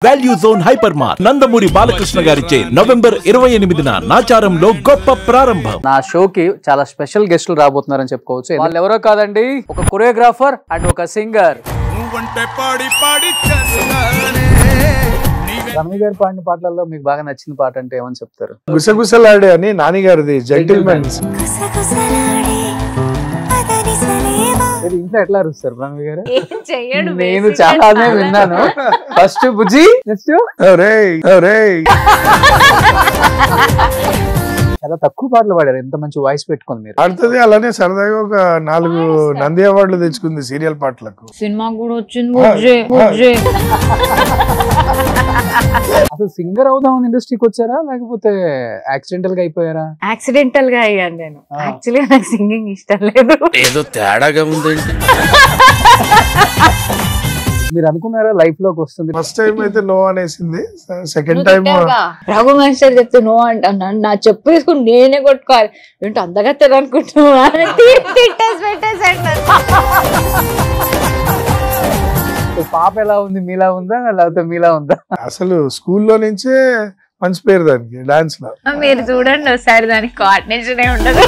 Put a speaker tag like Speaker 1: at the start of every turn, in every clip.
Speaker 1: Value zone hyper mart Nandamuri Balakrishna గారిచే November ఇరవై ఎనిమిదిన నాచారంలో గొప్ప ప్రారంభం
Speaker 2: నా షోకి చాలా స్పెషల్ గెస్టులు రాబోతున్నారని చెప్పుకోవచ్చు వాళ్ళు ఎవరో కాదండి ఒక కొరియోగ్రాఫర్ అండ్ ఒక సింగర్
Speaker 3: నువ్వంటే పాడి పాడి చేస్తానే నీవే
Speaker 2: రమణి గారి పాడిన పాటలలో మీకు బాగా నచ్చిన పాట అంటే ఏమని చెప్తారు
Speaker 4: గుసగుసలాడే అని నానిగారిది జెంటిల్మెన్స్
Speaker 5: గుసగుసలాడే అతని సలేవా
Speaker 2: మీరు ఇంట్లో ఎట్లా అరుస్తారు రమణి గారు
Speaker 6: ఏం చెయ్యడు
Speaker 2: నేను
Speaker 6: basic
Speaker 2: చాలానే
Speaker 6: చాలా.
Speaker 2: విన్నాను ఫస్ట్ బుజ్జి నెక్స్ట్ చాలా తక్కువ పాటలు పాడారు ఎంత మంచి వాయిస్ పెట్టుకుంది మీరు
Speaker 4: ఆడుతుంది అలానే సరదాగా ఒక నాలుగు నంది అవార్డులు తెచ్చుకుంది సీరియల్ పాటలకు
Speaker 6: సినిమా కూడా వచ్చింది బుజ్జే బుజ్జే
Speaker 2: అసలు సింగర్ అవుదామని ఇండస్ట్రీకి వచ్చారా లేకపోతే యాక్సిడెంటల్ గా అయిపోయారా
Speaker 6: యాక్సిడెంటల్ గా అయ్యాను నేను
Speaker 2: ఆ.
Speaker 6: యాక్చువల్లీ నాకు సింగింగ్ ఇష్టం లేదు
Speaker 3: ఏదో తేడాగా ఉందండి
Speaker 2: మీరు అనుకున్నారా లైఫ్ లోకి వస్తుంది
Speaker 4: ఫస్ట్ టైం అయితే నో అనేసింది సెకండ్
Speaker 6: నువ్వు
Speaker 4: టైం
Speaker 6: తిట్టావుగా. రఘు మాస్టర్ చెప్తే నో అంటాను నా చెప్పు తీసుకుని నేనే కొట్టుకోవాలి ఏంటి అందగా అనుకుంటున్నా తిట్టేసి పెట్టేసి అంటారు.
Speaker 2: పాప ఎలా ఉంది మీలా ఉందా లేకపోతే మీలా ఉందా
Speaker 4: అసలు స్కూల్లో నుంచే మంచి పేరు దానికి డాన్స్ లో
Speaker 6: మీరు చూడండి ఒకసారి దానికి కోఆర్డినేషన్ ఉండదు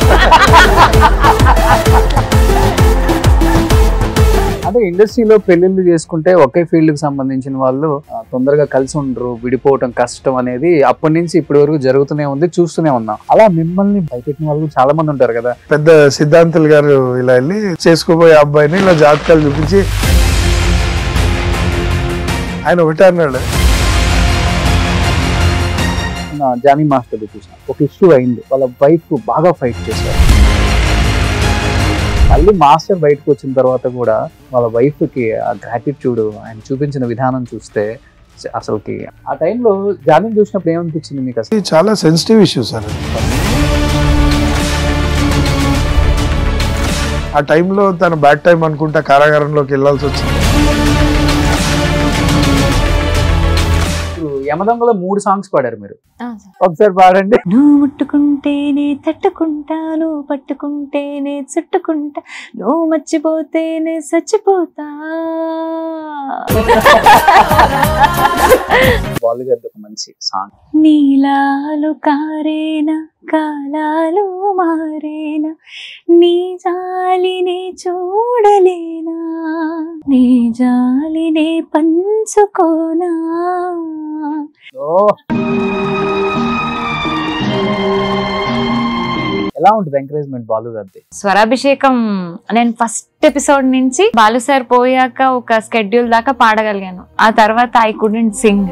Speaker 2: అంటే ఇండస్ట్రీలో పెళ్లిళ్ళు చేసుకుంటే ఒకే ఫీల్డ్ కి సంబంధించిన వాళ్ళు ఆ, తొందరగా కలిసి ఉండరు విడిపోవటం కష్టం అనేది అప్పటి నుంచి ఇప్పటి వరకు జరుగుతూనే ఉంది చూస్తూనే ఉన్నాం అలా మిమ్మల్ని భయపెట్టిన వాళ్ళు కూడా చాలా మంది ఉంటారు కదా
Speaker 4: పెద్ద సిద్ధాంతులు గారు ఇలా వెళ్ళి చేసుకోబోయే అబ్బాయిని ఇలా జాతకాలు చూపించి ఆయన ఒకటే అన్నాడు
Speaker 2: నా జానీ మాస్టర్ చూసిన ఒక ఇష్యూ అయింది వాళ్ళ వైఫ్ బాగా ఫైట్ చేశారు మళ్ళీ మాస్టర్ బయటకు వచ్చిన తర్వాత కూడా వాళ్ళ వైఫ్ కి ఆ గ్రాటిట్యూడ్ ఆయన చూపించిన విధానం చూస్తే అసలుకి ఆ టైంలో జానీ చూసినప్పుడు ఏమనిపించింది మీకు అసలు
Speaker 4: ఇది చాలా సెన్సిటివ్ ఇష్యూ సార్ అది. ఆ టైంలో తన బ్యాడ్ టైం అనుకుంటా కారాగారంలోకి వెళ్ళాల్సి వచ్చింది
Speaker 2: ఇప్పుడు యమదొంగలో మూడు సాంగ్స్ పాడారు మీరు
Speaker 6: ఆ,
Speaker 2: ఒకసారి పాడండి
Speaker 6: నువ్వు ముట్టుకుంటేనే తట్టుకుంటాను పట్టుకుంటేనే చుట్టుకుంటా నువ్వు మర్చిపోతేనే చచ్చిపోతా
Speaker 2: బాలు గారి ఒక మంచి సాంగ్
Speaker 6: నీలాలు కారేనా కాలాలు మారేనా నీ జాలినే చూడలేనా నీ జాలినే పంచుకోనా
Speaker 2: ఎలా ఉంటుంది ఎంకరేజ్మెంట్ బాలు గారిది
Speaker 6: స్వరాభిషేకం నేను ఫస్ట్ ఎపిసోడ్ నుంచి బాలు సార్ పోయాక ఒక స్కెడ్యూల్ దాకా పాడగలిగాను ఆ తర్వాత I couldn't sing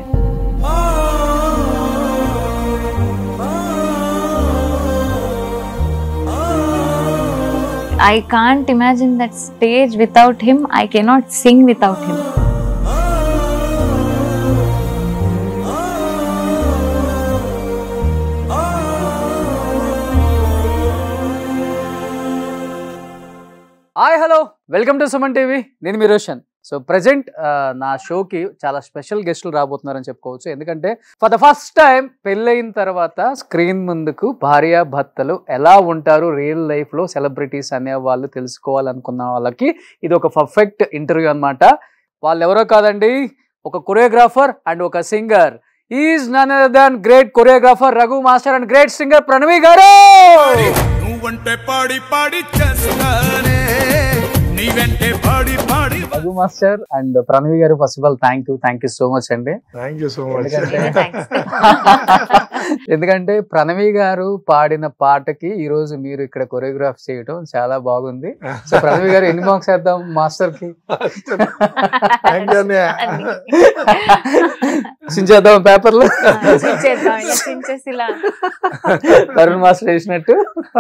Speaker 6: I can't imagine that stage without him I cannot sing without him
Speaker 2: hi hello welcome to Suman TV నేను మీ రోషన్ సో ప్రజెంట్ నా షోకి చాలా స్పెషల్ గెస్టులు రాబోతున్నారని చెప్పుకోవచ్చు ఎందుకంటే ఫర్ ద ఫస్ట్ టైం పెళ్ళయిన తర్వాత స్క్రీన్ ముందుకు భార్య భర్తలు ఎలా ఉంటారు రియల్ లైఫ్లో సెలబ్రిటీస్ అనే వాళ్ళు తెలుసుకోవాలనుకున్న వాళ్ళకి ఇది ఒక పర్ఫెక్ట్ ఇంటర్వ్యూ అన్నమాట వాళ్ళు ఎవరో కాదండి ఒక కొరియోగ్రాఫర్ అండ్ ఒక singer is none than great choreographer Raghu master and great singer Pranavi గారు
Speaker 3: నువ్వంటే పాడి పాడి చేస్తానే నీ వెంటే పాడి పాడి
Speaker 2: రఘు మాస్టర్ అండ్ ప్రణవి గారు first of all thank you thank you so much అండి
Speaker 4: థ్యాంక్ యూ సో మచ్
Speaker 2: ఎందుకంటే ఎందుకంటే ప్రణవి గారు పాడిన పాటకి ఈ రోజు మీరు ఇక్కడ కొరియోగ్రాఫ్ చేయడం చాలా బాగుంది సో ప్రణవి గారు ఎన్ని మార్క్స్ వేద్దాం మాస్టర్ కి
Speaker 4: థ్యాంక్ యూ అన్నయ్య
Speaker 2: చించేద్దాం పేపర్లు
Speaker 6: ఇలా
Speaker 2: తరుణ్ మాస్టర్ వేసినట్టు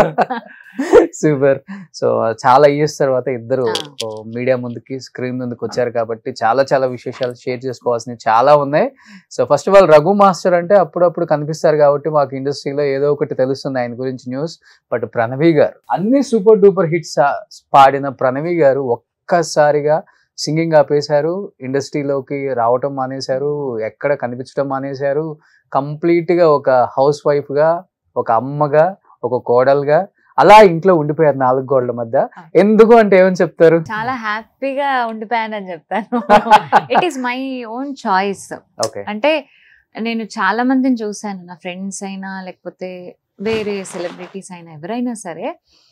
Speaker 2: సూపర్ సో చాలా ఇయర్స్ తర్వాత ఇద్దరు మీడియా ముందుకి స్క్రీన్ ముందుకు వచ్చారు కాబట్టి చాలా చాలా విశేషాలు షేర్ చేసుకోవాల్సినవి చాలా ఉన్నాయి so first of all Raghu master అంటే అప్పుడప్పుడు కనిపిస్తారు కాబట్టి మాకు ఇండస్ట్రీలో ఏదో ఒకటి తెలుస్తుంది ఆయన గురించి న్యూస్ బట్ ప్రణవి గారు అన్ని సూపర్ డూపర్ హిట్స్ పాడిన ప్రణవి గారు ఒక్కసారిగా సింగింగ్ ఆపేశారు ఇండస్ట్రీలోకి రావటం మానేశారు ఎక్కడ కనిపించడం మానేశారు కంప్లీట్ గా ఒక హౌస్ వైఫ్ గా ఒక అమ్మగా ఒక కోడలుగా అలా ఇంట్లో ఉండిపోయారు నాలుగు గోడల మధ్య ఎందుకు అంటే ఏమని చెప్తారు
Speaker 6: చాలా హ్యాపీగా ఉండిపోయానని చెప్తాను it is my own choice
Speaker 2: okay
Speaker 6: అంటే నేను చాలా మందిని చూశాను నా ఫ్రెండ్స్ అయినా లేకపోతే వేరే సెలబ్రిటీస్ అయినా ఎవరైనా సరే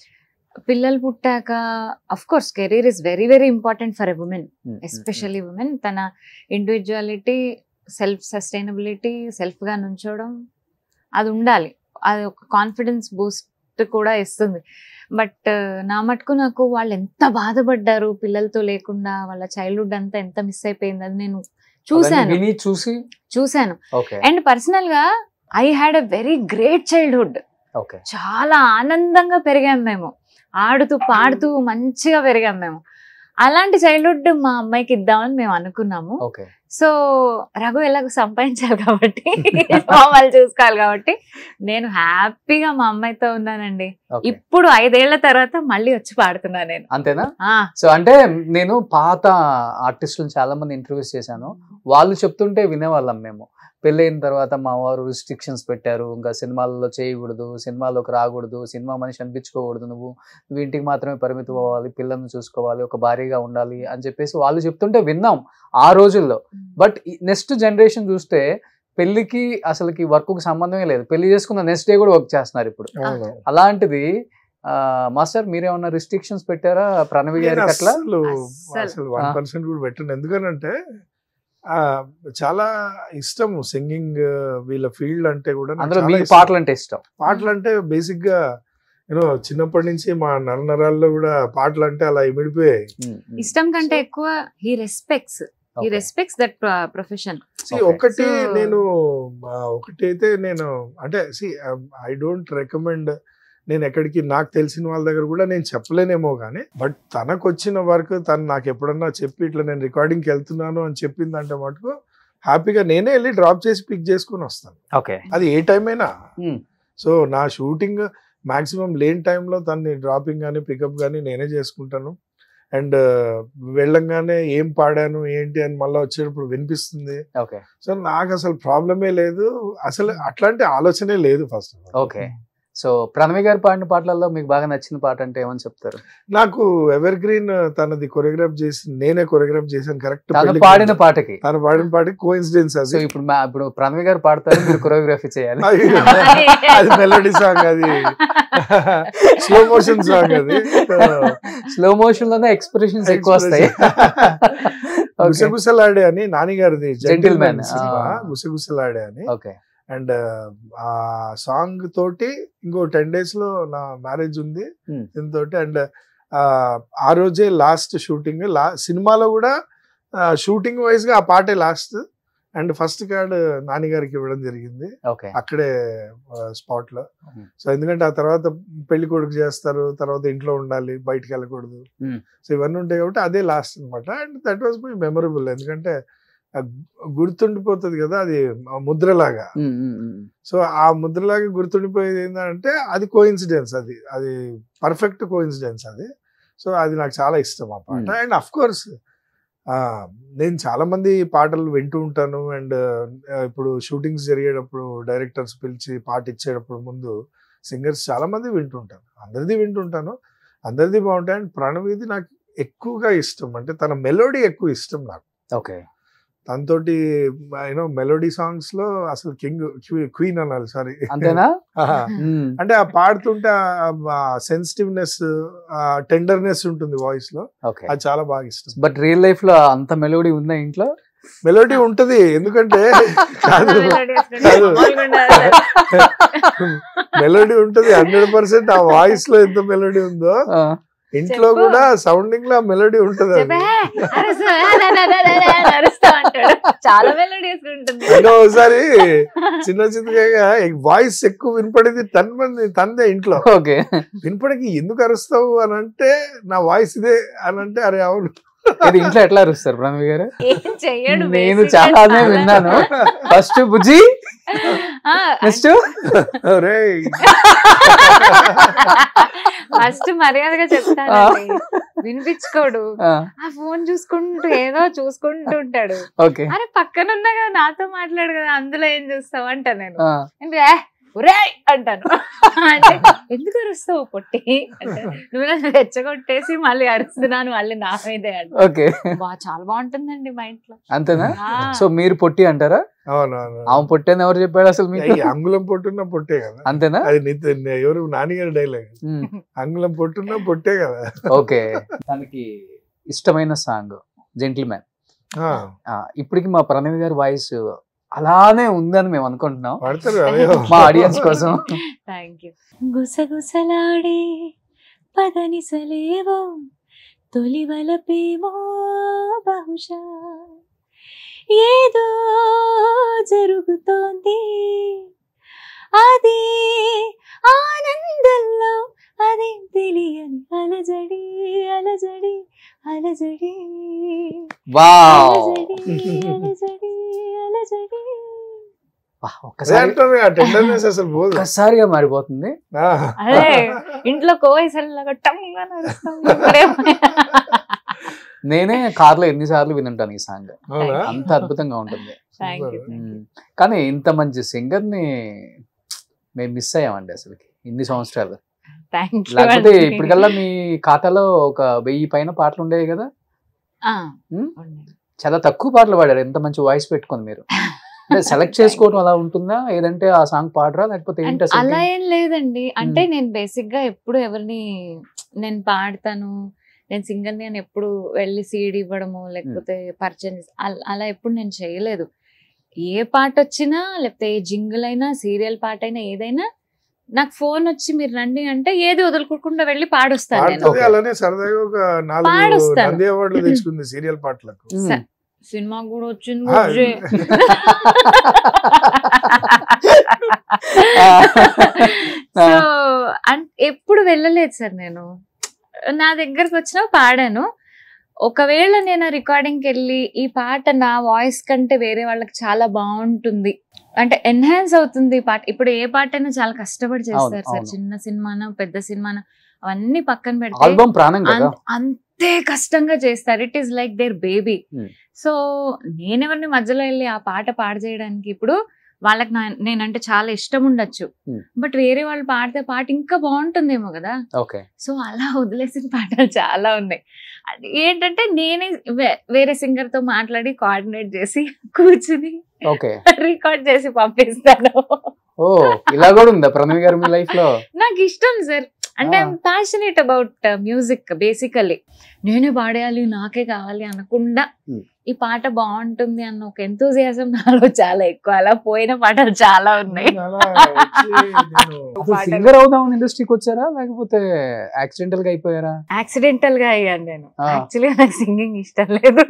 Speaker 6: పిల్లలు పుట్టాక of course career is very very important for a women especially women తన ఇండివిజువాలిటీ సెల్ఫ్ సస్టైనబిలిటీ సెల్ఫ్గా నుంచోవడం అది ఉండాలి అది ఒక కాన్ఫిడెన్స్ బూస్ట్ కూడా ఇస్తుంది బట్ నా మటుకు నాకు వాళ్ళు ఎంత బాధపడ్డారు పిల్లలతో లేకుండా వాళ్ళ చైల్డ్హుడ్ అంతా ఎంత మిస్ అయిపోయింది అది నేను చూశాను
Speaker 2: విని చూసి
Speaker 6: చూశాను
Speaker 2: ఓకే
Speaker 6: అండ్ పర్సనల్ గా I had a very great childhood
Speaker 2: okay
Speaker 6: చాలా ఆనందంగా పెరిగాం మేము ఆడుతూ పాడుతూ మంచిగా పెరిగాం మేము అలాంటి చైల్డ్హుడ్ మా అమ్మాయికి ఇద్దామని మేము అనుకున్నాము
Speaker 2: ఓకే
Speaker 6: సో రఘు ఎలాగో సంపాదించాలి కాబట్టి వాళ్ళు చూసుకోవాలి కాబట్టి నేను హ్యాపీగా మా అమ్మాయితో ఉన్నానండి
Speaker 2: ఓకే
Speaker 6: ఇప్పుడు ఐదేళ్ల తర్వాత మళ్ళీ వచ్చి పాడుతున్నా నేను
Speaker 2: అంతేనా
Speaker 6: ఆ,
Speaker 2: సో అంటే నేను పాత ఆర్టిస్టులను చాలా మంది ఇంటర్వ్యూస్ చేశాను వాళ్ళు చెప్తుంటే వినేవాళ్ళం మేము పెళ్ళైన తర్వాత మా వారు రిస్ట్రిక్షన్స్ పెట్టారు ఇంకా సినిమాల్లో చేయకూడదు సినిమాలోకి రాకూడదు సినిమా మనిషి అనిపించుకోకూడదు నువ్వు నువ్వు ఇంటికి మాత్రమే పరిమితం అవ్వాలి పిల్లల్ని చూసుకోవాలి ఒక భారీగా ఉండాలి అని చెప్పేసి వాళ్ళు చెప్తుంటే విన్నాం ఆ రోజుల్లో బట్ నెక్స్ట్ జనరేషన్ చూస్తే పెళ్లికి అసలుకి వర్క్ కి సంబంధమే లేదు పెళ్లి చేసుకున్న నెక్స్ట్ డే కూడా వర్క్ చేస్తున్నారు ఇప్పుడు
Speaker 4: అవును.
Speaker 2: అలాంటిది ఆ, మాస్టర్ మీరేమన్నా రిస్ట్రిక్షన్స్ పెట్టారా ప్రణవి
Speaker 4: నేను
Speaker 2: గారికి అట్లా
Speaker 4: అసలు
Speaker 6: అస్సలు.
Speaker 4: అసలు వన్
Speaker 2: ఆ.
Speaker 4: పర్సెంట్ కూడా పెట్టండి ఎందుకనంటే ఆ, చాలా ఇష్టం సింగింగ్ వీళ్ళ ఫీల్డ్ అంటే కూడా నాకు
Speaker 2: అందులో
Speaker 4: చాలా
Speaker 2: మీకు
Speaker 4: ఇష్టం.
Speaker 2: పాటలు అంటే ఇష్టం
Speaker 4: పాటలు అంటే బేసిక్ గా యూనో చిన్నప్పటి నుంచి మా నరనరాల్లో కూడా పాటలు అంటే అలా ఇమిడిపోయాయి
Speaker 6: ఇష్టం కంటే ఎక్కువ he respects he
Speaker 2: Okay.
Speaker 6: Respects that profession
Speaker 4: See,
Speaker 2: Okay.
Speaker 4: ఒకటి
Speaker 6: So-
Speaker 4: నేను ఆ, ఒకటి అయితే నేను అంటే సి ఐ డోంట్ రికమెండ్ నేను ఎక్కడికి నాకు తెలిసిన వాళ్ళ దగ్గర కూడా నేను చెప్పలేనేమో కానీ బట్ తనకు వచ్చిన వర్క్ తను నాకు ఎప్పుడన్నా చెప్పి ఇట్లా నేను రికార్డింగ్కి వెళ్తున్నాను అని చెప్పిందంటే మటుకు హ్యాపీగా నేనే వెళ్ళి డ్రాప్ చేసి పిక్ చేసుకుని వస్తాను
Speaker 2: ఓకే
Speaker 4: అది ఏ టైం అయినా
Speaker 2: Hmm.
Speaker 4: సో నా షూటింగ్ మాక్సిమం లేని టైంలో తన్ని డ్రాపింగ్ కానీ పికప్ కానీ నేనే చేసుకుంటాను అండ్ వెళ్ళంగానే ఏం పాడాను ఏంటి అని మళ్ళీ వచ్చేటప్పుడు వినిపిస్తుంది
Speaker 2: ఓకే
Speaker 4: సో నాకు అసలు ప్రాబ్లమే లేదు అసలు అట్లాంటి ఆలోచనే లేదు ఫస్ట్
Speaker 2: ఓకే సో ప్రణవి గారి పాడిన పాటలలో మీకు బాగా నచ్చిన పాట అంటే ఏమని చెప్తారు
Speaker 4: నాకు ఎవర్ గ్రీన్ తనది కొరియోగ్రాఫ్ చేసి నేనే కొరియోగ్రాఫ్ చేశాను కరెక్ట్
Speaker 2: తను పాడిన పాటకి
Speaker 4: తను పాడిన పాటకి కోయిన్సిడెన్స్
Speaker 2: సో
Speaker 4: అది
Speaker 2: ఇప్పుడు మా- ఇప్పుడు ప్రణవి గారు పాడతారు మీరు కొరియోగ్రఫీ చేయాలి
Speaker 4: అయ్యో, అది మెలోడీ సాంగ్ అది స్లో మోషన్ సాంగ్ అది
Speaker 2: స్లో మోషన్ లోనే ఎక్స్ప్రెషన్స్ ఎక్కువ వస్తాయి Okay.
Speaker 4: గుసగుసలాడే అని నానిగారిది
Speaker 2: Gentleman,
Speaker 4: జెంటిల్మెన్ సినిమా
Speaker 2: ఆ.
Speaker 4: గుసగుసలాడే అని
Speaker 2: ఓకే
Speaker 4: అండ్ ఆ సాంగ్ తోటి ఇంకో టెన్ డేస్ లో నా మ్యారేజ్ ఉంది
Speaker 2: Hmm.
Speaker 4: దీంతో అండ్ ఆ రోజే లాస్ట్ షూటింగ్ లా సినిమాలో కూడా షూటింగ్ వైజ్ గా ఆ పాటే last and first card Nani గారికి ఇవ్వడం జరిగింది
Speaker 2: ఓకే
Speaker 4: అక్కడే స్పాట్ లో
Speaker 2: Hmm.
Speaker 4: సో ఎందుకంటే ఆ తర్వాత పెళ్లి కొడుకు చేస్తారు తర్వాత ఇంట్లో ఉండాలి బయటికి వెళ్ళకూడదు
Speaker 2: Hmm.
Speaker 4: సో ఇవన్నీ ఉంటాయి కాబట్టి అదే లాస్ట్ అన్నమాట and that was my memorable ఎందుకంటే ఆ గు- గుర్తుండిపోతుంది కదా అది ఆ ముద్రలాగా సో ఆ ముద్రలాగా గుర్తుండిపోయేది ఏంటంటే అది కోయిన్సిడెన్స్ అది అది పర్ఫెక్ట్ కోయిన్సిడెన్స్ అది సో అది నాకు చాలా ఇష్టం ఆ పాట
Speaker 2: Hmm.
Speaker 4: అండ్ అఫ్ కోర్స్ నేను చాలా మంది పాటలు వింటూ ఉంటాను అండ్ ఇప్పుడు షూటింగ్స్ జరిగేటప్పుడు డైరెక్టర్స్ పిలిచి పాట ఇచ్చేటప్పుడు ముందు సింగర్స్ చాలా మంది వింటుంటాను అందరిది వింటుంటాను అందరిది బాగుంటాయి అండ్ ప్రణవిది నాకు ఎక్కువగా ఇష్టం అంటే తన మెలోడీ ఎక్కువ ఇష్టం నాకు
Speaker 2: ఓకే
Speaker 4: తనతోటి యూనో మెలోడీ సాంగ్స్ లో అసలు కింగ్ క్వీన్ అనాలి సారీ
Speaker 2: అంతేనా మ్మ్.
Speaker 4: అంటే ఆ పాడుతుంటే ఆ సెన్సిటివ్నెస్ ఆ టెండర్నెస్ ఉంటుంది వాయిస్ లో
Speaker 2: ఓకే
Speaker 4: అది చాలా బాగా ఇష్టం
Speaker 2: బట్ రియల్ లైఫ్ లో అంత మెలోడీ ఉందా ఇంట్లో
Speaker 4: మెలోడీ ఉంటది ఎందుకంటే కాదు కాదు. మెలోడీ ఉంటది హండ్రెడ్ పర్సెంట్ ఆ వాయిస్ లో ఎంత మెలోడీ ఉందో
Speaker 2: ఆ,
Speaker 4: ఇంట్లో
Speaker 6: చెప్పు.
Speaker 4: కూడా సౌండింగ్ లో మెలోడీ ఉంటది అది.
Speaker 6: అరుస్తా అంటాడు చాలా మెలోడియస్ ఉంటుంది
Speaker 4: అంటే ఒకసారి చిన్న చిన్నగా వాయిస్ ఎక్కువ వినపడేది తన మంది తందే ఇంట్లో
Speaker 2: ఓకే
Speaker 4: వినపడికి ఎందుకు అరుస్తావు అని అంటే నా వాయిస్ ఇదే అని అంటే అరే అవును
Speaker 2: ఇది ఇంట్లో ఎట్లా అరుస్తారు ప్రణవి గారు
Speaker 6: ఏం చెయ్యడు
Speaker 2: నేను
Speaker 6: basic గా
Speaker 2: చాలానే
Speaker 6: చాలా-
Speaker 2: విన్నాను ఫస్ట్ బుజ్జి
Speaker 6: ఆ,
Speaker 2: నెక్స్ట్
Speaker 4: అరే
Speaker 6: ఫస్ట్ మర్యాదగా చెప్తానండి వినిపించుకోడు ఆ ఫోన్ చూసుకుంటూ ఏదో చూసుకుంటూ ఉంటాడు
Speaker 2: ఓకే
Speaker 6: అరే పక్కన ఉన్నా కదా నాతో మాట్లాడు కదా అందులో ఏం చూస్తావు అంట నేను
Speaker 2: ఆ,
Speaker 6: అంటే, "ఏ, ఒరే అంటాను అంటే ఎందుకు అరుస్తావు పొట్టి అంటే నువ్వు నన్ను రెచ్చగొట్టేసి మళ్ళీ అరుస్తున్నాను మళ్ళీ నా మీదే అంటే
Speaker 2: ఓకే
Speaker 6: బా చాలా బాగుంటుందండి మా ఇంట్లో
Speaker 2: అంతేనా
Speaker 6: ఆ,
Speaker 2: సో మీరు పొట్టి అంటారా
Speaker 4: అవునవును
Speaker 2: ఆమె పొట్టేని ఎవరు చెప్పాడు అసలు మీకు
Speaker 4: ఈ అంగుళం పొట్టున్న పొట్టే కదా
Speaker 2: అంతేనా
Speaker 4: అది నిత్య ఎవరు నానిగారి డైలాగ్
Speaker 2: ఉమ్.
Speaker 4: అంగుళం పొట్టున్న పొట్టే కదా
Speaker 2: ఓకే తనకి ఇష్టమైన సాంగ్ జెంటిల్మెన్
Speaker 4: ఆ,
Speaker 2: ఇప్పటికి మా ప్రణవి గారి వాయిస్ అలానే ఉందని మేము అనుకుంటున్నాం
Speaker 4: పడతారు అదే
Speaker 2: మా ఆడియన్స్ కోసం
Speaker 6: థ్యాంక్ యూ
Speaker 5: గుసగుసలాడే పదనిసలేవో తొలి వలపేమో బహుశా ఏదో జరుగుతోంది అది ఆనందంలో అది తెలియని అలజడి అలజడి అలజడి
Speaker 2: వావ్
Speaker 5: అలజడి అలజడి అలజడి
Speaker 2: వా,
Speaker 4: అదే
Speaker 2: ఒక్కసారి
Speaker 4: అంటారు ఆ టెండర్నెస్ అసలు పోదు
Speaker 2: ఒక్కసారిగా మారిపోతుంది
Speaker 4: ఆ.
Speaker 6: అదే ఇంట్లో కోవైసల్లాగా టంగా నడుస్తాం ఇక్కడేమో.
Speaker 2: నేనే కార్ లో ఎన్నిసార్లు వినుంటాను ఈ సాంగ్
Speaker 4: అవునా
Speaker 2: అంత అద్భుతంగా ఉంటుంది
Speaker 6: థ్యాంక్ యూ
Speaker 2: ఉమ్. కానీ ఇంత మంచి సింగర్ ని మేము మిస్ అయ్యామండి అసలుకి ఇన్ని సంవత్సరాలు
Speaker 6: థ్యాంక్
Speaker 2: లేకపోతే ఇప్పటికల్లా మీ ఖాతాలో ఒక వెయ్యి పైన పాటలు ఉండేవి కదా ఉమ్? చాలా తక్కువ పాటలు పాడారు ఎంత మంచి వాయిస్ పెట్టుకొని మీరు సెలెక్ట్ చేసుకోవడం అలా ఉంటుందా ఏదంటే ఆ సాంగ్ పాడరా లేకపోతే ఏంటి అసలు
Speaker 6: అలా ఏం లేదండి అంటే నేను బేసిక్ గా ఎప్పుడు ఎవరిని నేను పాడతాను నేను సింగర్ అని ఎప్పుడు వెళ్ళి సీడ్ ఇవ్వడము లేకపోతే పరిచయం చేసి- అల- అలా ఎప్పుడు నేను చేయలేదు ఏ పాట వచ్చినా లేకపోతే ఏ జింగిల్ అయినా సీరియల్ పాట అయినా ఏదైనా నాకు ఫోన్ వచ్చి మీరు రండి అంటే ఏది వదులుకోకుండా వెళ్ళి పాడొస్తాను నేను
Speaker 4: పాడుతుంది అలానే సరదాగా ఒక నాలుగు
Speaker 6: పాడుస్తాను.
Speaker 4: నంది అవార్డులు తెచ్చుకుంది సీరియల్ పాటలకు
Speaker 2: ఉమ్.
Speaker 6: స- సినిమా కూడా వచ్చింది
Speaker 4: ఆ,
Speaker 6: బుజ్జి. సో అన్- ఎప్పుడు వెళ్ళలేదు సార్ నేను నా దగ్గరకు వచ్చినా పాడాను ఒకవేళ నేను రికార్డింగ్కి వెళ్ళి ఈ పాట నా వాయిస్ కంటే వేరే వాళ్ళకి చాలా బాగుంటుంది అంటే ఎన్హాన్స్ అవుతుంది ఈ పాట ఇప్పుడు ఏ పాట అయినా చాలా కష్టపడి చేస్తారు సార్
Speaker 2: అవును.
Speaker 6: చిన్న సినిమాన పెద్ద సినిమాన అవన్నీ పక్కన పెడితే
Speaker 2: ఆల్బమ్ ప్రాణం కదా
Speaker 6: అం- అంతే కష్టంగా చేస్తారు it is like their baby
Speaker 2: Hmm.
Speaker 6: So నేనెవరిని మధ్యలో వెళ్ళి ఆ పాట పాడు చేయడానికి ఇప్పుడు వాళ్ళకి నా- నేనంటే చాలా ఇష్టం ఉండొచ్చు
Speaker 2: Hmm.
Speaker 6: బట్ వేరే వాళ్ళు పాడితే పాట ఇంకా బాగుంటుందేమో కదా
Speaker 2: ఓకే
Speaker 6: సో అలా వదిలేసిన పాటలు చాలా ఉన్నాయి అది ఏంటంటే నేనే వే- వేరే సింగర్ తో మాట్లాడి కోఆర్డినేట్ చేసి కూర్చుని
Speaker 2: ఓకే
Speaker 6: రికార్డ్ చేసి పంపిస్తాను
Speaker 2: ఓ ఇలా కూడా ఉందా ప్రణవి గారు మీ లైఫ్ లో
Speaker 6: నాకు ఇష్టం సార్ అంటే
Speaker 2: Ah.
Speaker 6: Passionate about music basically నేనే పాడేయాలి నాకే కావాలి అనకుండా
Speaker 2: Hmm.
Speaker 6: ఈ పాట బాగుంటుంది అన్న ఒక ఎంతూజియాజం నాలో చాలా ఎక్కువ అలా పోయిన పాటలు చాలా ఉన్నాయి
Speaker 4: అలా వచ్చి నేను
Speaker 2: సింగర్ అవుదాం ఇండస్ట్రీకి వచ్చారా లేకపోతే యాక్సిడెంటల్ గా అయిపోయారా
Speaker 6: యాక్సిడెంటల్ గా అయ్యాను నేను
Speaker 2: Ah.
Speaker 6: యాక్చువల్లీ నాకు సింగింగ్ ఇష్టం లేదు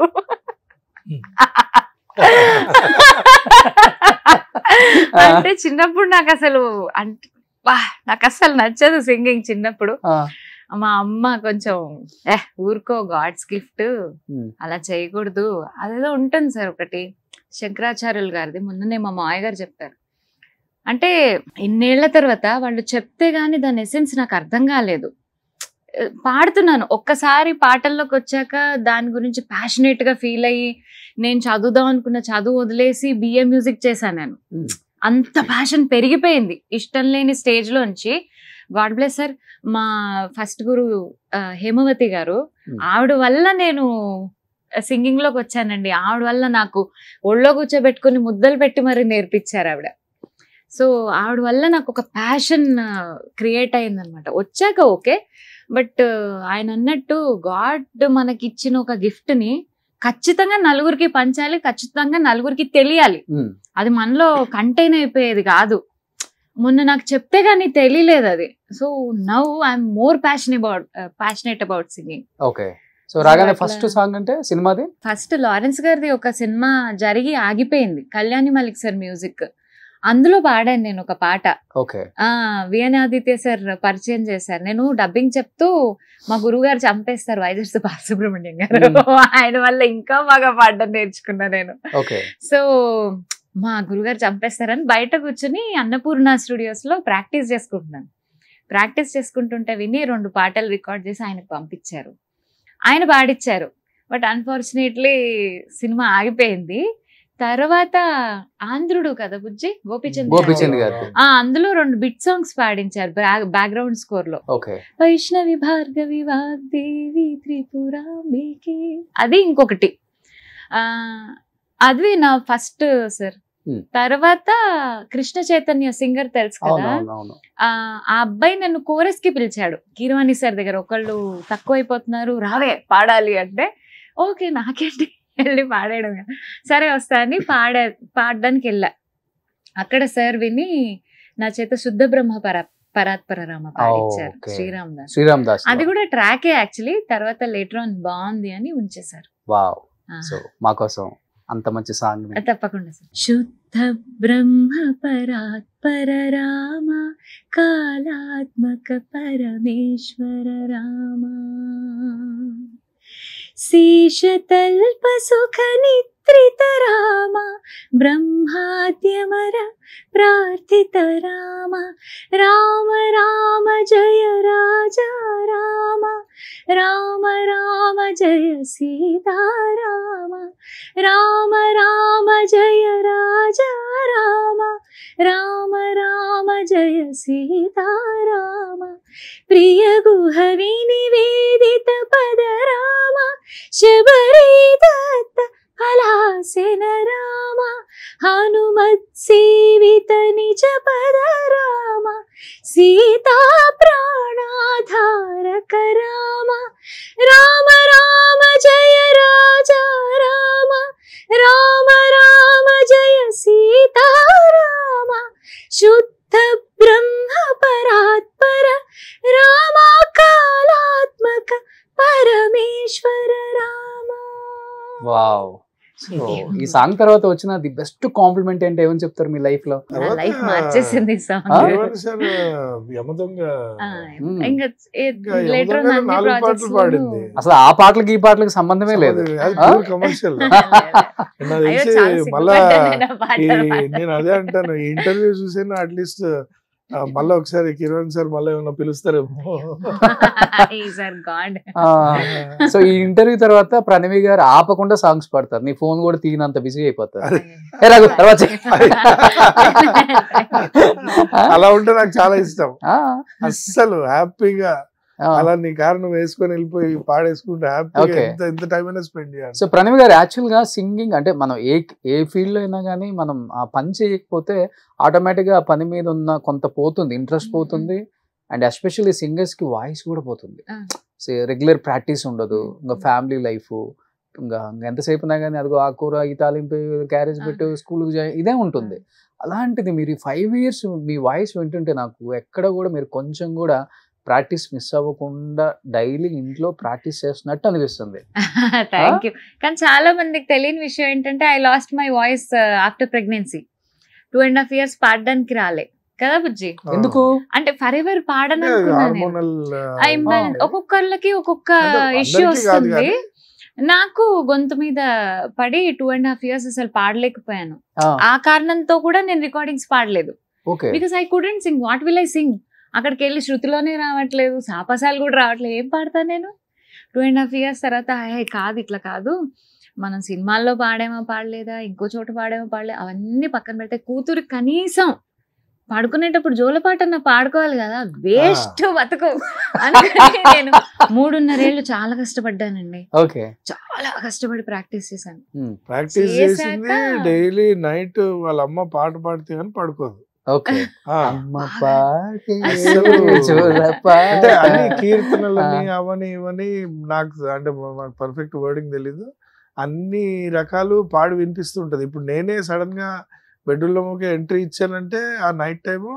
Speaker 6: అంటే చిన్నప్పుడు నాకు అసలు అంటే వా, నాకు అసలు నచ్చదు సింగింగ్ చిన్నప్పుడు
Speaker 2: ఆ,
Speaker 6: మా అమ్మ కొంచెం ఏ ఊరుకో గాడ్స్ గిఫ్ట్
Speaker 2: ఉమ్,
Speaker 6: అలా చేయకూడదు అదేదో ఉంటుంది సార్ ఒకటి శంకరాచార్యులు గారిది మొన్ననే మా మాయ గారు చెప్పారు అంటే ఇన్నేళ్ల తర్వాత వాళ్ళు చెప్తే గానీ దాని ఎసెన్స్ నాకు అర్థం కాలేదు పాడుతున్నాను ఒక్కసారి పాటల్లోకి వచ్చాక దాని గురించి passionate గా ఫీల్ అయ్యి నేను చదువుదాం అనుకున్న చదువు వదిలేసి బిఏ మ్యూజిక్ చేశాను నేను
Speaker 2: Hmm.
Speaker 6: అంత ప్యాషన్ పెరిగిపోయింది ఇష్టం లేని stage లోంచి గాడ్ బ్లెస్ సార్ మా ఫస్ట్ గురు ఆ, హేమవతి గారు
Speaker 2: Hmm.
Speaker 6: ఆవిడ వల్ల నేను సింగింగ్ లోకి వచ్చానండి ఆవిడ వల్ల నాకు ఒళ్ళో కూర్చోబెట్టుకుని ముద్దలు పెట్టి మరి నేర్పించారు ఆవిడ సో ఆవిడ వల్ల నాకు ఒక ప్యాషన్ క్రియేట్ అయిందనమాట వచ్చాక ఓకే బట్ ఆయన అన్నట్టు గాడ్ మనకి ఇచ్చిన ఒక gift ని ఖచ్చితంగా నలుగురికి పంచాలి ఖచ్చితంగా నలుగురికి తెలియాలి
Speaker 2: ఉమ్,
Speaker 6: అది మనలో కంటైన్ అయిపోయేది కాదు మొన్న నాకు చెప్తే కానీ తెలియలేదు అది so now I'm more passion about passionate about singing
Speaker 2: okay so రాగానే
Speaker 6: అట్లా-
Speaker 2: ఫస్ట్ సాంగ్ అంటే సినిమాది
Speaker 6: ఫస్ట్ లారెన్స్ గారిది ఒక సినిమా జరిగి ఆగిపోయింది కళ్యాణి మలిక్ సార్ మ్యూజిక్ అందులో పాడాను నేను ఒక పాట
Speaker 2: ఓకే
Speaker 6: ఆ విఎన్ ఆదిత్య సార్ పరిచయం చేశారు నేను డబ్బింగ్ చెప్తూ మా గురువు గారు చంపేస్తారు వైజస్ బాలసుబ్రహ్మణ్యం గారు ఆయన వల్ల ఇంకా బాగా పాడడం నేర్చుకున్నా నేను
Speaker 2: ఓకే
Speaker 6: సో మా గురుగారు చంపేస్తారని బయట కూర్చుని అన్నపూర్ణ స్టూడియోస్ లో ప్రాక్టీస్ చేసుకుంటున్నాను ప్రాక్టీస్ చేసుకుంటుంటే విని రెండు పాటలు రికార్డ్ చేసి ఆయనకు పంపించారు ఆయన పాడిచ్చారు బట్ అన్ఫార్చునేట్లీ సినిమా ఆగిపోయింది తర్వాత ఆంధ్రుడు కదా బుజ్జి గోపిచంద్
Speaker 2: గోపిచంద్
Speaker 6: గారు.
Speaker 2: గారు
Speaker 6: ఆ అందులో రెండు బిట్ సాంగ్స్ పాడించారు బ్యాక్గ్రౌండ్ స్కోర్ లో
Speaker 2: ఓకే
Speaker 6: వైష్ణవి భార్గవి వాగ్దేవి త్రిపురాంబికే అది ఇంకొకటి ఆ అది నా ఫస్ట్ సార్
Speaker 2: Hmm.
Speaker 6: తర్వాత కృష్ణ చైతన్య సింగర్ తెలుసు
Speaker 2: అవును
Speaker 6: కదా
Speaker 2: అవును అవును
Speaker 6: ఆ ఆ అబ్బాయి నన్ను కోరస్ కి పిలిచాడు కీరవాణి సార్ దగ్గర ఒకళ్ళు తక్కువ అయిపోతున్నారు రావే పాడాలి అంటే ఓకే నాకేంటి వెళ్ళి పాడేయడం సరే వస్తా అని పాడా పాడడానికి వెళ్ళా అక్కడ సార్ విని నా చేత శుద్ధ బ్రహ్మ పర పరాత్పర రామ పాడించారు
Speaker 2: okay.
Speaker 6: శ్రీరామ్ దాస్
Speaker 2: శ్రీరామ్ దాస్
Speaker 6: అది కూడా ట్రాకే యాక్చువల్లీ తర్వాత లేటర్ ఆన్ బాగుంది అని ఉంచేశారు
Speaker 2: వావ్
Speaker 6: ఆ.
Speaker 2: సో మా కోసం అంత మంచి సాంగ్
Speaker 6: ఆ, తప్పకుండా సార్ శుద్ధ బ్రహ్మ పరాత్పర రామ కాలాత్మక పరమేశ్వర రామ శేషతల్ప సుఖ నిత్రిత రామ బ్రహ్మాద్యమర ప్రార్థిత రామ రామ రామ జయ రాజా రామ రామ రామ జయ సీతారామ రామ రామ జయ రాజా రామ రామ రామ జయ సీతారామ ప్రియ గుహ వినివేదిత పద రామ శబరి దత్త ఫలాసెన రామ హనుమత్ సేవిత నిజ పద రామ సీతా ప్రాణాధారక రామ రామ రామ జయ రాజా రామ రామ రామ జయ సీతారామ శుద్ధ బ్రహ్మ పరాత్పర రామ కాలాత్మక పరమేశ్వర Rama
Speaker 2: wow so
Speaker 6: Thank you.
Speaker 2: ఈ సాంగ్ తర్వాత వచ్చిన ది బెస్ట్ కాంప్లిమెంట్ అంటే ఏమని చెప్తారు మీ లైఫ్ లో
Speaker 6: నా లైఫ్ మార్చేసింది ఈ
Speaker 2: ఆ?
Speaker 6: Song
Speaker 4: sir Yamadonga
Speaker 2: Hmm.
Speaker 6: ఇంకా
Speaker 4: ఇంకా
Speaker 6: లేటర్
Speaker 4: యమదొంగ నాలుగు పాటలు పాడింది
Speaker 2: అసలు ఆ పాటలకి ఈ పాటలకి సంబంధమే లేదు ఆ?
Speaker 4: కమర్షియల్ నాకు
Speaker 6: అయ్యో,
Speaker 4: తెలిసి
Speaker 6: చాలా
Speaker 4: మళ్ళా
Speaker 6: సిగ్గుపడ్డాను నేను ఆ
Speaker 4: ఈ
Speaker 6: పాటలు పాడి.
Speaker 4: నేను అదే అంటాను ఈ ఇంటర్వ్యూ చూసాను అట్లీస్ట్ మళ్ళీ ఒకసారి కిరణ్ సార్ మళ్ళీ ఏమన్నా పిలుస్తారేమో
Speaker 6: He's our God.
Speaker 2: ఆ, సో ఈ ఇంటర్వ్యూ తర్వాత ప్రణవి గారు ఆపకుండా సాంగ్స్ పాడతారు నీ ఫోన్ కూడా తీయనంత బిజీ అయిపోతారు ఏ రఘు, తర్వాత చెయ్.
Speaker 4: అలా ఉంటే నాకు చాలా ఇష్టం
Speaker 2: ఆ,
Speaker 4: అస్సలు హ్యాపీగా
Speaker 2: ఆ.
Speaker 4: అలా నీ కారు నువ్వు వేసుకొని వెళ్ళిపోయి పాడేసుకుంటే హ్యాపీగా
Speaker 2: Okay.
Speaker 4: ఎంత ఎంత టైం అయినా స్పెండ్ చేయాలి
Speaker 2: సో ప్రణవి గారు యాక్చువల్ గా సింగింగ్ అంటే మనం ఏ ఏ ఫీల్డ్ లో అయినా కానీ మనం ఆ పని చేయకపోతే ఆటోమేటిక్ గా ఆ పని మీద ఉన్న కొంత పోతుంది ఇంట్రెస్ట్
Speaker 6: Mhm.
Speaker 2: పోతుంది అండ్ ఎస్పెషల్లీ సింగర్స్ కి వాయిస్ కూడా పోతుంది
Speaker 6: Ah.
Speaker 2: రెగ్యులర్ ప్రాక్టీస్ ఉండదు
Speaker 6: Mhm.
Speaker 2: ఇంకా ఫ్యామిలీ లైఫ్ ఇంకా ఇంకా ఎంతసేపు ఉన్నా కానీ అదిగో ఆ కూర ఈ తాలింపు క్యారేజ్ పెట్టు స్కూల్కి జాయిన్ ఇదే ఉంటుంది అలాంటిది మీరు ఈ ఫైవ్ ఇయర్స్ మీ వాయిస్ వింటుంటే నాకు ఎక్కడ కూడా మీరు కొంచెం కూడా ప్రాక్టీస్ మిస్ అవ్వకుండా డైలీ ఇంట్లో ప్రాక్టీస్ చేస్తున్నట్టు అనిపిస్తుంది
Speaker 6: థ్యాంక్ యూ కానీ చాలా మందికి తెలియని విషయం ఏంటంటే I lost my voice after pregnancy two and half years పాడడానికి రాలే కదా బుజ్జి
Speaker 2: ఎందుకు
Speaker 6: అంటే ఫర్ ఎవర్ పాడను అనుకున్నాను నేను.
Speaker 4: హార్మోనల్
Speaker 6: ఆ imbalance- ఒక్కొక్కరికి ఒక్కొక్క
Speaker 4: అంటే అందరికీ
Speaker 6: ఇష్యూ
Speaker 4: కాదు
Speaker 6: వస్తుంది
Speaker 4: కానీ.
Speaker 6: నాకు గొంతు మీద పడి టూ అండ్ హాఫ్ ఇయర్స్ అసలు పాడలేకపోయాను
Speaker 2: ఆ,
Speaker 6: ఆ కారణంతో కూడా నేను రికార్డింగ్స్ పాడలేదు
Speaker 2: okay
Speaker 6: because I couldn't sing what will I sing అక్కడికి వెళ్ళి శృతిలోనే రావట్లేదు సాపసాలు కూడా రావట్లేదు ఏం పాడతాను నేను టూ అండ్ హాఫ్ ఇయర్స్ తర్వాత హే కాదు ఇట్లా కాదు మనం సినిమాల్లో పాడేమో పాడలేదా ఇంకో చోట పాడేమో పాడలేదు అవన్నీ పక్కన పెడితే కూతురు కనీసం పడుకునేటప్పుడు జోలపాట అన్న పాడుకోవాలి కదా వేస్ట్ బతుకు అనుకుని నేను మూడున్నరేళ్ళు చాలా కష్టపడ్డానండి
Speaker 2: ఓకే
Speaker 6: చాలా కష్టపడి ప్రాక్టీస్ చేశాను
Speaker 4: ప్రాక్టీస్
Speaker 6: చేశాక-
Speaker 4: చేసింది డైలీ నైట్ వాళ్ళ అమ్మ పాట పాడితే కానీ పడుకోదు
Speaker 2: ఓకే
Speaker 4: ఆ,
Speaker 2: అమ్మ పాటే
Speaker 4: అసలు
Speaker 2: జోలపాట.
Speaker 4: అంటే అన్ని కీర్తనలని అవని ఇవని నాకు అంటే మనకు పర్ఫెక్ట్ వర్డింగ్ తెలీదు అన్ని రకాలు పాడి వినిపిస్తుంటది ఇప్పుడు నేనే సడన్ గా బెడ్రూమ్లోకి ఎంట్రీ ఇచ్చానంటే ఆ నైట్ టైము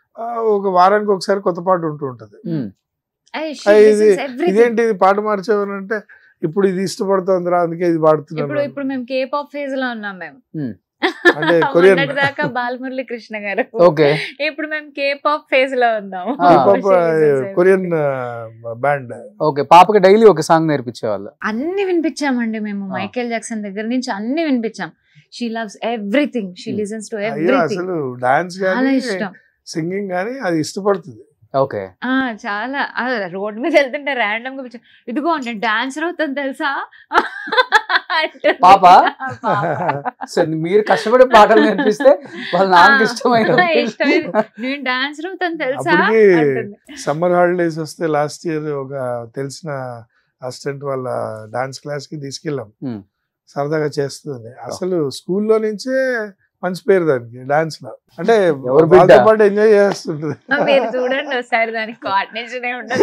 Speaker 4: ఒక వారానికి ఒకసారి కొత్త పాట ఉంటూ ఉంటది
Speaker 2: ఉమ్,
Speaker 6: Ay, she
Speaker 4: ఆ, ఇది
Speaker 6: listens everything.
Speaker 4: ఇదేంటి ఇది పాట మార్చేవని అంటే ఇప్పుడు ఇది ఇష్టపడుతోందిరా అందుకే ఇది
Speaker 6: ఇప్పుడు
Speaker 4: పాడుతున్నాను
Speaker 6: ఇప్పుడు మేము కే పాప్ ఫేజ్ లో ఉన్నాం మేము
Speaker 2: Hmm.
Speaker 4: అంటే కొరియన్
Speaker 6: మొన్నటి దాకా బాలమురళి కృష్ణ గారు
Speaker 2: ఓకే
Speaker 6: ఇప్పుడు మేము కే పాప్ ఫేజ్ లో ఉన్నాం
Speaker 2: Ah.
Speaker 4: పాప కొరియన్ బ్యాండ్
Speaker 2: ఓకే పాపకి డైలీ ఒక సాంగ్ నేర్పించేవాళ్ళు
Speaker 6: అన్ని వినిపించామండి మేము
Speaker 2: Ah.
Speaker 6: మైకేల్ జాక్సన్ దగ్గర నుంచి అన్ని వినిపించాం she loves everything she
Speaker 2: Hmm.
Speaker 6: Listens to
Speaker 4: అయ్యో
Speaker 6: ఎవ్రీథింగ్
Speaker 4: అసలు డాన్స్
Speaker 6: చాలా
Speaker 4: కానీ
Speaker 6: ఇష్టం
Speaker 4: సింగింగ్ కానీ అది ఇష్టపడుతుంది
Speaker 2: ఓకే
Speaker 6: ఆ చాలా రోడ్ మీద వెళ్తుంటే ర్యాండమ్ గా పిలిచి, ఇదిగో నేను డాన్సర్ అవుతాను తెలుసా అంటుంది.
Speaker 2: పాప?
Speaker 6: పాప.
Speaker 2: సో మీరు కష్టపడే పాటలు నేర్పిస్తే వాళ్ళ నాన్నకి ఇష్టమైన
Speaker 6: ఆ, ఇష్టమైన నేను డాన్స్ రూతాను తెలుసా
Speaker 4: అప్పటికి
Speaker 6: అంటుంది.
Speaker 4: సమ్మర్ హాలిడేస్ వస్తే లాస్ట్ ఇయర్ ఒక తెలిసిన అసిస్టెంట్ వాళ్ళ డాన్స్ క్లాస్ కి తీసుకెళ్ళాం
Speaker 2: Hmm.
Speaker 4: సరదాగా చేస్తుంది అసలు స్కూల్లో నుంచే మంచి పేరు దానికి డాన్స్ లో అంటే
Speaker 2: ఎవరు బిడ్డ?
Speaker 4: వాళ్ళతో పాటు ఎంజాయ్ చేస్తుంటది
Speaker 6: ఆ, మీరు చూడండి ఒకసారి దానికి కోఆర్డినేషన్ ఉండదు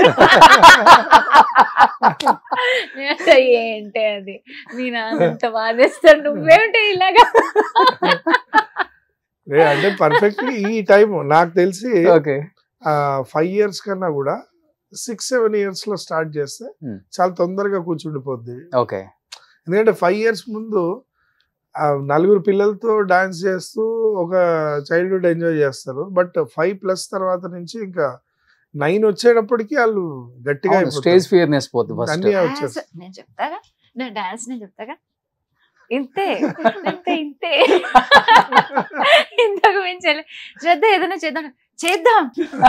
Speaker 6: నేను ఏంటి అది మీ నాన్న ఎంత బాధేస్తాడు నువ్వేంటి ఇలాగా
Speaker 4: ఏ, అంటే పర్ఫెక్ట్ ఈ టైం నాకు తెలిసి
Speaker 2: ఓకే
Speaker 4: ఫైవ్ ఇయర్స్ కన్నా కూడా సిక్స్ సెవెన్ ఇయర్స్ లో స్టార్ట్ చేస్తే
Speaker 2: Hmm.
Speaker 4: చాలా తొందరగా కూర్చుండిపోద్ది
Speaker 2: ఓకే
Speaker 4: ఎందుకంటే ఫైవ్ ఇయర్స్ ముందు ఆ నలుగురు పిల్లలతో డాన్స్ చేస్తూ ఒక చైల్డ్హుడ్ ఎంజాయ్ చేస్తారు బట్ ఫైవ్ ప్లస్ తర్వాత నుంచి ఇంకా నైన్ వచ్చేటప్పటికి వాళ్ళు గట్టిగా
Speaker 2: స్టేజ్ ఫియర్నెస్ పోతుంది ఫస్ట్
Speaker 4: అన్ని
Speaker 6: డాన్స్
Speaker 4: వచ్చేస్తాయి
Speaker 6: నేను చెప్తాగా నా డాన్స్ నేను చెప్తాగా ఇంతే ఇంతే ఇంతే ఇంతకు మించాలి శ్రద్ధ ఏదైనా చేద్దాం చేద్దాం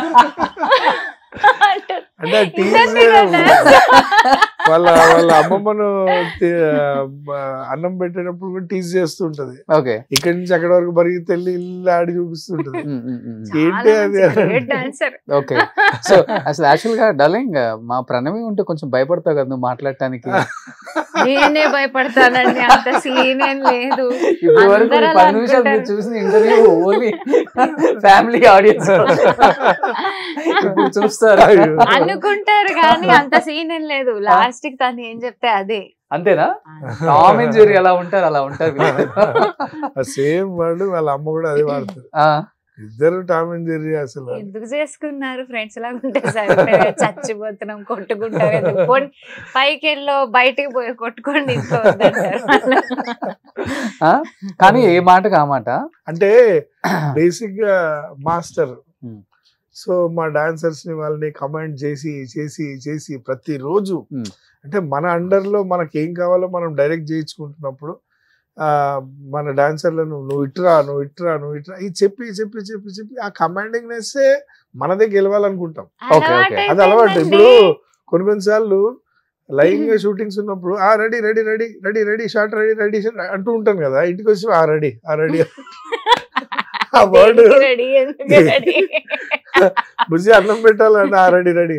Speaker 6: అంటారు.
Speaker 4: అంటే ఆ tease
Speaker 6: ఇంతే కదా dance.
Speaker 4: వాళ్ళ వాళ్ళ అమ్మమ్మను తి- ఆ, అన్నం పెట్టేటప్పుడు కూడా టీజ్ చేస్తుంటది
Speaker 2: ఓకే
Speaker 4: ఇక్కడి నుంచి అక్కడ వరకు పరిగెత్తి వెళ్ళి ఇల్లు ఆడి చూపిస్తుంటది ఏంటి
Speaker 6: చాలా
Speaker 4: అది
Speaker 6: మంచి great dancer.
Speaker 2: ఓకే సో అసలు యాక్చువల్ గా డార్లింగ్ మా ప్రణవి ఉంటే కొంచెం భయపడతావు కదా నువ్వు మాట్లాడటానికి
Speaker 6: నేనే భయపడతానండి అంత సీన్ ఏం లేదు
Speaker 2: ఇప్పటి వరకు
Speaker 6: అందరూ
Speaker 2: ఈ
Speaker 6: అలా
Speaker 2: పది నిమిషాలు మీరు
Speaker 6: అనుకుంటారు.
Speaker 2: చూసిన ఇంటర్వ్యూ ఓన్లీ ఫ్యామిలీ ఆడియన్స్ ఇప్పుడు చూస్తారు
Speaker 4: అయ్యో.
Speaker 6: అనుకుంటారు కానీ అంత సీన్ ఏం లేదు లాస్ట్ కి తను ఏం చెప్తే అదే
Speaker 2: అంతేనా టామ్ అండ్ జెర్రీ ఎలా ఉంటారు అలా ఉంటారు వీళ్ళిద్దరు.
Speaker 4: సేమ్ వర్డ్ వాళ్ళ అమ్మ కూడా అదే వాడుతుంది
Speaker 2: ఆ,
Speaker 4: ఇద్దరు టామ్ అండ్ జెర్రీ అసలు
Speaker 6: ఎందుకు చేసుకున్నారు ఫ్రెండ్స్ లాగా ఉంటే సరే చచ్చిపోతున్నాం కొట్టుకుంటారు ఎందుకు? పోనీ పైకి వెళ్ళో బయటికి పోయి కొట్టుకోండి ఇంట్లో వద్దంటారు.
Speaker 2: ఆ? కానీ ఏ మాటకు ఆ మాట
Speaker 4: అంటే బేసిక్ గా మాస్టర్
Speaker 2: Hmm.
Speaker 4: సో మా డాన్సర్స్ ని వాళ్ళని కమాండ్ చేసి చేసి చేసి ప్రతిరోజు
Speaker 2: Hmm.
Speaker 4: అంటే మన అండర్ లో మనకి ఏం కావాలో మనం డైరెక్ట్ చేయించుకుంటున్నప్పుడు ఆ మన డాన్సర్లను నువ్వు ఇట్రా నువ్వు ఇట్రా నువ్వు ఇట్రా ఇది చెప్పి చెప్పి చెప్పి చెప్పి ఆ కమాండింగ్ నెస్సే మనదే గెలవాలనుకుంటాం
Speaker 2: Okay, okay.
Speaker 6: అలవాటు
Speaker 4: అది అలవాటు
Speaker 6: అయిపోయిందండి.
Speaker 4: ఇప్పుడు కొన్ని కొన్నిసార్లు లైవ్ గా షూటింగ్స్ ఉన్నప్పుడు ఆ ready ready ready ready ready shot ready ready అంటూ ఉంటాను కదా ఇంటికి వచ్చి ఆ రెడీ ఆ రెడీ ఆ వర్డ్
Speaker 6: దేనికి ready? ఎందుకు ready?
Speaker 4: బుజ్జి అన్నం పెట్టాలంటే ఆ రెడీ రెడీ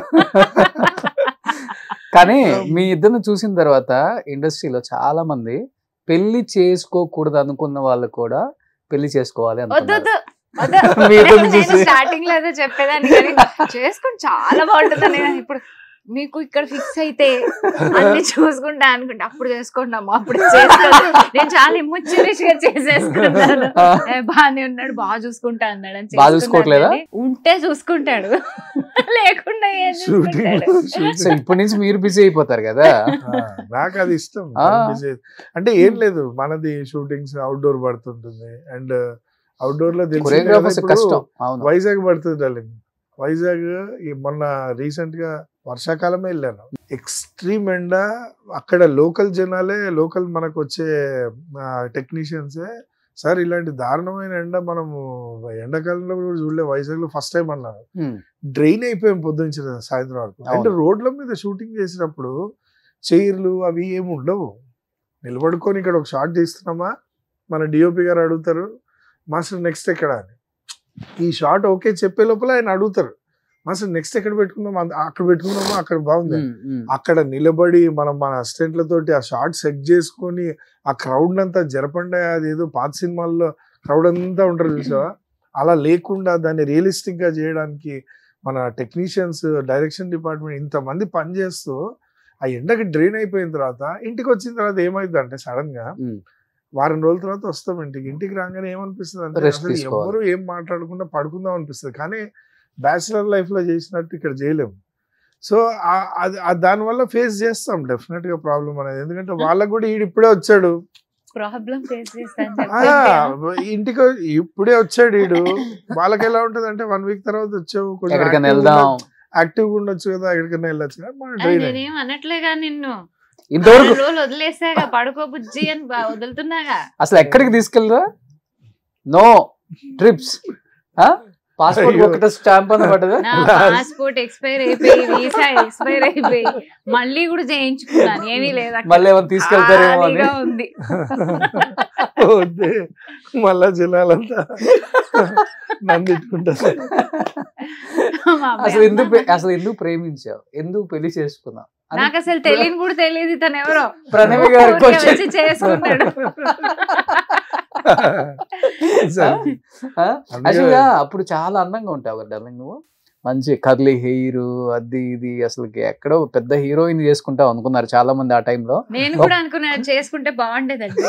Speaker 2: కానీ మీ ఇద్దరిని చూసిన తర్వాత ఇండస్ట్రీలో చాలా మంది పెళ్లి చేసుకోకూడదు అనుకున్న వాళ్ళు కూడా పెళ్లి చేసుకోవాలి
Speaker 6: వద్దు
Speaker 2: అనుకున్నారు
Speaker 6: వద్దు, వద్దు.
Speaker 2: మీ ఇద్దరిని
Speaker 6: నేను
Speaker 2: చూసి
Speaker 6: స్టార్టింగ్ లో ఏదో చెప్పేదాన్ని కానీ చేసుకుని చాలా బాగుంటుందని కానీ ఇప్పుడు మీకు ఇక్కడ ఫిక్స్ అయితే అన్ని చూసుకుంటా అనుకుంటా అప్పుడు చేసుకుంటాము అప్పుడు చేసుకోండి నేను చాలా ఇమ్మొచ్చిరిష్ గా చేసేసుకున్నాను
Speaker 2: ఆ,
Speaker 6: ఏ, బాగానే ఉన్నాడు బాగా చూసుకుంటా అన్నాడు అని
Speaker 2: బాగా
Speaker 6: చేసుకున్నాను
Speaker 2: చూసుకోవట్లేదా?
Speaker 6: కానీ ఉంటే చూసుకుంటాడు లేకుండా ఏం
Speaker 4: షూటింగ్
Speaker 6: చూసుకుంటాడు
Speaker 2: సో ఇప్పటి నుంచి మీరు బిజీ అయిపోతారు కదా
Speaker 4: నాకు అది ఇష్టం
Speaker 2: ఆ.
Speaker 4: busy. అంటే ఏం లేదు మనది షూటింగ్స్ అవుట్డోర్ పడుతుంటుంది అండ్ అవుట్డోర్ లో తెలిసిందే కదా
Speaker 2: కొరియోగ్రాఫర్స్
Speaker 4: ఇప్పుడు
Speaker 2: కష్టం అవును
Speaker 4: వైజాగ్ పడుతుంది డార్లింగ్ వైజాగ్ ఈ మొన్న రీసెంట్ గా వర్షాకాలమే వెళ్ళాను ఎక్స్ట్రీమ్ ఎండ అక్కడ లోకల్ జనాలే లోకల్ మనకు వచ్చే టెక్నీషియన్సే సార్ ఇలాంటి దారుణమైన ఎండ మనము ఎండాకాలంలో కూడా చూడలే వైజాగ్ లో ఫస్ట్ టైం అన్నారు
Speaker 2: Hmm.
Speaker 4: డ్రైన్ అయిపోయాం పొద్దుంచి సాయంత్రం వరకు
Speaker 2: అవును.
Speaker 4: అంటే రోడ్ల మీద షూటింగ్ చేసినప్పుడు చైర్లు అవి ఏమి ఉండవు నిలబడుకొని ఇక్కడ ఒక షాట్ తీస్తున్నామా మన డిఓపి గారు అడుగుతారు మాస్టర్ నెక్స్ట్ ఎక్కడ అని ఈ షాట్ ఓకే చెప్పే లోపల ఆయన అడుగుతారు మాస్టర్ నెక్స్ట్ ఎక్కడ పెట్టుకుందాం అంద- అక్కడ పెట్టుకుందామా అక్కడ బాగుంది
Speaker 2: ఉమ్, ఉమ్.
Speaker 4: అక్కడ నిలబడి మనం మన అసిస్టెంట్లతోటి ఆ షాట్ సెట్ చేసుకొని ఆ క్రౌడ్ అంతా జరపండి అది ఏదో పాత సినిమాల్లో క్రౌడ్ అంతా ఉంటారు చూసావా అలా లేకుండా దాన్ని రియలిస్టిక్ గా చేయడానికి మన టెక్నీషియన్స్ డైరెక్షన్ డిపార్ట్మెంట్ ఇంతమంది పనిచేస్తూ ఆ ఎండకి డ్రైన్ అయిపోయిన తర్వాత ఇంటికి వచ్చిన తర్వాత ఏమైంది అంటే సడన్ గా
Speaker 2: ఉమ్.
Speaker 4: వారం రోజుల తర్వాత వస్తాం ఇంటికి ఇంటికి రాగానే ఏమనిపిస్తుంది అంటే
Speaker 2: Rest
Speaker 4: అసలు
Speaker 2: తీసుకోవాలి.
Speaker 4: ఎవరు ఏం మాట్లాడకుండా పడుకుందాం అనిపిస్తుంది కానీ బ్యాచిలర్ లైఫ్ లో చేసినట్టు ఇక్కడ చేయలేము సో ఆ- అది ఆ దానివల్ల ఫేస్ చేస్తాం డెఫినెట్ గా ప్రాబ్లం అనేది ఎందుకంటే వాళ్ళకు కూడా ఈడు ఇప్పుడే వచ్చాడు
Speaker 6: ప్రాబ్లం ఫేస్ చేస్తాను
Speaker 4: ఆ,
Speaker 6: చెప్పండి.
Speaker 4: ఇంటికి ఇప్పుడే వచ్చాడు ఈడు వాళ్ళకి ఎలా ఉంటది అంటే వన్ వీక్ తర్వాత వచ్చావు
Speaker 2: ఎక్కడికైనా వెళ్దాం
Speaker 4: యాక్టివ్ ఉండొచ్చు కదా ఎక్కడికైనా వెళ్ళొచ్చు కదా మన
Speaker 6: అది
Speaker 4: డ్రైన్
Speaker 6: నేనేం అనట్లేగా నిన్ను
Speaker 2: ఇంతవరకు
Speaker 6: ఆరు రోజులు వదిలేసాగా పడుకో బుజ్జి అని బా- వదులుతున్నాగా
Speaker 2: అసలు ఎక్కడికి తీసుకెళ్ళరా నో ట్రిప్స్ పాస్పోర్ట్
Speaker 4: అయ్యో.
Speaker 2: ఒకటే స్టాంప్ అని పడ్డదా
Speaker 6: నా పాస్పోర్ట్ ఎక్స్పైర్ అయిపోయి వీసా ఎక్స్పైర్ అయిపోయి మళ్ళీ కూడా చేయించుకున్నాను ఏమీ లేదు అక్కడ.
Speaker 2: మళ్ళీ ఏమైనా తీసుకెళ్తారేమో అని
Speaker 6: ఖాళీగా ఉంది
Speaker 4: వద్దే. మళ్ళా జిల్లాలంతా నన్ను తిట్టుకుంటారు
Speaker 6: మా అబ్బాయి
Speaker 2: అసలు ఎందుకు
Speaker 6: అమ్మ,
Speaker 2: పె- అసలు ఎందుకు ప్రేమించావు ఎందుకు పెళ్లి చేసుకున్నావు అని
Speaker 6: నాకు అసలు తెలియని కూడా తెలియదు తను ఎవరో
Speaker 2: ప్రణవి గారి
Speaker 6: ఊరికే
Speaker 2: question.
Speaker 6: వచ్చి చేసుకున్నాడు
Speaker 4: సరే.
Speaker 2: ఆ?
Speaker 4: అందుకే-
Speaker 2: Actually గా అప్పుడు చాలా అందంగా ఉంటావు కదా డార్లింగ్ నువ్వు మంచి కర్లీ హెయిర్ అది ఇది అసలు ఎక్కడో పెద్ద హీరోయిన్ చేసుకుంటావు అనుకున్నారు చాలా మంది ఆ టైంలో
Speaker 6: నేను కూడా అనుకున్నాను చేసుకుంటే బాగుండేదండి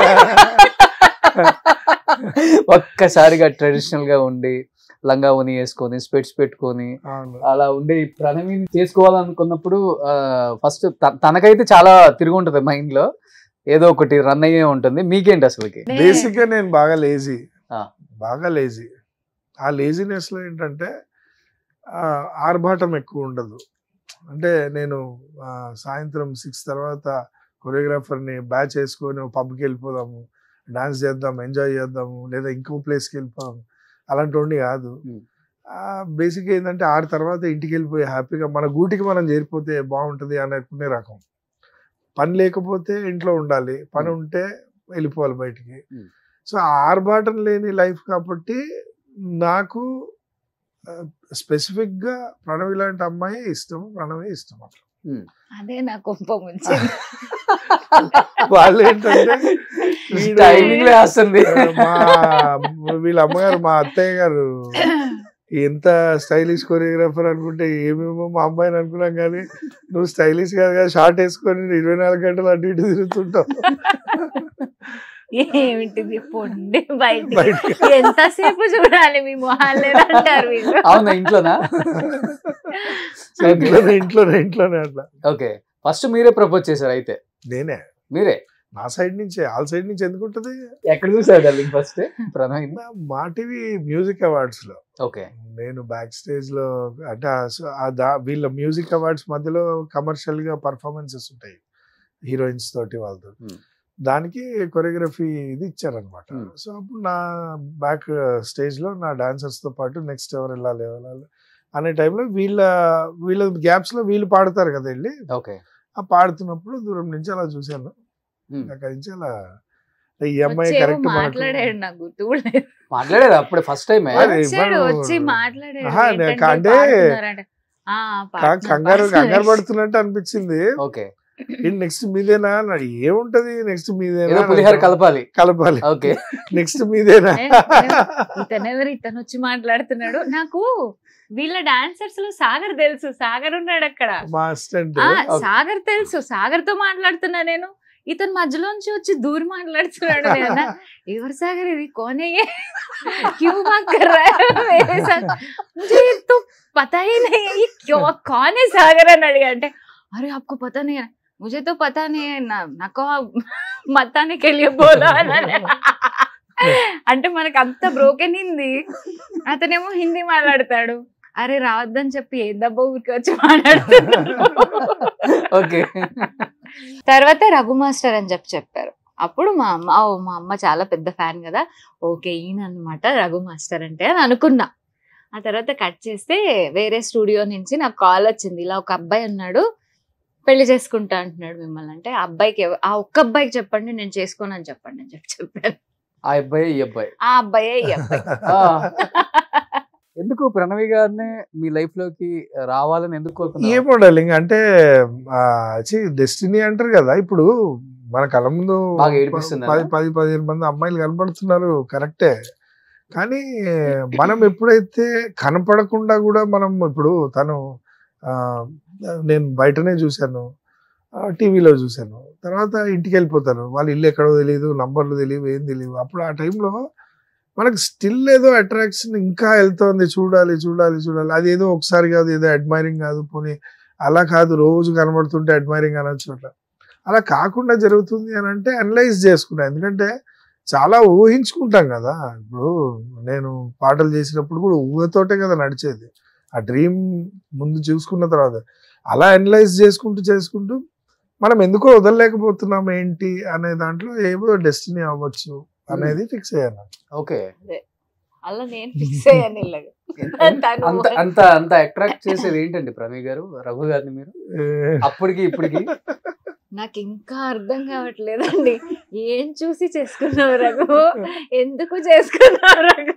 Speaker 2: ఒక్కసారిగా ట్రెడిషనల్ గా ఉండి లంగా ఉని వేసుకొని స్పెట్స్ పెట్టుకొని
Speaker 4: అవును.
Speaker 2: అలా ఉండే ఈ ప్రణవిని చేసుకోవాలనుకున్నప్పుడు ఫస్ట్ తనకైతే చాలా తిరిగి ఉంటది మైండ్ లో ఏదో ఒకటి రన్ అయ్యే ఉంటుంది మీకేంటి అసలుకి
Speaker 6: నే-
Speaker 4: బేసిక్ గా నేను బాగా లేజీ
Speaker 2: ఆ.
Speaker 4: బాగా లేజీ ఆ లేజినెస్ లో ఏంటంటే ఆ, ఆర్భాటం ఎక్కువ ఉండదు అంటే నేను ఆ, సాయంత్రం సిక్స్ తర్వాత కొరియోగ్రాఫర్ని బ్యాచ్ వేసుకొని పబ్కి వెళ్ళిపోదాము డాన్స్ చేద్దాం ఎంజాయ్ చేద్దాము లేదా ఇంకో ప్లేస్కి వెళ్ళిపోదాము అలాంటి కాదు
Speaker 2: Hmm.
Speaker 4: బేసిక్ ఏంటంటే ఆరు తర్వాత ఇంటికి వెళ్ళిపోయి హ్యాపీగా మన గూటికి మనం చేరిపోతే బాగుంటుంది అనుకునే రకం పని లేకపోతే ఇంట్లో ఉండాలి పని
Speaker 2: Hmm.
Speaker 4: ఉంటే వెళ్ళిపోవాలి బయటికి
Speaker 2: Hmm.
Speaker 4: సో ఆ ఆర్భాటం లేని లైఫ్ కాబట్టి నాకు స్పెసిఫిక్ గా ప్రణవి లాంటి అమ్మాయి ఇష్టం ప్రణవి ఇష్టం అట్లా
Speaker 6: అదే నా కోపం వచ్చింది
Speaker 4: వాళ్ళు ఏంటంటే వీడు-
Speaker 2: టైమింగ్ లో వేస్తుంది
Speaker 4: మా వీళ్ళ అమ్మగారు మా అత్తయ్య గారు ఎంత స్టైలిష్ కొరియోగ్రాఫర్ అనుకుంటే ఏమేమో మా అమ్మాయిని అనుకున్నాం కానీ నువ్వు స్టైలిష్ కాదు కదా షార్ట్ వేసుకొని ఇరవై నాలుగు గంటలు అటు ఇటు తిరుగుతుంటావు
Speaker 6: ఏమిటిది పొండి బయట
Speaker 4: బయటికి.
Speaker 6: ఎంతసేపు చూడాలి మీ మొహాలు అంటారు వీళ్ళు
Speaker 2: అవునా ఇంట్లోనా
Speaker 4: ఇంట్లోనే ఇంట్లోనే ఇంట్లోనే అట్లా
Speaker 2: ఓకే ఫస్ట్ మీరే ప్రపోజ్ చేశారు అయితే
Speaker 4: నేనే
Speaker 2: మీరే
Speaker 4: నా సైడ్ నుంచే ఆల్ సైడ్ నుంచి ఎందుకు ఉంటుంది
Speaker 2: ఎక్కడ చూసారు darling first Pranav
Speaker 4: Maa TV music awards లో
Speaker 2: ఓకే
Speaker 4: నేను బ్యాక్ స్టేజ్ లో అంటే ఆ స- ఆ దా వీళ్ళ మ్యూజిక్ అవార్డ్స్ మధ్యలో కమర్షియల్ గా పర్ఫార్మెన్సెస్ ఉంటాయి హీరోయిన్స్ తోటి వాళ్ళతో
Speaker 2: Hmm.
Speaker 4: దానికి కొరియోగ్రఫీ ఇది ఇచ్చారనమాట
Speaker 2: Hmm.
Speaker 4: సో అప్పుడు నా బ్యాక్ స్టేజ్ లో నా dancers తో పాటు నెక్స్ట్ ఎవరు వెళ్ళాలి ఎవరు వెళ్ళాలి అనే టైంలో వీళ్ళ వీళ్ళ గ్యాప్స్ లో వీళ్ళు పాడతారు కదా వెళ్ళి
Speaker 2: ఓకే
Speaker 4: ఆ పాడుతున్నప్పుడు దూరం నుంచి అలా చూశాను
Speaker 2: Hmm.
Speaker 4: అక్కడి నుంచి అలా ఈ అమ్మాయి
Speaker 6: వచ్చేమో
Speaker 4: కరెక్ట్
Speaker 6: మాట్లాడాడు నాకు గుర్తు కూడా లేదు.
Speaker 2: మాట్లాడేది అప్పుడే ఫస్ట్ టైం
Speaker 4: అరే,
Speaker 6: వచ్చాడు
Speaker 4: ఇవ్వను.
Speaker 6: వచ్చి మాట్లాడాడు
Speaker 4: ఆహా, నే-
Speaker 6: ఏంటంటే
Speaker 4: అంటే-
Speaker 6: పాడుతున్నారంట. ఆ, పాడుతున్నా,
Speaker 4: కంగారు
Speaker 6: పాడుతున్నా.
Speaker 4: కంగారు పడుతున్నట్టు అనిపించింది
Speaker 2: ఓకే
Speaker 4: నెక్స్ట్ మీదేనా అన్నాడు ఏముంటది నెక్స్ట్ మీదేనా
Speaker 2: ఏదో
Speaker 4: అని
Speaker 2: పులిహార
Speaker 4: అంటాడు.
Speaker 2: కలపాలి
Speaker 4: కలపాలి
Speaker 2: ఓకే
Speaker 4: నెక్స్ట్ మీదేనా
Speaker 6: ఏ, ఇతను ఎవరు ఇతను వచ్చి మాట్లాడుతున్నాడు నాకు వీళ్ళ డాన్సర్స్ లో సాగర్ తెలుసు సాగర్ ఉన్నాడు అక్కడ
Speaker 4: మా అసిస్టెంట్
Speaker 6: ఆ సాగర్ తెలుసు సాగర్ తో మాట్లాడుతున్నా నేను ఇతను మధ్యలోంచి వచ్చి దూరి మాట్లాడుతున్నాడు నేను అన్నా, ఎవరు సాగర్ ఇది కోనే ये? क्यों बात कर रहा है मेरे साथ मुझे तो पता ही नहीं है ये क्यों कौन है सागर అని అడిగా అంటే अरे आपको पता नहीं है मुझे तो पता नहीं है ना నాకు మతానే के लिए बोला అన్నాను. అంటే మనకు అంత బ్రోకెన్ హిందీ అతనేమో హిందీ మాట్లాడతాడు అరే రావద్దని చెప్పి ఏ దెబ్బ ఊరికి వచ్చి మాట్లాడుతున్నాడు
Speaker 2: ఓకే
Speaker 6: తర్వాత రఘు మాస్టర్ అని చెప్పి చెప్పారు అప్పుడు మా అమ్మ "ఓ, మా అమ్మ చాలా పెద్ద ఫ్యాన్ కదా ఓకే ఈయన అనమాట రఘు మాస్టర్ అంటే అని అనుకున్నా ఆ తర్వాత కట్ చేస్తే వేరే స్టూడియో నుంచి నాకు కాల్ వచ్చింది ఇలా ఒక అబ్బాయి ఉన్నాడు పెళ్లి చేసుకుంటా అంటున్నాడు మిమ్మల్ని అంటే ఆ అబ్బాయికి ఎవ- ఆ ఒక్క అబ్బాయికి చెప్పండి నేను చేసుకోను అని చెప్పండి అని చెప్పి చెప్పాను
Speaker 2: ఆ అబ్బాయి ఈ అబ్బాయి
Speaker 6: ఆ అబ్బాయే ఈ అబ్బాయి
Speaker 2: ఆ, ఎందుకు ప్రణవి గారిని మీ లైఫ్ లోకి రావాలని ఎందుకు కోరుకున్నారు
Speaker 4: ఏమో డార్లింగ్ అంటే డెస్టినీ అంటారు కదా ఇప్పుడు మన కళ్ళ ముందు
Speaker 2: బాగా ఏడిపిస్తుందా?
Speaker 4: పది పది పదిహేను మంది అమ్మాయిలు కనపడుతున్నారు కరెక్టే కానీ మనం ఎప్పుడైతే కనపడకుండా కూడా మనం ఇప్పుడు తను ఆ, నేను బయటనే చూశాను టీవీలో చూశాను తర్వాత ఇంటికి వెళ్ళిపోతారు వాళ్ళ ఇల్లు ఎక్కడో తెలియదు నంబర్లు తెలియదు ఏం తెలియదు అప్పుడు ఆ టైంలో మనకు స్టిల్ ఏదో అట్రాక్షన్ ఇంకా వెళ్తోంది చూడాలి చూడాలి చూడాలి అది ఏదో ఒకసారి కాదు ఏదో అడ్మైరింగ్ కాదు పోనీ అలా కాదు రోజు కనబడుతుంటే అడ్మైరింగ్ అనొచ్చు అట్లా అలా కాకుండా జరుగుతుంది అని అంటే అనలైజ్ చేసుకున్నా ఎందుకంటే చాలా ఊహించుకుంటాం కదా ఇప్పుడు నేను పాటలు చేసినప్పుడు కూడా ఊహతోటే కదా నడిచేది ఆ డ్రీమ్ ముందు చూసుకున్న తర్వాత అలా అనలైజ్ చేసుకుంటూ చేసుకుంటూ మనం ఎందుకో వదలలేకపోతున్నాం ఏంటి అనే దాంట్లో ఏదో డెస్టినీ అవ్వచ్చు అనేది ఫిక్స్ అయ్యాను
Speaker 2: ఓకే
Speaker 6: అలా నేను ఫిక్స్ అయ్యాను ఇలాగా తను
Speaker 2: అంత అంత అంత అట్రాక్ట్ చేసేది ఏంటండి ప్రవీణ్ గారు రఘు గారిని మీరు అప్పటికి ఇప్పటికి
Speaker 6: నాకు ఇంకా అర్థం కావట్లేదండి ఏం చూసి చేసుకున్నావు రఘు ఎందుకు చేసుకున్నావు రఘు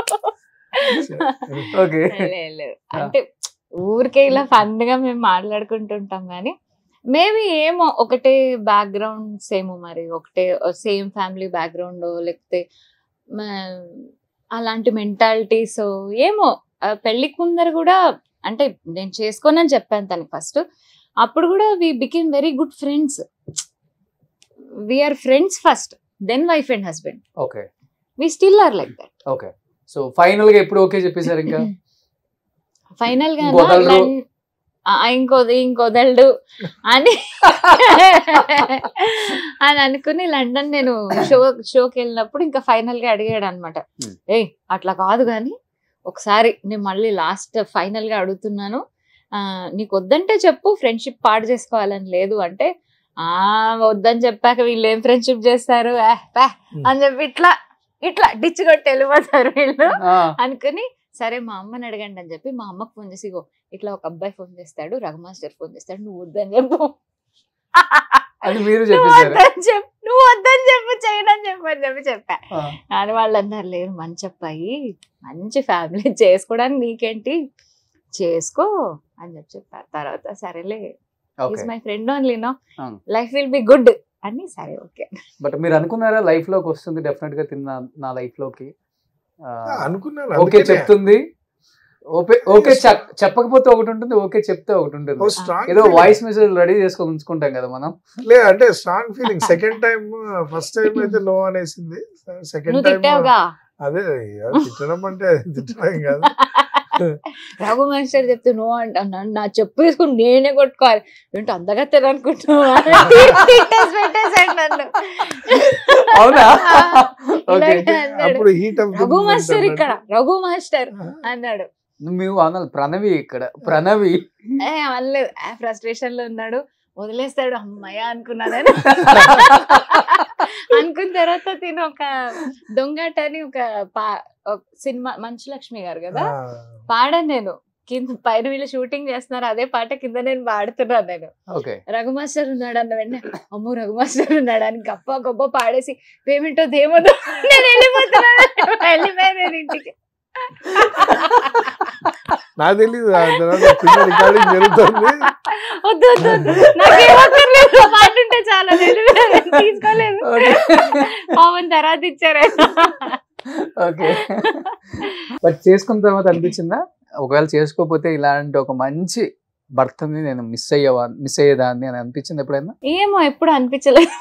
Speaker 2: ఓకే
Speaker 6: లే, లేదు. అంటే ఊరికే ఇలా ఫన్ గా మేము మాట్లాడుకుంటుంటాం కానీ మేబీ ఏమో ఒకటే బ్యాక్గ్రౌండ్స్ ఏమో మరి ఒకటే సేమ్ ఫ్యామిలీ బ్యాక్గ్రౌండ్ లేకపోతే మ- అలాంటి మెంటాలిటీస్ ఏమో ఆ పెళ్లికి ముందర కూడా అంటే నేను చేసుకోనని చెప్పాను తనకి ఫస్ట్ అప్పుడు కూడా we became very good friends we are friends first then wife and husband
Speaker 2: okay
Speaker 6: we still are like that
Speaker 2: okay so final గా ఎప్పుడు ఓకే చెప్పేశారు ఇంకా
Speaker 6: ఫైనల్ గా
Speaker 2: ఇంకొదలరు.
Speaker 6: లం- ఆ, ఇంకోది ఇంకొదలడు అని అని అనుకుని లండన్ నేను షో షోకి వెళ్ళినప్పుడు ఇంకా ఫైనల్ గా అడిగాడు అనమాట
Speaker 2: Hmm.
Speaker 6: ఏయ్ అట్లా కాదు కానీ ఒకసారి నేను మళ్ళీ లాస్ట్ ఫైనల్ గా అడుగుతున్నాను ఆ, నీకు వద్దంటే చెప్పు ఫ్రెండ్షిప్ పాడు చేసుకోవాలని లేదు అంటే ఆ వద్దని చెప్పాక వీళ్ళు ఏం ఫ్రెండ్షిప్ చేస్తారు ఆ, పా అని చెప్పి ఇట్లా ఇట్లా డిచ్ కొట్టి వెళ్ళిపోతారు వీళ్ళు
Speaker 2: ఆ,
Speaker 6: అనుకుని సరే మా అమ్మని అడగండి అని చెప్పి మా అమ్మకు ఫోన్ చేసి "ఇగో ఇట్లా ఒక అబ్బాయి ఫోన్ చేస్తాడు రఘుమాస్టర్ ఫోన్ చేస్తాడు నువ్వు వద్దని చెప్పు
Speaker 2: అని మీరు
Speaker 6: నువ్వు
Speaker 2: చెప్పేశారు
Speaker 6: వద్దని చెప్పు నువ్వు వద్దని చెప్పు చేయనని చెప్పు అని చెప్పి చెప్పా
Speaker 2: ఆ,
Speaker 6: కానీ వాళ్ళు అన్నారు లేదు మంచి అబ్బాయి మంచి ఫ్యామిలీ చేసుకోవడానికి నీకేంటి చేసుకో అని చెప్పి చెప్పారు తర్వాత సరేలే
Speaker 2: okay
Speaker 6: is my friend only no
Speaker 2: ఆ.
Speaker 6: లైఫ్ విల్ బి గుడ్ అని సరే ఓకే
Speaker 2: బట్ మీరు అనుకున్నారా లైఫ్ లోకి వస్తుంది డెఫినెట్ గా తిన్న నా లైఫ్ లోకి ఆ,
Speaker 4: అనుకున్నాను
Speaker 2: ఓకే
Speaker 4: అందుకనే.
Speaker 2: చెప్తుంది ఓకే ఓకే చెప్- చెప్పకపోతే ఒకటి ఉంటుంది ఓకే చెప్తే ఒకటి
Speaker 4: ఓ
Speaker 2: ఉంటుంది
Speaker 4: strong
Speaker 2: ఏదో
Speaker 4: feeling.
Speaker 2: వాయిస్ మెసేజ్ రెడీ చేసుకొని ఉంచుకుంటాం కదా మనం
Speaker 4: లే అంటే strong feeling second time first time అయితే నో అనేసింది సెకండ్
Speaker 6: నువ్వు
Speaker 4: టైం
Speaker 6: తిట్టావుగా
Speaker 4: అదే ఇక తిట్టడం అంటే తిట్టడం కాదు
Speaker 6: రఘు మాస్టర్ చెప్తే నువ్వు అంట నన్ను నా చెప్పు తీసుకుని నేనే కొట్టుకోవాలి ఏంటి అంతగా తిననుకుంటున్నావా తిట్టేసి పెట్టేసాడు నన్ను
Speaker 2: అవునా ఓకే
Speaker 6: ఇలాగే అన్నాడు.
Speaker 4: అప్పుడు హీట్ ఆఫ్
Speaker 6: రఘు మాస్టర్ ఇక్కడ రఘు మాస్టర్ అన్నాడు
Speaker 2: మేము అనాలి ప్రణవి ఇక్కడ ప్రణవి
Speaker 6: ఏ అనలేదు ఫ్రస్ట్రేషన్ లో ఉన్నాడు వదిలేస్తాడు అమ్మయ్య అనుకున్నా నేను అనుకున్న తర్వాత తిను ఒక దొంగట అని ఒక పా ఒక సినిమా మంచు లక్ష్మి గారు కదా పాడాను నేను కింద పైన వీళ్ళు షూటింగ్ చేస్తున్నారు అదే పాట కింద నేను పాడుతున్నాను నేను
Speaker 2: ఓకే
Speaker 6: రఘుమాస్టర్ ఉన్నాడు అన్న వెంటనే అమ్మో రఘుమాస్టర్ ఉన్నాడు అని గప్ప గొప్ప పాడేసి పేమెంటో దేమోదో నేను వెళ్ళిపోతున్నాను వెళ్ళిపోయాను నేను ఇంటికి
Speaker 4: నాకు తెలియదు ఆ తర్వాత చిన్న రికార్డింగ్ జరుగుతుంది
Speaker 6: వద్దు వద్దు వద్దు నాకేమక్కర్లేదు పాట ఉంటే చాలా నేను తీసుకోలేదు పవన్ తర్వాత ఇచ్చారు
Speaker 2: ఓకే బట్ చేసుకున్న తర్వాత అనిపించిందా ఒకవేళ చేసుకోకపోతే ఇలాంటి ఒక మంచి భర్తని నేను మిస్ అయ్యేవా మిస్ అయ్యేదాన్ని అని అనిపించింది ఎప్పుడైనా
Speaker 6: ఏమో ఎప్పుడు అనిపించలేదు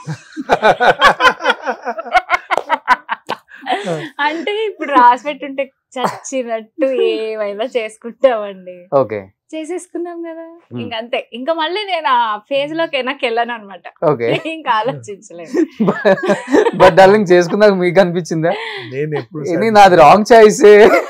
Speaker 6: అంటే ఇప్పుడు రాసి పెట్టుంటే చచ్చినట్టు ఏమైనా చేసుకుంటామండి
Speaker 2: ఓకే
Speaker 6: చేసేసుకున్నాం కదా
Speaker 2: Hmm.
Speaker 6: ఇంకా అంతే ఇంకా మళ్ళీ నేను ఆ ఫేజ్ లోకి వెనక్కి వెళ్ళాను అనమాట
Speaker 2: ఓకే
Speaker 6: ఇంకా ఆలోచించలేదు
Speaker 2: బట్ డార్లింగ్ చేసుకున్నాక మీకు అనిపించిందా
Speaker 4: నేను ఎప్పుడు
Speaker 2: ఇది నాది రాంగ్ చాయిస్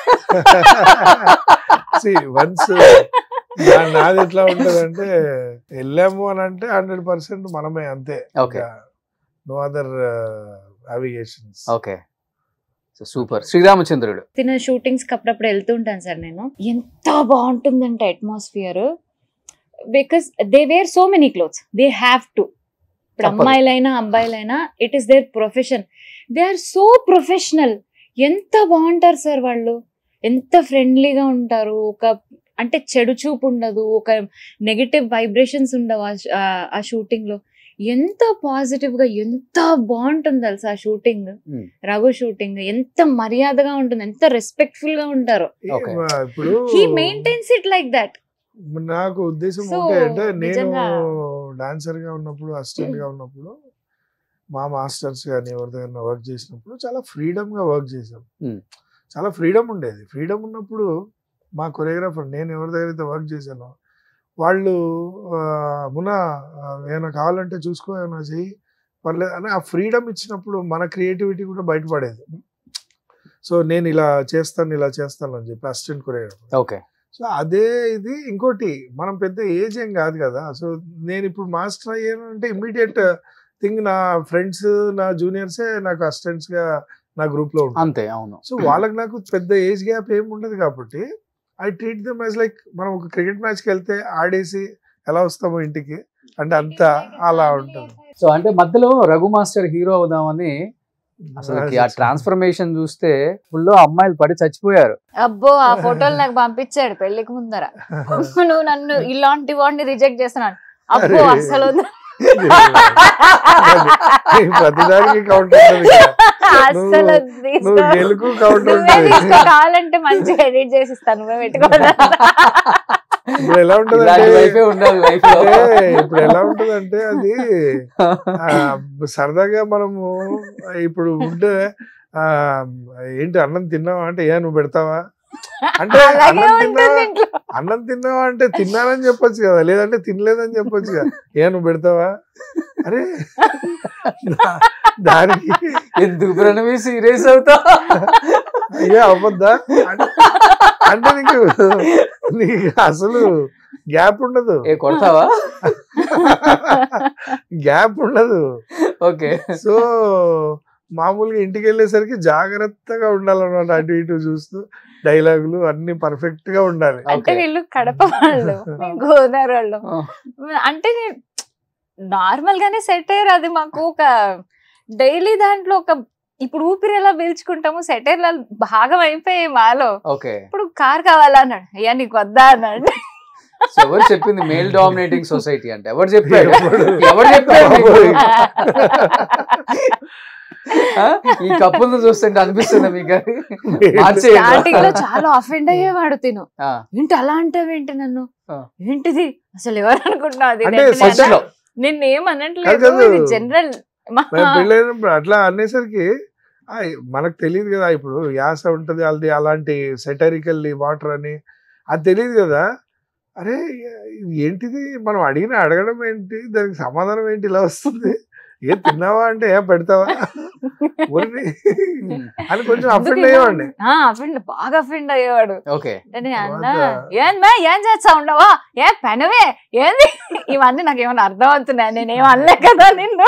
Speaker 4: వన్స్ నాది ఎట్లా ఉంటదంటే వెళ్ళాము అని అంటే హండ్రెడ్ పర్సెంట్ మనమే అంతే
Speaker 2: okay
Speaker 4: no other obligations
Speaker 2: okay so super శ్రీరామచంద్రుడు
Speaker 6: తిన షూటింగ్స్ కి అప్పుడప్పుడు వెళ్తుంటాను సార్ నేను ఎంత బాగుంటుందంటే atmosphere because they wear so many clothes they have to ఇప్పుడు
Speaker 2: తప్పదు.
Speaker 6: అమ్మాయిలైనా అబ్బాయిలైనా it is their profession they are so professional ఎంత బాగుంటారు సార్ వాళ్ళు ఎంత ఫ్రెండ్లీగా ఉంటారు ఒక అంటే చెడు చూపు ఉండదు ఒక నెగిటివ్ వైబ్రేషన్స్ ఉండవు ఆ ష- ఆ- ఆ షూటింగ్ లో ఎంత పాజిటివ్ గా ఎంత బాగుంటుంది తెలుసా ఆ షూటింగ్
Speaker 2: Hmm.
Speaker 6: రఘు షూటింగ్ ఎంత మర్యాదగా ఉంటుంది ఎంత రెస్పెక్ట్ఫుల్ గా ఉంటారు
Speaker 2: Okay.
Speaker 4: ఇప్పుడు
Speaker 6: he maintains it like that
Speaker 4: నాకు ఉద్దేశం
Speaker 6: So,
Speaker 4: ఉంటే అంటే నేను
Speaker 6: నిజంగా-
Speaker 4: డాన్సర్ గా ఉన్నప్పుడు అసిస్టెంట్ గా ఉన్నప్పుడు మా మాస్టర్స్ కానీ ఎవరి దగ్గర వర్క్ చేసినప్పుడు చాలా ఫ్రీడమ్ గా వర్క్ చేసాం
Speaker 2: Hmm.
Speaker 4: చాలా ఫ్రీడమ్ ఉండేది ఫ్రీడమ్ ఉన్నప్పుడు మా కొరియోగ్రాఫర్ నేను ఎవరి దగ్గర అయితే వర్క్ చేశానో వాళ్ళు ఆ, మున ఆ, ఏమైనా కావాలంటే చూసుకో ఏమైనా చెయ్యి పర్లేదు అని ఆ ఫ్రీడమ్ ఇచ్చినప్పుడు మన క్రియేటివిటీ కూడా బయటపడేది సో నేను ఇలా చేస్తాను ఇలా చేస్తాను అని చెప్పి అసిస్టెంట్ కొరియోగ్రాఫర్
Speaker 2: ఓకే
Speaker 4: సో అదే ఇది ఇంకోటి మనం పెద్ద ఏజ్ ఏం కాదు కదా సో నేను ఇప్పుడు మాస్టర్ అయ్యాను అంటే ఇమ్మీడియట్ థింగ్ నా ఫ్రెండ్స్ నా జూనియర్సే నాకు అసిస్టెంట్స్ గా నా గ్రూప్ లో ఉంటారు
Speaker 2: అంతే అవును
Speaker 4: సో వాళ్ళకి నాకు పెద్ద ఏజ్ గ్యాప్ ఏమి ఉండదు కాబట్టి I treat them as like మనం ఒక క్రికెట్ మ్యాచ్కి వెళ్తే ఆడేసి ఎలా వస్తామో ఇంటికి అంటే అంత అలా ఉంటుంది
Speaker 2: సో అంటే మధ్యలో రఘు మాస్టర్ హీరో అవుదామని అసలు ఆ ట్రాన్స్ఫర్మేషన్ చూస్తే ఫుల్ అమ్మాయిలు పడి చచ్చిపోయారు
Speaker 6: అబ్బో ఆ ఫోటోలు నాకు పంపించాడు పెళ్లికి ముందర నువ్వు నన్ను ఇలాంటి వాడిని రిజెక్ట్ చేస్తున్నాను అబ్బో
Speaker 4: అరే.
Speaker 6: అసలు వద్దు.
Speaker 4: ప్రతిదానికి కౌంటర్ ఉంటుంది కదా.
Speaker 6: అస్సలు వద్దు,
Speaker 4: నువ్వు
Speaker 6: తీసుకో.
Speaker 4: గెలుకు కౌంటర్
Speaker 6: నువ్వే
Speaker 4: ఉంటుంది
Speaker 6: తీసుకో కావాలంటే మంచిగా ఎడిట్ చేసి ఇస్తాను నువ్వే పెట్టుకోవాలి
Speaker 4: ఇప్పుడు ఎలా ఉంటుంది
Speaker 2: ఇలాంటి వైఫే ఉండాలి లైఫ్ లో
Speaker 4: అంటే ఇప్పుడు ఎలా ఉంటది అంటే అది ఆ, సరదాగా మనము ఇప్పుడు ఉంటే ఆ, ఏంటి అన్నం తిన్నావా అంటే ఏ నువ్వు పెడతావా అంటే
Speaker 6: అలాగే
Speaker 4: అన్నం
Speaker 6: ఉంటుంది
Speaker 4: తిన్నావా
Speaker 6: ఇంట్లో
Speaker 4: అన్నం తిన్నావా అంటే తిన్నానని చెప్పొచ్చు కదా లేదంటే తినలేదని చెప్పొచ్చు కదా ఏ నువ్వు పెడతావా అరే దా- దానికి
Speaker 2: ఎందుకు ప్రణవి సీరియస్ అవుతా
Speaker 4: అయ్యా అవ్వద్దా అంటే- అంటే నీకు నీకు అసలు గ్యాప్ ఉండదు
Speaker 2: ఏ కొడతావా
Speaker 4: గ్యాప్ ఉండదు
Speaker 2: ఓకే
Speaker 4: సో మామూలుగా ఇంటికి వెళ్ళేసరికి జాగ్రత్తగా ఉండాలన్నమాట అటు ఇటు చూస్తూ డైలాగులు అన్ని పర్ఫెక్ట్ గా ఉండాలి
Speaker 6: అంటే
Speaker 2: Okay.
Speaker 6: వీళ్ళు కడప వాళ్ళు మేము గోదావరి వాళ్ళు అంటే నార్మల్ గానే సెట్ అయ్యారు అది మాకు ఒక డైలీ దాంట్లో ఒక ఇప్పుడు ఊపిరి ఎలా పీల్చుకుంటాము సెటైర్ భాగం అయిపోయాయి మాలో
Speaker 2: ఓకే
Speaker 6: ఇప్పుడు కార్ కావాలా అన్నాడు అయ్యా నీకు వద్దా అన్నాడు
Speaker 2: సో ఎవరు చెప్పింది మేల్ డామినేటింగ్ సొసైటీ అంటే ఎవరు చెప్పాడు
Speaker 4: ఎవడు?
Speaker 2: ఎవరు చెప్పాడు మీకు?
Speaker 4: బాబోయ్.
Speaker 2: ఆ? ఈ కప్పులను చూస్తుంటే అనిపిస్తుంది మీకు అది? మార్చేయండి.
Speaker 6: స్టార్టింగ్ లో చాలా అఫెండ్ అయ్యేవాడు తిను
Speaker 2: ఆ,
Speaker 6: ఏంటి అలా అంటావేంటి నన్ను
Speaker 2: ఆ.
Speaker 6: ఏంటిది అసలు ఎవరు అనుకుంటున్నావు అది
Speaker 4: అంటే
Speaker 6: నేను
Speaker 2: ఫస్ట్ లో
Speaker 6: నిన్ను ఏం
Speaker 4: కాదు,
Speaker 6: అనట్లేదు
Speaker 4: కాదు.
Speaker 6: ఇది జనరల్
Speaker 4: మేము పెళ్ళైనప్పుడు అట్లా అనేసరికి ఆ, మనకు తెలియదు కదా ఇప్పుడు యాస ఉంటది అది అలాంటి సెటరికల్ వాటర్ అని అది తెలియదు కదా అరే ఇది ఏంటిది మనం అడిగిన అడగడం ఏంటి దానికి సమాధానం ఏంటి ఇలా వస్తుంది ఏ తిన్నావా అంటే ఏ పెడతావా ఊరిని అని కొంచెం అఫెండ్ అయ్యేవాడిని
Speaker 6: అఫెండ్ బాగా అఫెండ్ అయ్యేవాడు
Speaker 2: ఓకే
Speaker 6: నేను అన్నా
Speaker 4: తర్వాత-
Speaker 6: ఏం మే ఏం చేస్తా ఉండవా ఏ పెనవే ఏంది ఇవన్నీ నాకు ఏమైనా అర్థం అవుతున్నాయి నేనేం అనలే కదా నిన్ను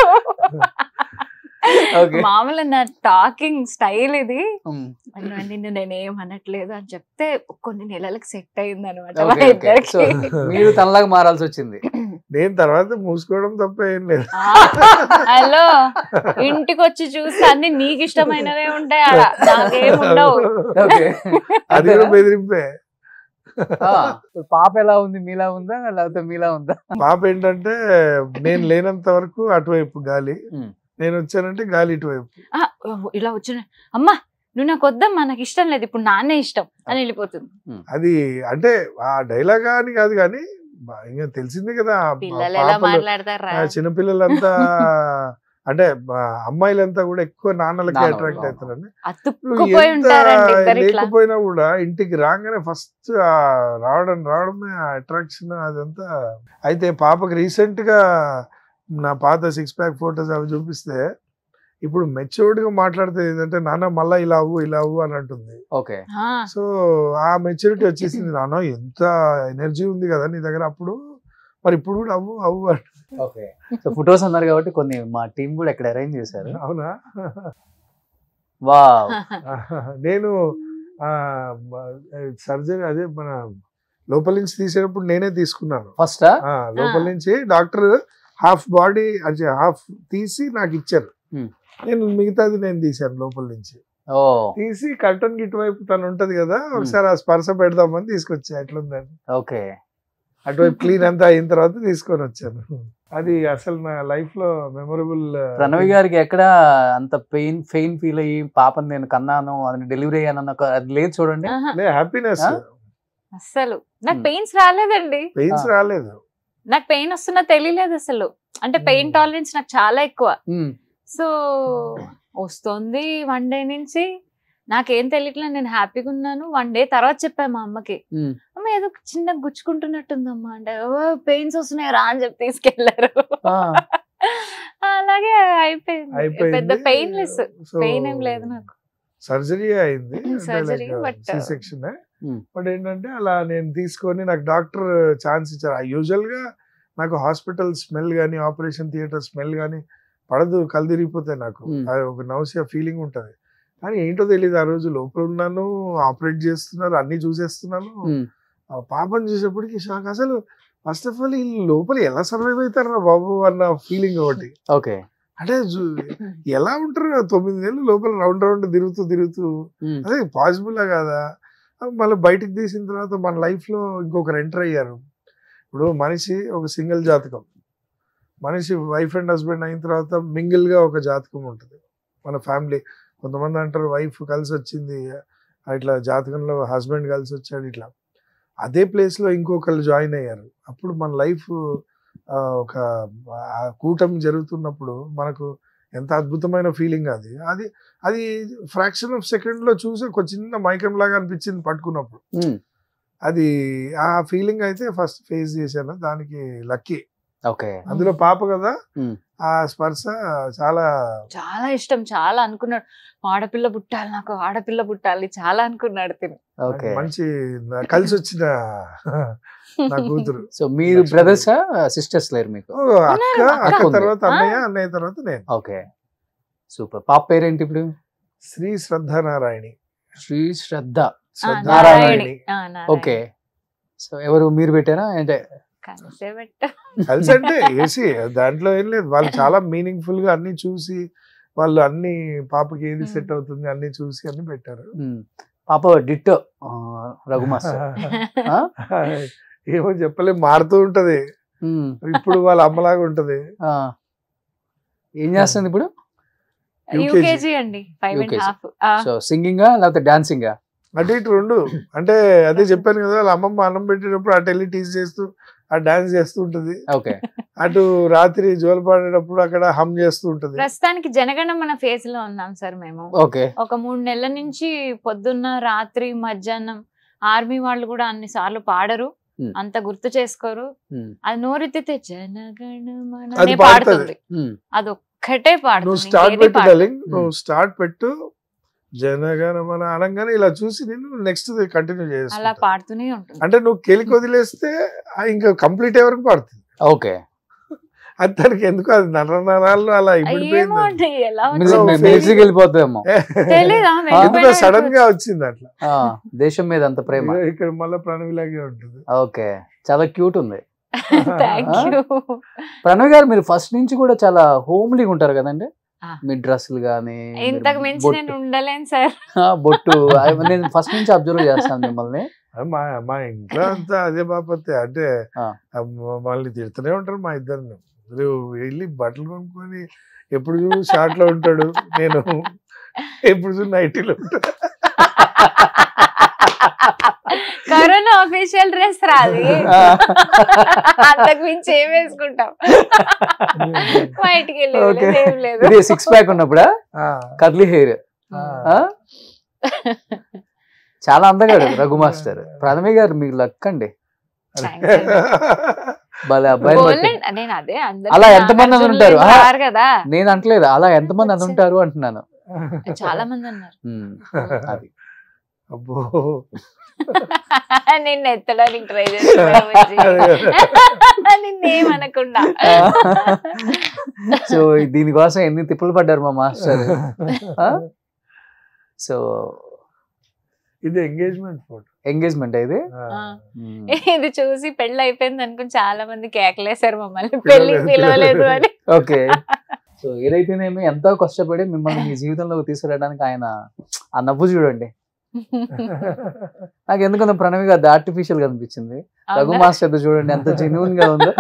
Speaker 2: ఓకే
Speaker 6: మామూలు నా టాకింగ్ స్టైల్ ఇది అన్నా, నిన్ను నేనేం అనట్లేదు అని చెప్తే కొన్ని నెలలకు సెట్ అయింది అనమాట
Speaker 2: ఓకే ఓకే సో మీరు తనలాగా మారాల్సి వచ్చింది
Speaker 4: నేను తర్వాత మూసుకోవడం తప్ప ఏం లేదు
Speaker 6: హలో ఇంటికి వచ్చి చూస్తే అన్ని నీకు ఇష్టమైనవే ఉంటాయి ఆడ నాకేం ఉండవు
Speaker 2: ఓకే
Speaker 4: అది కూడా బెదిరింపే
Speaker 2: ఆ, ఇప్పుడు పాప ఎలా ఉంది మీలా ఉందా లేకపోతే మీలా ఉందా
Speaker 4: పాప ఏంటంటే నేను లేనంత వరకు అటువైపు గాలి
Speaker 2: ఉమ్.
Speaker 4: నేను వచ్చానంటే గాలి ఇటువైపు
Speaker 6: ఆ, ఇలా వచ్చిన అమ్మా నువ్వు నాకు వద్దమ్మా నాకు ఇష్టం లేదు ఇప్పుడు నాన్నే ఇష్టం అని వెళ్ళిపోతుంది
Speaker 4: అది అంటే ఆ డైలాగ్ అని కాదు కానీ బా- ఇంకా తెలిసిందే కదా ఆ
Speaker 6: పిల్లలు ఎలా
Speaker 4: పాపలు,
Speaker 6: మాట్లాడతారా
Speaker 4: ఆ చిన్నపిల్లలంతా అంటే ఆ అమ్మాయిలంతా కూడా ఎక్కువ నాన్నలకి
Speaker 2: నాన్న,
Speaker 4: అట్రాక్ట్
Speaker 2: అవును.
Speaker 4: అవుతారని నువ్వు
Speaker 6: అతుక్కుపోయి
Speaker 4: ఎంత
Speaker 6: ఉంటారండి ఇద్దరు ఇట్లా
Speaker 4: లేకపోయినా కూడా ఇంటికి రాగానే ఫస్ట్ రావడం రావడమే అట్రాక్షన్ అదంతా అయితే పాపకి రీసెంట్ గా నా పాత సిక్స్ ప్యాక్ ఫోటోస్ అవి చూపిస్తే ఇప్పుడు మెచ్యూర్డ్ గా మాట్లాడితే ఏంటంటే నాన్న మళ్ళా ఇలా అవ్వు ఇలా అవ్వు అని అంటుంది
Speaker 2: ఓకే
Speaker 6: ఆ,
Speaker 4: సో ఆ మెచ్యూరిటీ వచ్చేసింది నాన్న ఎంత ఎనర్జీ ఉంది కదా నీ దగ్గర అప్పుడు మరి ఇప్పుడు కూడా అవ్వు అవ్వు అంటుంది.
Speaker 2: ఓకే సో ఫొటోస్ అన్నారు కాబట్టి కొన్ని మా టీం కూడా ఇక్కడ అరేంజ్ చేశారు
Speaker 4: అవునా
Speaker 2: వా
Speaker 4: నేను సర్జరీ అదే మన లోపల నుంచి తీసేటప్పుడు నేనే తీసుకున్నాను
Speaker 2: ఫస్ట్
Speaker 4: ఆ, లోపల నుంచి డాక్టర్ హాఫ్ బాడీ అంటే హాఫ్ తీసి నాకు ఇచ్చారు
Speaker 2: Hmm.
Speaker 4: నేను మిగతాది నేను తీశాను లోపల నుంచి
Speaker 2: ఓ
Speaker 4: తీసి కర్టన్ ఇటువైపు తను ఉంటది కదా ఒకసారి ఆ స్పర్శ పెడదామని తీసుకొచ్చా ఎట్లుందని
Speaker 2: ఓకే
Speaker 4: అటువైపు క్లీన్ అంతా అయిన తర్వాత తీసుకొని వచ్చాను అది అసలు నా లైఫ్ లో మెమొరబుల్
Speaker 2: ప్రణవి గారికి ఎక్కడ అంత పెయిన్ పెయిన్ ఫీల్ అయ్యి పాపని నేను కన్నాను అది డెలివరీ అయ్యాను అన్న ఒక- అది లేదు చూడండి
Speaker 6: ఆహా,
Speaker 4: హ్యాపీనెస్
Speaker 2: ఆ?
Speaker 6: అస్సలు నాకు
Speaker 2: Hmm.
Speaker 6: పెయిన్స్ రాలేదండి
Speaker 4: పెయిన్స్
Speaker 2: ఆ.
Speaker 4: రాలేదు
Speaker 6: నాకు పెయిన్ వస్తున్నా తెలియలేదు అసలు అంటే పెయిన్
Speaker 4: Hmm.
Speaker 6: టాలరెన్స్ నాకు చాలా ఎక్కువ
Speaker 2: ఉమ్,
Speaker 6: సో వస్తుంది వన్ డే నుంచి నాకేం తెలియట్లేదు నేను హ్యాపీగా ఉన్నాను వన్ డే తర్వాత చెప్పాను మా అమ్మకి
Speaker 2: ఉమ్.
Speaker 6: అమ్మ ఏదో చిన్న గుచ్చుకుంటున్నట్టుందమ్మా అంటే పెయిన్స్ వస్తున్నాయి రా అని చెప్పి తీసుకెళ్లారు
Speaker 2: ఆ,
Speaker 6: అలాగే అయిపోయింది
Speaker 4: అయిపోయింది
Speaker 6: పెద్ద పెయిన్ లెస్
Speaker 4: So,
Speaker 6: పెయిన్ ఏం లేదు నాకు
Speaker 4: సర్జరీ అయింది
Speaker 6: Surgery, but,
Speaker 4: C section
Speaker 2: Hmm.
Speaker 4: But ఏంటంటే అలా నేను తీసుకొని నాకు డాక్టర్ ఛాన్స్ ఇచ్చారు యూజువల్ గా నాకు హాస్పిటల్ స్మెల్ కానీ ఆపరేషన్ థియేటర్ స్మెల్ కానీ పడదు కళ్ళు తిరిగిపోతాయి నాకు
Speaker 2: Hmm.
Speaker 4: అది ఒక నౌసియా ఫీలింగ్ ఉంటది కానీ ఏంటో తెలియదు ఆ రోజు లోపల ఉన్నాను ఆపరేట్ చేస్తున్నారు అన్ని చూసేస్తున్నాను
Speaker 2: ఉమ్.
Speaker 4: ఆ పాపని చూసేప్పటికి షాక్ అసలు ఫస్ట్ ఆఫ్ ఆల్ ఈ లోపల ఎలా సర్వైవ్ అవుతారా బాబు అన్న ఫీలింగ్ ఒకటి
Speaker 2: ఓకే
Speaker 4: అంటే జు- ఎలా ఉంటారు కదా తొమ్మిది నెలలు లోపల రౌండ్ రౌండ్ తిరుగుతూ తిరుగుతూ
Speaker 2: ఉమ్.
Speaker 4: అదే పాసిబుల్ కాదా మళ్ళీ బయటకు తీసిన తర్వాత మన లైఫ్ లో ఇంకొకరు ఎంటర్ అయ్యారు ఇప్పుడు మనిషి ఒక సింగిల్ జాతకం మనిషి వైఫ్ అండ్ హస్బెండ్ అయిన తర్వాత మింగిల్ గా ఒక జాతకం ఉంటుంది మన ఫ్యామిలీ కొంతమంది అంటారు వైఫ్ కలిసి వచ్చింది ఇట్లా జాతకంలో హస్బెండ్ కలిసి వచ్చాడు ఇట్లా అదే ప్లేస్ లో ఇంకొకరు జాయిన్ అయ్యారు అప్పుడు మన లైఫ్ ఒక ఆ కూటమి జరుగుతున్నప్పుడు మనకు ఎంత అద్భుతమైన ఫీలింగ్ అది అది అది ఫ్రాక్షన్ ఆఫ్ సెకండ్ లో చూసి ఒక చిన్న మైకం లాగా అనిపించింది పట్టుకున్నప్పుడు
Speaker 2: ఉమ్.
Speaker 4: అది ఆ ఫీలింగ్ అయితే ఫస్ట్ ఫేస్ చేశాను దానికి లక్కీ
Speaker 2: ఓకే
Speaker 4: అందులో పాప కదా
Speaker 2: ఉమ్.
Speaker 4: ఆ స్పర్శ చాలా
Speaker 6: చాలా ఇష్టం చాలా అనుకున్నాడు ఆడపిల్ల పుట్టాలి నాకు ఆడపిల్ల పుట్టాలి చాలా అనుకున్నాడు తిను
Speaker 2: ఓకే
Speaker 4: మంచి నా- కలిసి వచ్చిన నా కూతురు
Speaker 2: సో మీరు బ్రదర్స్ సిస్టర్స్ లేరు మీకు
Speaker 4: ఓ, అక్క
Speaker 6: ఉన్నారు,
Speaker 4: అక్క
Speaker 2: అక్క ఉంది.
Speaker 4: తర్వాత అన్నయ్య అన్నయ్య తర్వాత నేను
Speaker 2: ఓకే సూపర్ పాప పేరేంటి ఇప్పుడు
Speaker 4: శ్రీ శ్రద్ధానారాయణి
Speaker 2: శ్రీ శ్రద్ధ
Speaker 6: ఆ,
Speaker 4: శ్రద్ధానారాయణి
Speaker 6: నారాయణి. ఆ, నారాయణి.
Speaker 2: ఓకే సో ఎవరు మీరు పెట్టారా అంటే
Speaker 6: కలిసే పెట్ట
Speaker 4: కలిసి అంటే ఏసీ దాంట్లో ఏం లేదు వాళ్ళు చాలా మీనింగ్ఫుల్ గా అన్ని చూసి వాళ్ళు అన్ని పాపకి ఏది సెట్ అవుతుంది అన్ని చూసి అన్ని పెట్టారు
Speaker 2: ఉమ్, పాప డిట్టో రఘు మాస్టర్ ఆ?
Speaker 4: ఏమో చెప్పలేం మారుతూ ఉంటది
Speaker 2: ఉమ్,
Speaker 4: ఇప్పుడు వాళ్ళ అమ్మలాగా ఉంటది
Speaker 2: ఆ. ఏం చేస్తుంది ఇప్పుడు
Speaker 4: UKG.
Speaker 6: యూకేజీ అండి five and
Speaker 2: UKG.
Speaker 6: Half
Speaker 2: so సింగింగా లేకపోతే డాన్సింగా
Speaker 4: అటు ఇటు రెండు అంటే అదే చెప్పాను కదా వాళ్ళ అమ్మమ్మ అన్నం పెట్టేటప్పుడు అటు వెళ్ళి టీజ్ చేస్తూ ఆ డాన్స్ చేస్తూ ఉంటది
Speaker 2: ఓకే
Speaker 4: అటు రాత్రి జోలు పాడేటప్పుడు అక్కడ హమ్ చేస్తూ ఉంటది
Speaker 6: ప్రస్తుతానికి జనగణ మన ఫేజ్ లో ఉన్నాం సార్ మేము
Speaker 2: ఓకే
Speaker 6: ఒక మూడు నెలల నుంచి పొద్దున్న రాత్రి మధ్యాహ్నం ఆర్మీ వాళ్ళు కూడా అన్ని సార్లు పాడరు
Speaker 2: Hmm.
Speaker 6: అంత గుర్తు చేసుకోరు
Speaker 2: Hmm.
Speaker 6: అది నోరెత్తితే జనగణ మన
Speaker 4: అది
Speaker 6: అనే
Speaker 4: పాడుతది.
Speaker 6: పాడుతుంది
Speaker 2: ఉమ్,
Speaker 6: అది ఒక్కటే
Speaker 4: నువ్వు
Speaker 6: పాడుతుంది
Speaker 4: స్టార్ట్
Speaker 6: ఇంకేది
Speaker 4: పెట్టు
Speaker 6: పాడదు.
Speaker 4: డార్లింగ్ నువ్వు స్టార్ట్ పెట్టు జనగణమన అనగానే ఇలా చూసి నేను నెక్స్ట్ కంటిన్యూ
Speaker 6: అలా
Speaker 4: చేస్తా
Speaker 6: పాడుతూనే ఉంటుంది
Speaker 4: అంటే నువ్వు కెలికి వదిలేస్తే ఆ ఇంకా కంప్లీట్ అయ్యే వరకు పడుతుంది
Speaker 2: ఓకే
Speaker 4: అది తనకి ఎందుకు అది నర నరాల్లో అలా
Speaker 6: ఏమో
Speaker 4: ఇమిడిపోయింది
Speaker 6: అండి ఎలా
Speaker 2: మిలిటరీ-
Speaker 4: సో
Speaker 6: వచ్చింది?
Speaker 2: మిలిటరీకి వెళ్ళిపోతామేమో
Speaker 6: తెలీదా?
Speaker 4: ఎందుకో
Speaker 6: వెళ్ళిపోయినా
Speaker 4: సడన్ గా వచ్చింది అట్లా
Speaker 2: ఆ, దేశం మీద అంత ప్రేమ
Speaker 4: ఇగో ఇక్కడ మళ్ళీ ప్రణవిలాగే ఉంటుంది
Speaker 2: ఓకే చాలా క్యూట్ ఉంది
Speaker 6: థ్యాంక్ యూ
Speaker 2: ప్రణవ్ గారు మీరు ఫస్ట్ నుంచి కూడా చాలా హోమ్లీగా ఉంటారు కదండి
Speaker 6: ఆ.
Speaker 2: మీ డ్రెస్సులు కానీ
Speaker 6: ఇంతకు మించి నేను ఉండలేను సార్
Speaker 2: బొట్టు అవి నేను ఫస్ట్ నుంచి అబ్జర్వ్ చేస్తాను మిమ్మల్ని
Speaker 4: అది మా మా ఇంట్లో అంతా అదే బాపత్తే అంటే
Speaker 2: ఆ.
Speaker 4: ఆ మ- మళ్ళీ తిడుతూనే ఉంటారు మా ఇద్దరిని నువ్వు వెళ్ళి బట్టలు కొనుక్కొని ఎప్పుడు చూడు షార్ట్ లో ఉంటాడు నేను ఎప్పుడు చూడు నైటీలో ఉంటాడు
Speaker 6: కరోనా అఫీషియల్ డ్రెస్ రాదు
Speaker 2: ఆ.
Speaker 6: అంతకు మించి ఏం వేసుకుంటాం బయటికి వెళ్ళేది
Speaker 2: Okay.
Speaker 6: లేదు, ఏం లేదు
Speaker 2: ఇది సిక్స్ ప్యాక్ ఉన్నప్పుడా
Speaker 4: ఆ,
Speaker 2: కర్లీ హెయిర్
Speaker 4: ఆ.
Speaker 2: చాలా అందగాడు రఘు మాస్టర్ ప్రణవి గారు మీకు లక్ అండి
Speaker 6: Thanks అండి.
Speaker 2: భలే అబ్బాయిని బట్టి
Speaker 6: పోన్లేండి, నేను అదే అందరికీ
Speaker 2: అలా ఎంతమంది
Speaker 6: నాగార్జునులు
Speaker 2: ఉంటారు?
Speaker 6: ఏం
Speaker 2: ఆ.
Speaker 6: రారు కదా
Speaker 2: నేను అంటలేదు అలా ఎంతమంది అది ఉంటారు అంటున్నాను
Speaker 6: చాలా మంది అన్నారు
Speaker 2: ఉమ్, అది
Speaker 4: అబ్బో
Speaker 6: నిన్ను ఎత్తడానికి ట్రై చేస్తున్నాడు నిన్నేమనకుండా
Speaker 2: సో దీనికోసం ఎన్ని తిప్పులు పడ్డారు మా మాస్టర్ ఆ? సో
Speaker 4: ఇది ఎంగేజ్మెంట్ ఫోటో
Speaker 2: ఎంగేజ్మెంట్ ఇది
Speaker 6: ఆ.
Speaker 2: ఉమ్,
Speaker 6: ఇది చూసి పెళ్లి అయిపోయింది అనుకుని చాలా మంది కేకలేశారు మమ్మల్ని పెళ్లి పిలవలేదు అని
Speaker 2: ఓకే సో ఏదైతేనేమి ఎంతో కష్టపడి మిమ్మల్ని మీ జీవితంలోకి తీసుకురావడానికి ఆయన ఆ నవ్వు చూడండి నాకు ఎందుకంత ప్రణవి గారు ఆర్టిఫిషియల్ గా అనిపించింది రఘు
Speaker 6: అవునా?
Speaker 2: మాస్టర్ చూడండి ఎంత జెన్యున్ గా ఉందో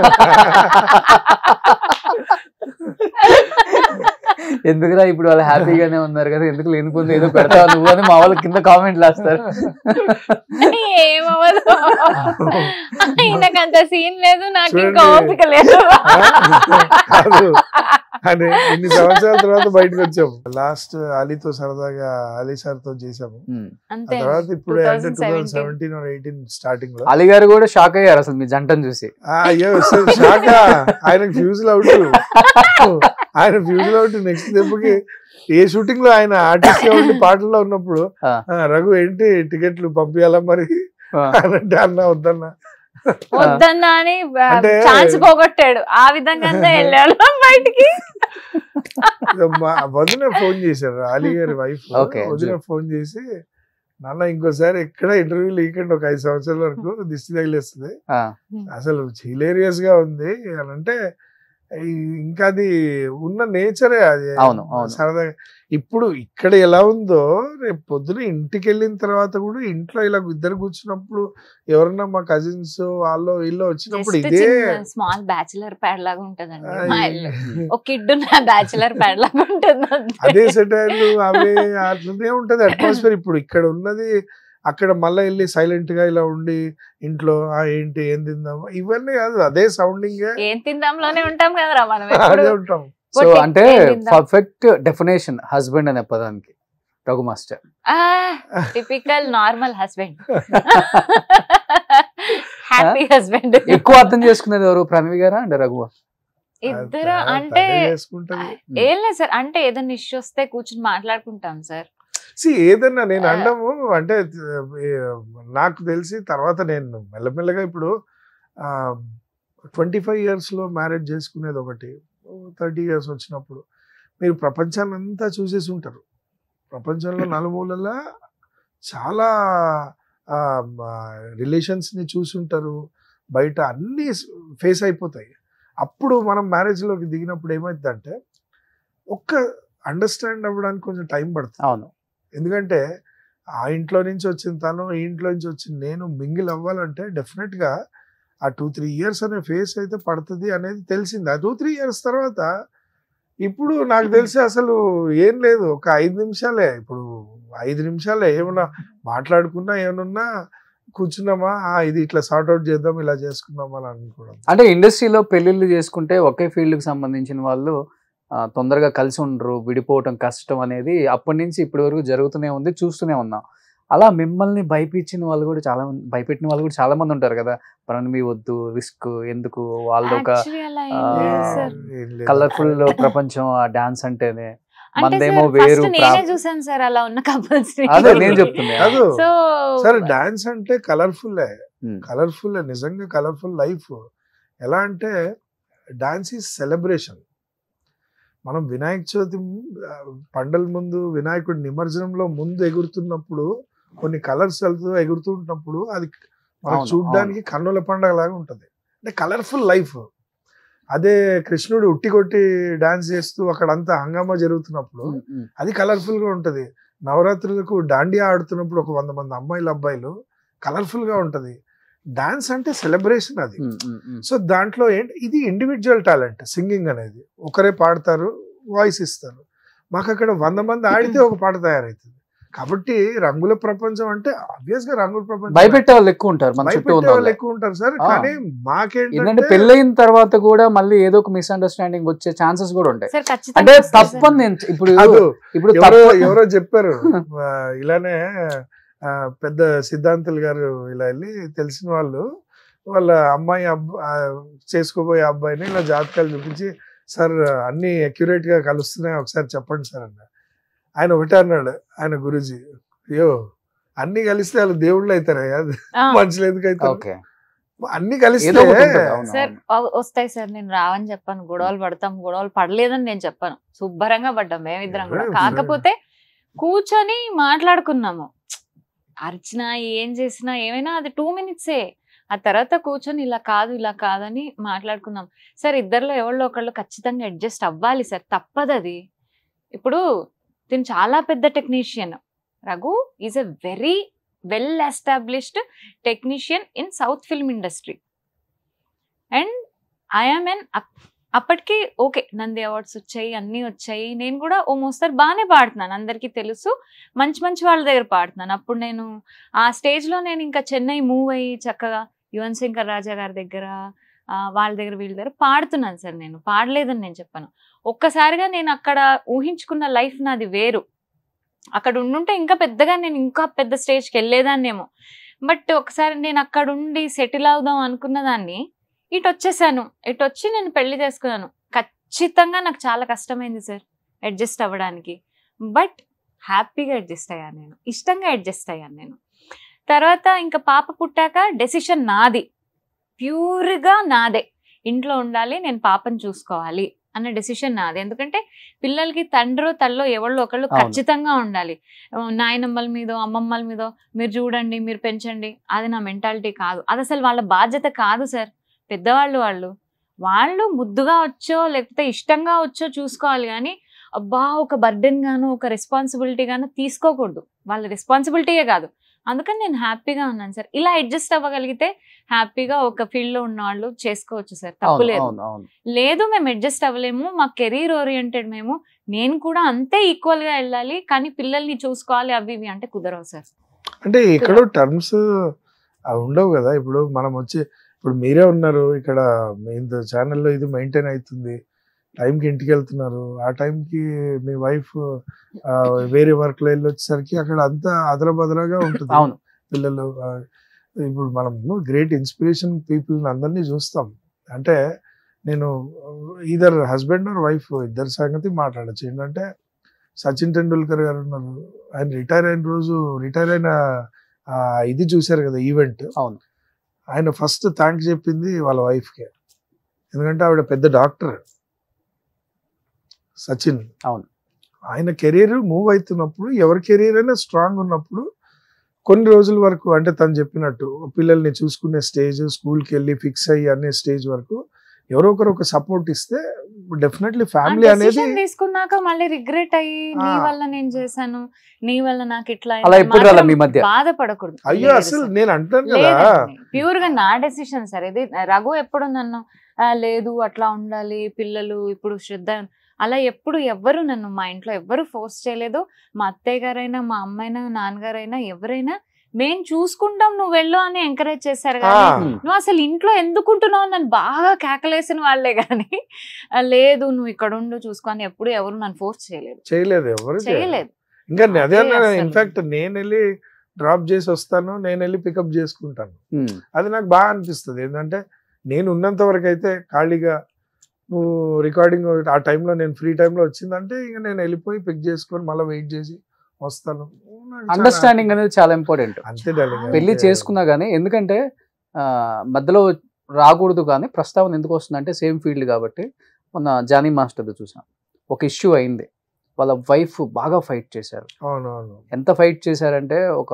Speaker 2: ఎందుకురా ఇప్పుడు వాళ్ళు హ్యాపీగానే ఉన్నారు కదా ఎందుకు లేనిపోతే ఏదో పెడతావు నువ్వు అని మా వాళ్ళు కింద కామెంట్లు వేస్తారు
Speaker 6: ఏమవ్వదు ఆయనకు అంత సీన్ లేదు నాకు ఇంకా
Speaker 4: చూడండి.
Speaker 6: ఓపిక లేదు
Speaker 4: కాదు అని ఇన్ని సంవత్సరాల తర్వాత బయటకు వచ్చాము లాస్ట్ అలీతో సరదాగా అలీ సార్ తో చేసాము
Speaker 2: ఉమ్.
Speaker 4: ఆ
Speaker 6: అంతే
Speaker 4: తర్వాత ఇప్పుడు అంటే two
Speaker 6: 2017.
Speaker 4: Thousand seventeen eighteen starting లో
Speaker 2: అలీ గారు కూడా షాక్ అయ్యారు అసలు మీ జంటను చూసి
Speaker 4: ఆ, అయ్యో షాక్ ఆయనకు ఫ్యూజుల్ అవుట్ ఆయన ఫ్యూజుల్ అవుట్ నెక్స్ట్ దెబ్బకి ఏ షూటింగ్ లో ఆయన ఆర్టిస్ట్ గా ఉండి పాటల్లో ఉన్నప్పుడు
Speaker 2: ఆ.
Speaker 4: "ఆ, రఘు ఏంటి టికెట్లు పంపించాలా మరి
Speaker 2: ఆ.
Speaker 4: అని అంటే అన్న వద్దన్న
Speaker 6: వద్దన్నా అని
Speaker 4: అంటే-
Speaker 6: ఛాన్స్ పోగొట్టాడు ఆ విధంగా వెళ్ళాడు బయటికి
Speaker 4: మా వదిన ఫోన్ చేశారు అలీ గారి వైఫ్
Speaker 2: Okay.
Speaker 4: వదిన ఫోన్ చేసి నాన్న ఇంకోసారి ఎక్కడ ఇంటర్వ్యూ లేకండి ఒక ఐదు సంవత్సరాల వరకు దిష్టి తగిలేస్తుంది
Speaker 2: ఆ,
Speaker 4: అసలు హిలేరియస్ గా ఉంది అని అంటే ఈ- ఇంకా అది ఉన్న నేచరే అది
Speaker 2: అవును, అవును.
Speaker 4: సరదాగా ఇప్పుడు ఇక్కడ ఎలా ఉందో రేపు పొద్దున ఇంటికి వెళ్ళిన తర్వాత కూడా ఇంట్లో ఇలా ఇద్దరు కూర్చున్నప్పుడు ఎవరన్నా మా కజిన్స్ వాళ్ళు వీళ్ళు వచ్చినప్పుడు ఇదే
Speaker 6: స్మాల్ బ్యాచులర్ ప్యాడ్ లాగా ఉంటదండి
Speaker 4: ఆ,
Speaker 6: మా ఇల్లు ఒక కిడ్ ఉన్న బ్యాచులర్ ప్యాడ్ లాగా ఉంటుంది అంతే.
Speaker 4: అదే సెటైర్లు అవి అట్లనే ఉంటది అట్మాస్ఫియర్ ఇప్పుడు ఇక్కడ ఉన్నది అక్కడ మళ్ళీ వెళ్ళి సైలెంట్ గా ఇలా ఉండి ఇంట్లో ఆ ఏంటి ఏం తిందాం ఇవన్నీ కాదు అదే సౌండింగ్
Speaker 6: ఏం తిందాంలోనే ఉంటాం కదరా మనం ఎప్పుడు
Speaker 4: అదే ఉంటాం
Speaker 2: సో
Speaker 6: పొట్టి
Speaker 2: అంటే
Speaker 6: ఏం తిందాం?
Speaker 2: పర్ఫెక్ట్ డెఫినేషన్ హస్బెండ్ అనే పదానికి Raghu master
Speaker 6: typical normal husband happy husband
Speaker 2: ఎక్కువ అర్థం చేసుకునేది ఎవరు ప్రణవి గారా అంటే రఘువా
Speaker 6: ఇద్దరు
Speaker 4: అది
Speaker 6: అంటే
Speaker 4: అదే చేసుకుంటది
Speaker 6: ఏం లేదు సార్ అంటే ఏదైనా ఇష్యూ వస్తే కూర్చుని మాట్లాడుకుంటాం సార్
Speaker 4: సి ఏదన్నా నేను
Speaker 6: ఆ.
Speaker 4: అండము అంటే ఏ, నాకు తెలిసి తర్వాత నేను మెల్లమెల్లగా ఇప్పుడు ట్వంటీ ఫైవ్ ఇయర్స్లో మ్యారేజ్ చేసుకునేది ఒకటి థర్టీ ఇయర్స్ వచ్చినప్పుడు మీరు ప్రపంచాన్ని అంతా చూసేసి ఉంటారు ప్రపంచంలో నలుమూలలా చాలా రిలేషన్స్ని చూసుంటారు బయట అన్నీ ఫేస్ అయిపోతాయి అప్పుడు మనం మ్యారేజ్లోకి దిగినప్పుడు ఏమవుతుందంటే ఒక్క అండర్స్టాండ్ అవ్వడానికి కొంచెం టైం పడుతుంది
Speaker 2: అవును
Speaker 4: ఎందుకంటే ఆ ఇంట్లో నుంచి వచ్చిన తను ఈ ఇంట్లో నుంచి వచ్చిన నేను మింగిల్ అవ్వాలంటే డెఫినెట్గా ఆ టూ త్రీ ఇయర్స్ అనే ఫేస్ అయితే పడుతుంది అనేది తెలిసింది ఆ టూ త్రీ ఇయర్స్ తర్వాత ఇప్పుడు నాకు తెలిసి అసలు ఏం లేదు ఒక ఐదు నిమిషాలే ఇప్పుడు ఐదు నిమిషాలే ఏమన్నా మాట్లాడుకున్నా ఏమన్నా కూర్చున్నామా ఆ, ఇది ఇట్లా సార్ట్ అవుట్ చేద్దాం ఇలా చేసుకుందాం అని అనుకోవడం
Speaker 2: అంటే ఇండస్ట్రీలో పెళ్లిళ్ళు చేసుకుంటే ఒకే ఫీల్డ్ కి సంబంధించిన వాళ్ళు ఆ, తొందరగా కలిసి ఉండరు విడిపోవటం కష్టం అనేది అప్పటి నుంచి ఇప్పటి వరకు జరుగుతూనే ఉంది చూస్తూనే ఉన్నాం అలా మిమ్మల్ని భయపించిన వాళ్ళు కూడా చాలా మంది భయపెట్టిన వాళ్ళు కూడా చాలా మంది ఉంటారు కదా మీ వద్దు రిస్క్ ఎందుకు వాళ్ళది ఒక
Speaker 6: Actually అలా ఏం
Speaker 2: ఆ,
Speaker 6: లేదు సార్
Speaker 4: ఏం లేదు.
Speaker 2: కలర్ఫుల్ ప్రపంచం ఆ డాన్స్ అంటేనే
Speaker 6: అంటే
Speaker 2: మందేమో
Speaker 6: సార్
Speaker 2: వేరు
Speaker 6: ఫస్ట్ నేనే
Speaker 2: ప్రా-
Speaker 6: చూసాను సార్ అలా ఉన్న కపుల్స్
Speaker 2: అదే నేను చెప్తున్నా
Speaker 4: కాదు
Speaker 6: సో
Speaker 4: సరే డాన్స్ అంటే కలర్ఫుల్
Speaker 2: Hmm.
Speaker 4: కలర్ఫుల్ నిజంగా కలర్ఫుల్ లైఫ్ ఎలా అంటే డాన్స్ ఈజ్ సెలబ్రేషన్ మనం వినాయక చవితి ఆ, పండల ముందు వినాయకుడి నిమజ్జనంలో ముందు ఎగురుతున్నప్పుడు కొన్ని కలర్స్ వెళ్తూ ఎగురుతుంటున్నప్పుడు అది మనం
Speaker 2: అవును,
Speaker 4: చూడడానికి కన్నుల పండగ లాగా ఉంటది అంటే కలర్ఫుల్ లైఫ్ అదే కృష్ణుడు ఉట్టి కొట్టి డాన్స్ చేస్తూ అక్కడంతా హంగామా జరుగుతున్నప్పుడు
Speaker 2: ఉమ్, ఉమ్.
Speaker 4: అది కలర్ఫుల్ గా ఉంటది నవరాత్రులకు దాండియా ఆడుతున్నప్పుడు ఒక వంద మంది అమ్మాయిలు అబ్బాయిలు కలర్ఫుల్ గా ఉంటది డాన్స్ అంటే సెలబ్రేషన్ అది
Speaker 2: ఉమ్, ఉమ్, ఉమ్.
Speaker 4: సో దాంట్లో ఏంటి ఇది ఇండివిజువల్ టాలెంట్ సింగింగ్ అనేది ఒకరే పాడతారు వాయిస్ ఇస్తారు మాకు అక్కడ వంద మంది ఆడితే ఒక పాట తయారవుతుంది కాబట్టి రంగుల ప్రపంచం అంటే ఆబ్వియస్ గా రంగుల ప్రపంచం
Speaker 2: భయపెట్టే వాళ్ళు ఎక్కువ ఉంటారు మన చుట్టూ
Speaker 4: భయపెట్టే
Speaker 2: ఉన్న
Speaker 4: వాళ్ళు
Speaker 2: వాళ్ళే.
Speaker 4: ఎక్కువ ఉంటారు సార్
Speaker 2: ఆ.
Speaker 4: కానీ
Speaker 2: ఏంటంటే
Speaker 4: మాకేంటంటే
Speaker 2: పెళ్ళయిన తర్వాత కూడా మళ్ళీ ఏదో ఒక మిస్అండర్స్టాండింగ్ వచ్చే ఛాన్సెస్ కూడా ఉంటాయి
Speaker 6: సార్ ఖచ్చితంగా
Speaker 2: అంటే
Speaker 6: వస్తుంది సార్.
Speaker 2: తప్పని నేను ఇప్పుడు
Speaker 4: కాదు,
Speaker 2: ఇప్పుడు
Speaker 4: ఎవరో
Speaker 2: తప్పు
Speaker 4: ఎవరో చెప్పారు ఆ, ఇలానే ఆ, పెద్ద సిద్ధాంతులు గారు ఇలా వెళ్ళి తెలిసిన వాళ్ళు వాళ్ళ అమ్మాయి అబ్బ ఆ, చేసుకోబోయే అబ్బాయిని ఇలా జాతకాలు చూపించి సార్ అన్ని అక్యురేట్ గా కలుస్తున్నాయి ఒకసారి చెప్పండి సార్ అన్న ఆయన ఒకటే అన్నాడు ఆయన గురుజీ అయ్యో అన్ని కలిస్తే వాళ్ళు దేవుళ్ళు అవుతారా
Speaker 6: ఆ,
Speaker 4: మనుషులు ఎందుకు అవుతారు
Speaker 2: ఓకే
Speaker 4: అన్ని
Speaker 2: ఏదో
Speaker 4: కలిస్తే
Speaker 2: ఒకటి ఉంటుంది, అవును,
Speaker 6: సార్
Speaker 2: అవును.
Speaker 6: వ- వస్తాయి సార్ నేను రావని చెప్పాను గొడవలు పడతాం గొడవలు పడలేదని నేను చెప్పాను శుభ్రంగా పడ్డాం మేమిద్దరం కూడా
Speaker 4: ఎవరు?
Speaker 6: కాకపోతే కూర్చొని మాట్లాడుకున్నాము అర్చన ఏం చేసినా ఏమైనా అది టూ మినిట్సే ఆ తర్వాత కూర్చొని ఇలా కాదు ఇలా కాదని మాట్లాడుకున్నాం సార్ ఇద్దరిలో ఎవరిలో ఒకళ్ళు ఖచ్చితంగా అడ్జస్ట్ అవ్వాలి సార్ తప్పదు అది ఇప్పుడు తిను చాలా పెద్ద technician Raghu is a very well established technician in south film industry and I'm an అప్పటికి ఓకే నంది అవార్డ్స్ వచ్చాయి అన్నీ వచ్చాయి నేను కూడా ఓ మోస్తరు బాగానే పాడుతున్నాను అందరికీ తెలుసు మంచి మంచి వాళ్ళ దగ్గర పాడుతున్నాను అప్పుడు నేను ఆ స్టేజ్లో నేను ఇంకా చెన్నై మూవ్ అయ్యి చక్కగా యువన్ శంకర్ రాజా గారి దగ్గర ఆ, వాళ్ళ దగ్గర వీళ్ళ దగ్గర పాడుతున్నాను సార్ నేను పాడలేదని నేను చెప్పాను ఒక్కసారిగా నేను అక్కడ ఊహించుకున్న లైఫ్ నాది వేరు అక్కడ ఉండుంటే ఇంకా పెద్దగా నేను ఇంకా పెద్ద స్టేజ్కి వెళ్ళేదాన్నేమో బట్ ఒకసారి నేను అక్కడ ఉండి సెటిల్ అవుదాం అనుకున్న దాన్ని ఇటు వచ్చేసాను ఇటు వచ్చి నేను పెళ్లి చేసుకున్నాను ఖచ్చితంగా నాకు చాలా కష్టమైంది సార్ అడ్జస్ట్ అవ్వడానికి బట్ హ్యాపీగా అడ్జస్ట్ అయ్యాను నేను ఇష్టంగా అడ్జస్ట్ అయ్యాను నేను తర్వాత ఇంకా పాప పుట్టాక డెసిషన్ నాది ప్యూర్గా నాదే ఇంట్లో ఉండాలి నేను పాపని చూసుకోవాలి అన్న డెసిషన్ నాది ఎందుకంటే పిల్లలకి తండ్రో తల్లో ఎవరో ఒకళ్ళు
Speaker 2: అవును.
Speaker 6: ఖచ్చితంగా ఉండాలి ఆ, నాయనమ్మల మీదో అమ్మమ్మల మీదో మీరు చూడండి మీరు పెంచండి అది నా మెంటాలిటీ కాదు అది అసలు వాళ్ళ బాధ్యత కాదు సార్ పెద్దవాళ్ళు వాళ్ళు వాళ్ళు ముద్దుగా వచ్చో లేకపోతే ఇష్టంగా వచ్చో చూసుకోవాలి కానీ అబ్బా ఒక బర్డెన్ గాను ఒక రెస్పాన్సిబిలిటీ గాను తీసుకోకూడదు వాళ్ళ రెస్పాన్సిబిలిటీయే కాదు అందుకని నేను హ్యాపీగా ఉన్నాను సార్ ఇలా అడ్జస్ట్ అవ్వగలిగితే హ్యాపీగా ఒక ఫీల్డ్ లో ఉన్న వాళ్ళు చేసుకోవచ్చు సార్ తప్పు
Speaker 2: అవును
Speaker 6: లేదు
Speaker 2: అవును అవును
Speaker 6: లేదు మేము అడ్జస్ట్ అవ్వలేము మా కెరీర్ ఓరియంటెడ్ మేము నేను కూడా అంతే ఈక్వల్ గా వెళ్ళాలి కానీ పిల్లల్ని చూసుకోవాలి అవి ఇవి అంటే కుదరవు సార్
Speaker 4: అంటే ఎక్కడో టర్మ్స్ అవి ఉండవు కదా ఇప్పుడు మనం వచ్చి ఇప్పుడు మీరే ఉన్నారు ఇక్కడ మీ ఛానల్లో ఇది మెయింటైన్ అవుతుంది టైంకి ఇంటికి వెళ్తున్నారు ఆ టైంకి మీ వైఫ్ వేరే వర్క్లో వెళ్ళి వచ్చేసరికి అక్కడ అంతా అదలబదలగా ఉంటుంది
Speaker 2: అవును
Speaker 4: పిల్లలు ఆ, ఇప్పుడు మనం గ్రేట్ ఇన్స్పిరేషన్ పీపుల్ని అందరినీ చూస్తాం అంటే నేను ఈధర్ హస్బెండ్ ఆర్ వైఫ్ ఇద్దరి సంగతి మాట్లాడచ్చు ఏంటంటే సచిన్ టెండూల్కర్ గారు ఉన్నారు ఆయన రిటైర్ అయిన రోజు రిటైర్ అయిన ఆ, ఇది చూశారు కదా ఈవెంట్
Speaker 2: అవును.
Speaker 4: ఆయన ఫస్ట్ థ్యాంక్స్ చెప్పింది వాళ్ళ వైఫ్కే ఎందుకంటే ఆవిడ పెద్ద డాక్టర్ సచిన్
Speaker 2: అవును.
Speaker 4: ఆయన కెరీర్ మూవ్ అవుతున్నప్పుడు ఎవరి కెరీర్ అయినా స్ట్రాంగ్ ఉన్నప్పుడు కొన్ని రోజుల వరకు అంటే తను చెప్పినట్టు పిల్లల్ని చూసుకునే స్టేజ్ స్కూల్కి వెళ్ళి ఫిక్స్ అయ్యి అనే స్టేజ్ వరకు ఎవరో ఒకరు ఒక సపోర్ట్ ఇస్తే డెఫినెట్లీ ఫ్యామిలీ అనేది
Speaker 6: డెసిషన్ తీసుకున్నాక మళ్ళీ రిగ్రెట్ అయ్యి నీ
Speaker 4: ఆ.
Speaker 6: వల్ల నేను చేశాను నీ వల్ల నాకు ఇట్లా
Speaker 2: అలా ఎప్పుడు రాలా మీ మధ్య
Speaker 6: బాధపడకూడదు
Speaker 4: అయ్యో
Speaker 6: లేదు
Speaker 4: అసలు
Speaker 6: సార్.
Speaker 4: నేను అంటాను కదా
Speaker 6: ప్యూర్ గా నా డెసిషన్ సార్ ఇది రఘు ఎప్పుడు నన్ను "ఆ, లేదు అట్లా ఉండాలి పిల్లలు ఇప్పుడు శ్రద్ధ అలా ఎప్పుడు ఎవ్వరు నన్ను మా ఇంట్లో ఎవ్వరు ఫోర్స్ చేయలేదు మా అత్తయ్య గారైనా మా అమ్మైనా నాన్నగారైనా ఎవరైనా మేము చూసుకుంటాం నువ్వు వెళ్ళు అని ఎంకరేజ్ చేశారు
Speaker 4: ఆ,
Speaker 6: కానీ నువ్వు అసలు ఇంట్లో ఎందుకుంటున్నావు నన్ను బాగా కేకలేసిన వాళ్ళే కానీ "ఆ, లేదు నువ్వు ఇక్కడ ఉండు చూసుకొని ఎప్పుడు ఎవరు నన్ను ఫోర్స్ చేయలేదు
Speaker 4: చేయలేదు ఎవరు చేయలేదు.
Speaker 6: చేయలేదు
Speaker 4: ఇంకా నే- అదే
Speaker 6: అదే అసలు.
Speaker 4: ఇన్ఫాక్ట్ నేను వెళ్ళి డ్రాప్ చేసి వస్తాను నేను వెళ్ళి పికప్ చేసుకుంటాను
Speaker 2: ఉమ్.
Speaker 4: అది నాకు బాగా అనిపిస్తుంది ఏంటంటే నేను ఉన్నంత వరకు అయితే ఖాళీగా నువ్వు రికార్డింగ్ ఆ టైంలో నేను ఫ్రీ టైంలో వచ్చిందంటే ఇంకా నేను వెళ్ళిపోయి పిక్ చేసుకొని మళ్ళీ వెయిట్ చేసి వస్తాను నాకు చాలా
Speaker 2: అండర్స్టాండింగ్ అనేది చాలా ఇంపార్టెంట్
Speaker 4: అంతే darling,
Speaker 2: పెళ్లి
Speaker 4: అంతే.
Speaker 2: చేసుకున్నా కానీ ఎందుకంటే ఆ, మధ్యలో రాకూడదు కానీ ప్రస్తావన ఎందుకు వస్తుందంటే సేమ్ ఫీల్డ్ కాబట్టి మొన్న జానీ మాస్టర్ది చూసాం ఒక ఇష్యూ అయింది వాళ్ళ వైఫ్ బాగా ఫైట్ చేశారు
Speaker 4: అవునవును
Speaker 2: ఎంత ఫైట్ చేశారంటే ఒక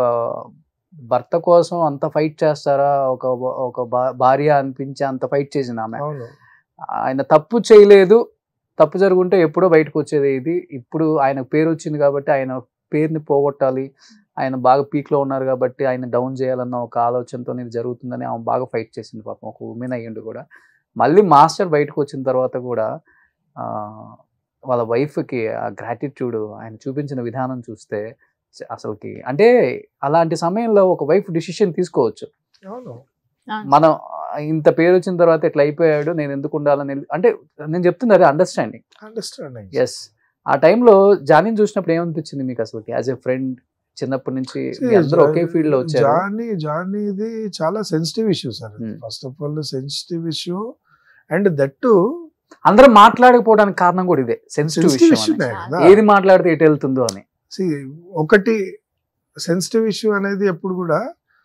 Speaker 2: భర్త కోసం అంత ఫైట్ చేస్తారా ఒక ఒక భా- భార్య అనిపించి అంత ఫైట్ చేసింది ఆమె
Speaker 4: అవును
Speaker 2: ఆయన తప్పు చేయలేదు తప్పు జరుగుంటే ఎప్పుడో బయటకు వచ్చేది ఇది ఇప్పుడు ఆయన పేరు వచ్చింది కాబట్టి ఆయన పేరుని పోగొట్టాలి ఆయన బాగా peak లో ఉన్నారు కాబట్టి ఆయన డౌన్ చేయాలన్న ఒక ఆలోచనతో ఇది జరుగుతుందని ఆమె బాగా ఫైట్ చేసింది పాపం ఒక ఉమెన్ అయ్యిండు కూడా మళ్ళీ మాస్టర్ బయటకు వచ్చిన తర్వాత కూడా ఆ, వాళ్ళ వైఫ్కి ఆ గ్రాటిట్యూడ్ ఆయన చూపించిన విధానం చూస్తే చ- అసలుకి అంటే అలాంటి సమయంలో ఒక వైఫ్ డిసిషన్ తీసుకోవచ్చు
Speaker 4: అవును
Speaker 2: మనం ఇంత పేరు వచ్చిన తర్వాత ఇట్లా అయిపోయాడు నేను ఎందుకు ఉండాలని అంటే నేను చెప్తుంది అదే అండర్స్టాండింగ్
Speaker 4: అండర్స్టాండింగ్
Speaker 2: ఎస్ ఆ టైంలో జానీని చూసినప్పుడు ఏమనిపించింది మీకు అసలు యాజ్ ఎ ఫ్రెండ్ చిన్నప్పటి నుంచి మీ అందరూ ఒకే ఫీల్డ్ లో వచ్చారు
Speaker 4: జానీ జానీ ఇది చాలా sensitive issue sir
Speaker 2: Hmm.
Speaker 4: First of all sensitive issue and that
Speaker 2: అందరూ మాట్లాడకపోవడానికి కారణం కూడా ఇదే సెన్సిటివ్
Speaker 4: సెన్సిటివ్
Speaker 2: ఇష్యూ
Speaker 4: ఇష్యూ కదా
Speaker 2: ఏది మాట్లాడితే ఎటు వెళ్తుందో అని
Speaker 4: See, ఒకటి సెన్సిటివ్ ఇష్యూ అనేది ఎప్పుడు కూడా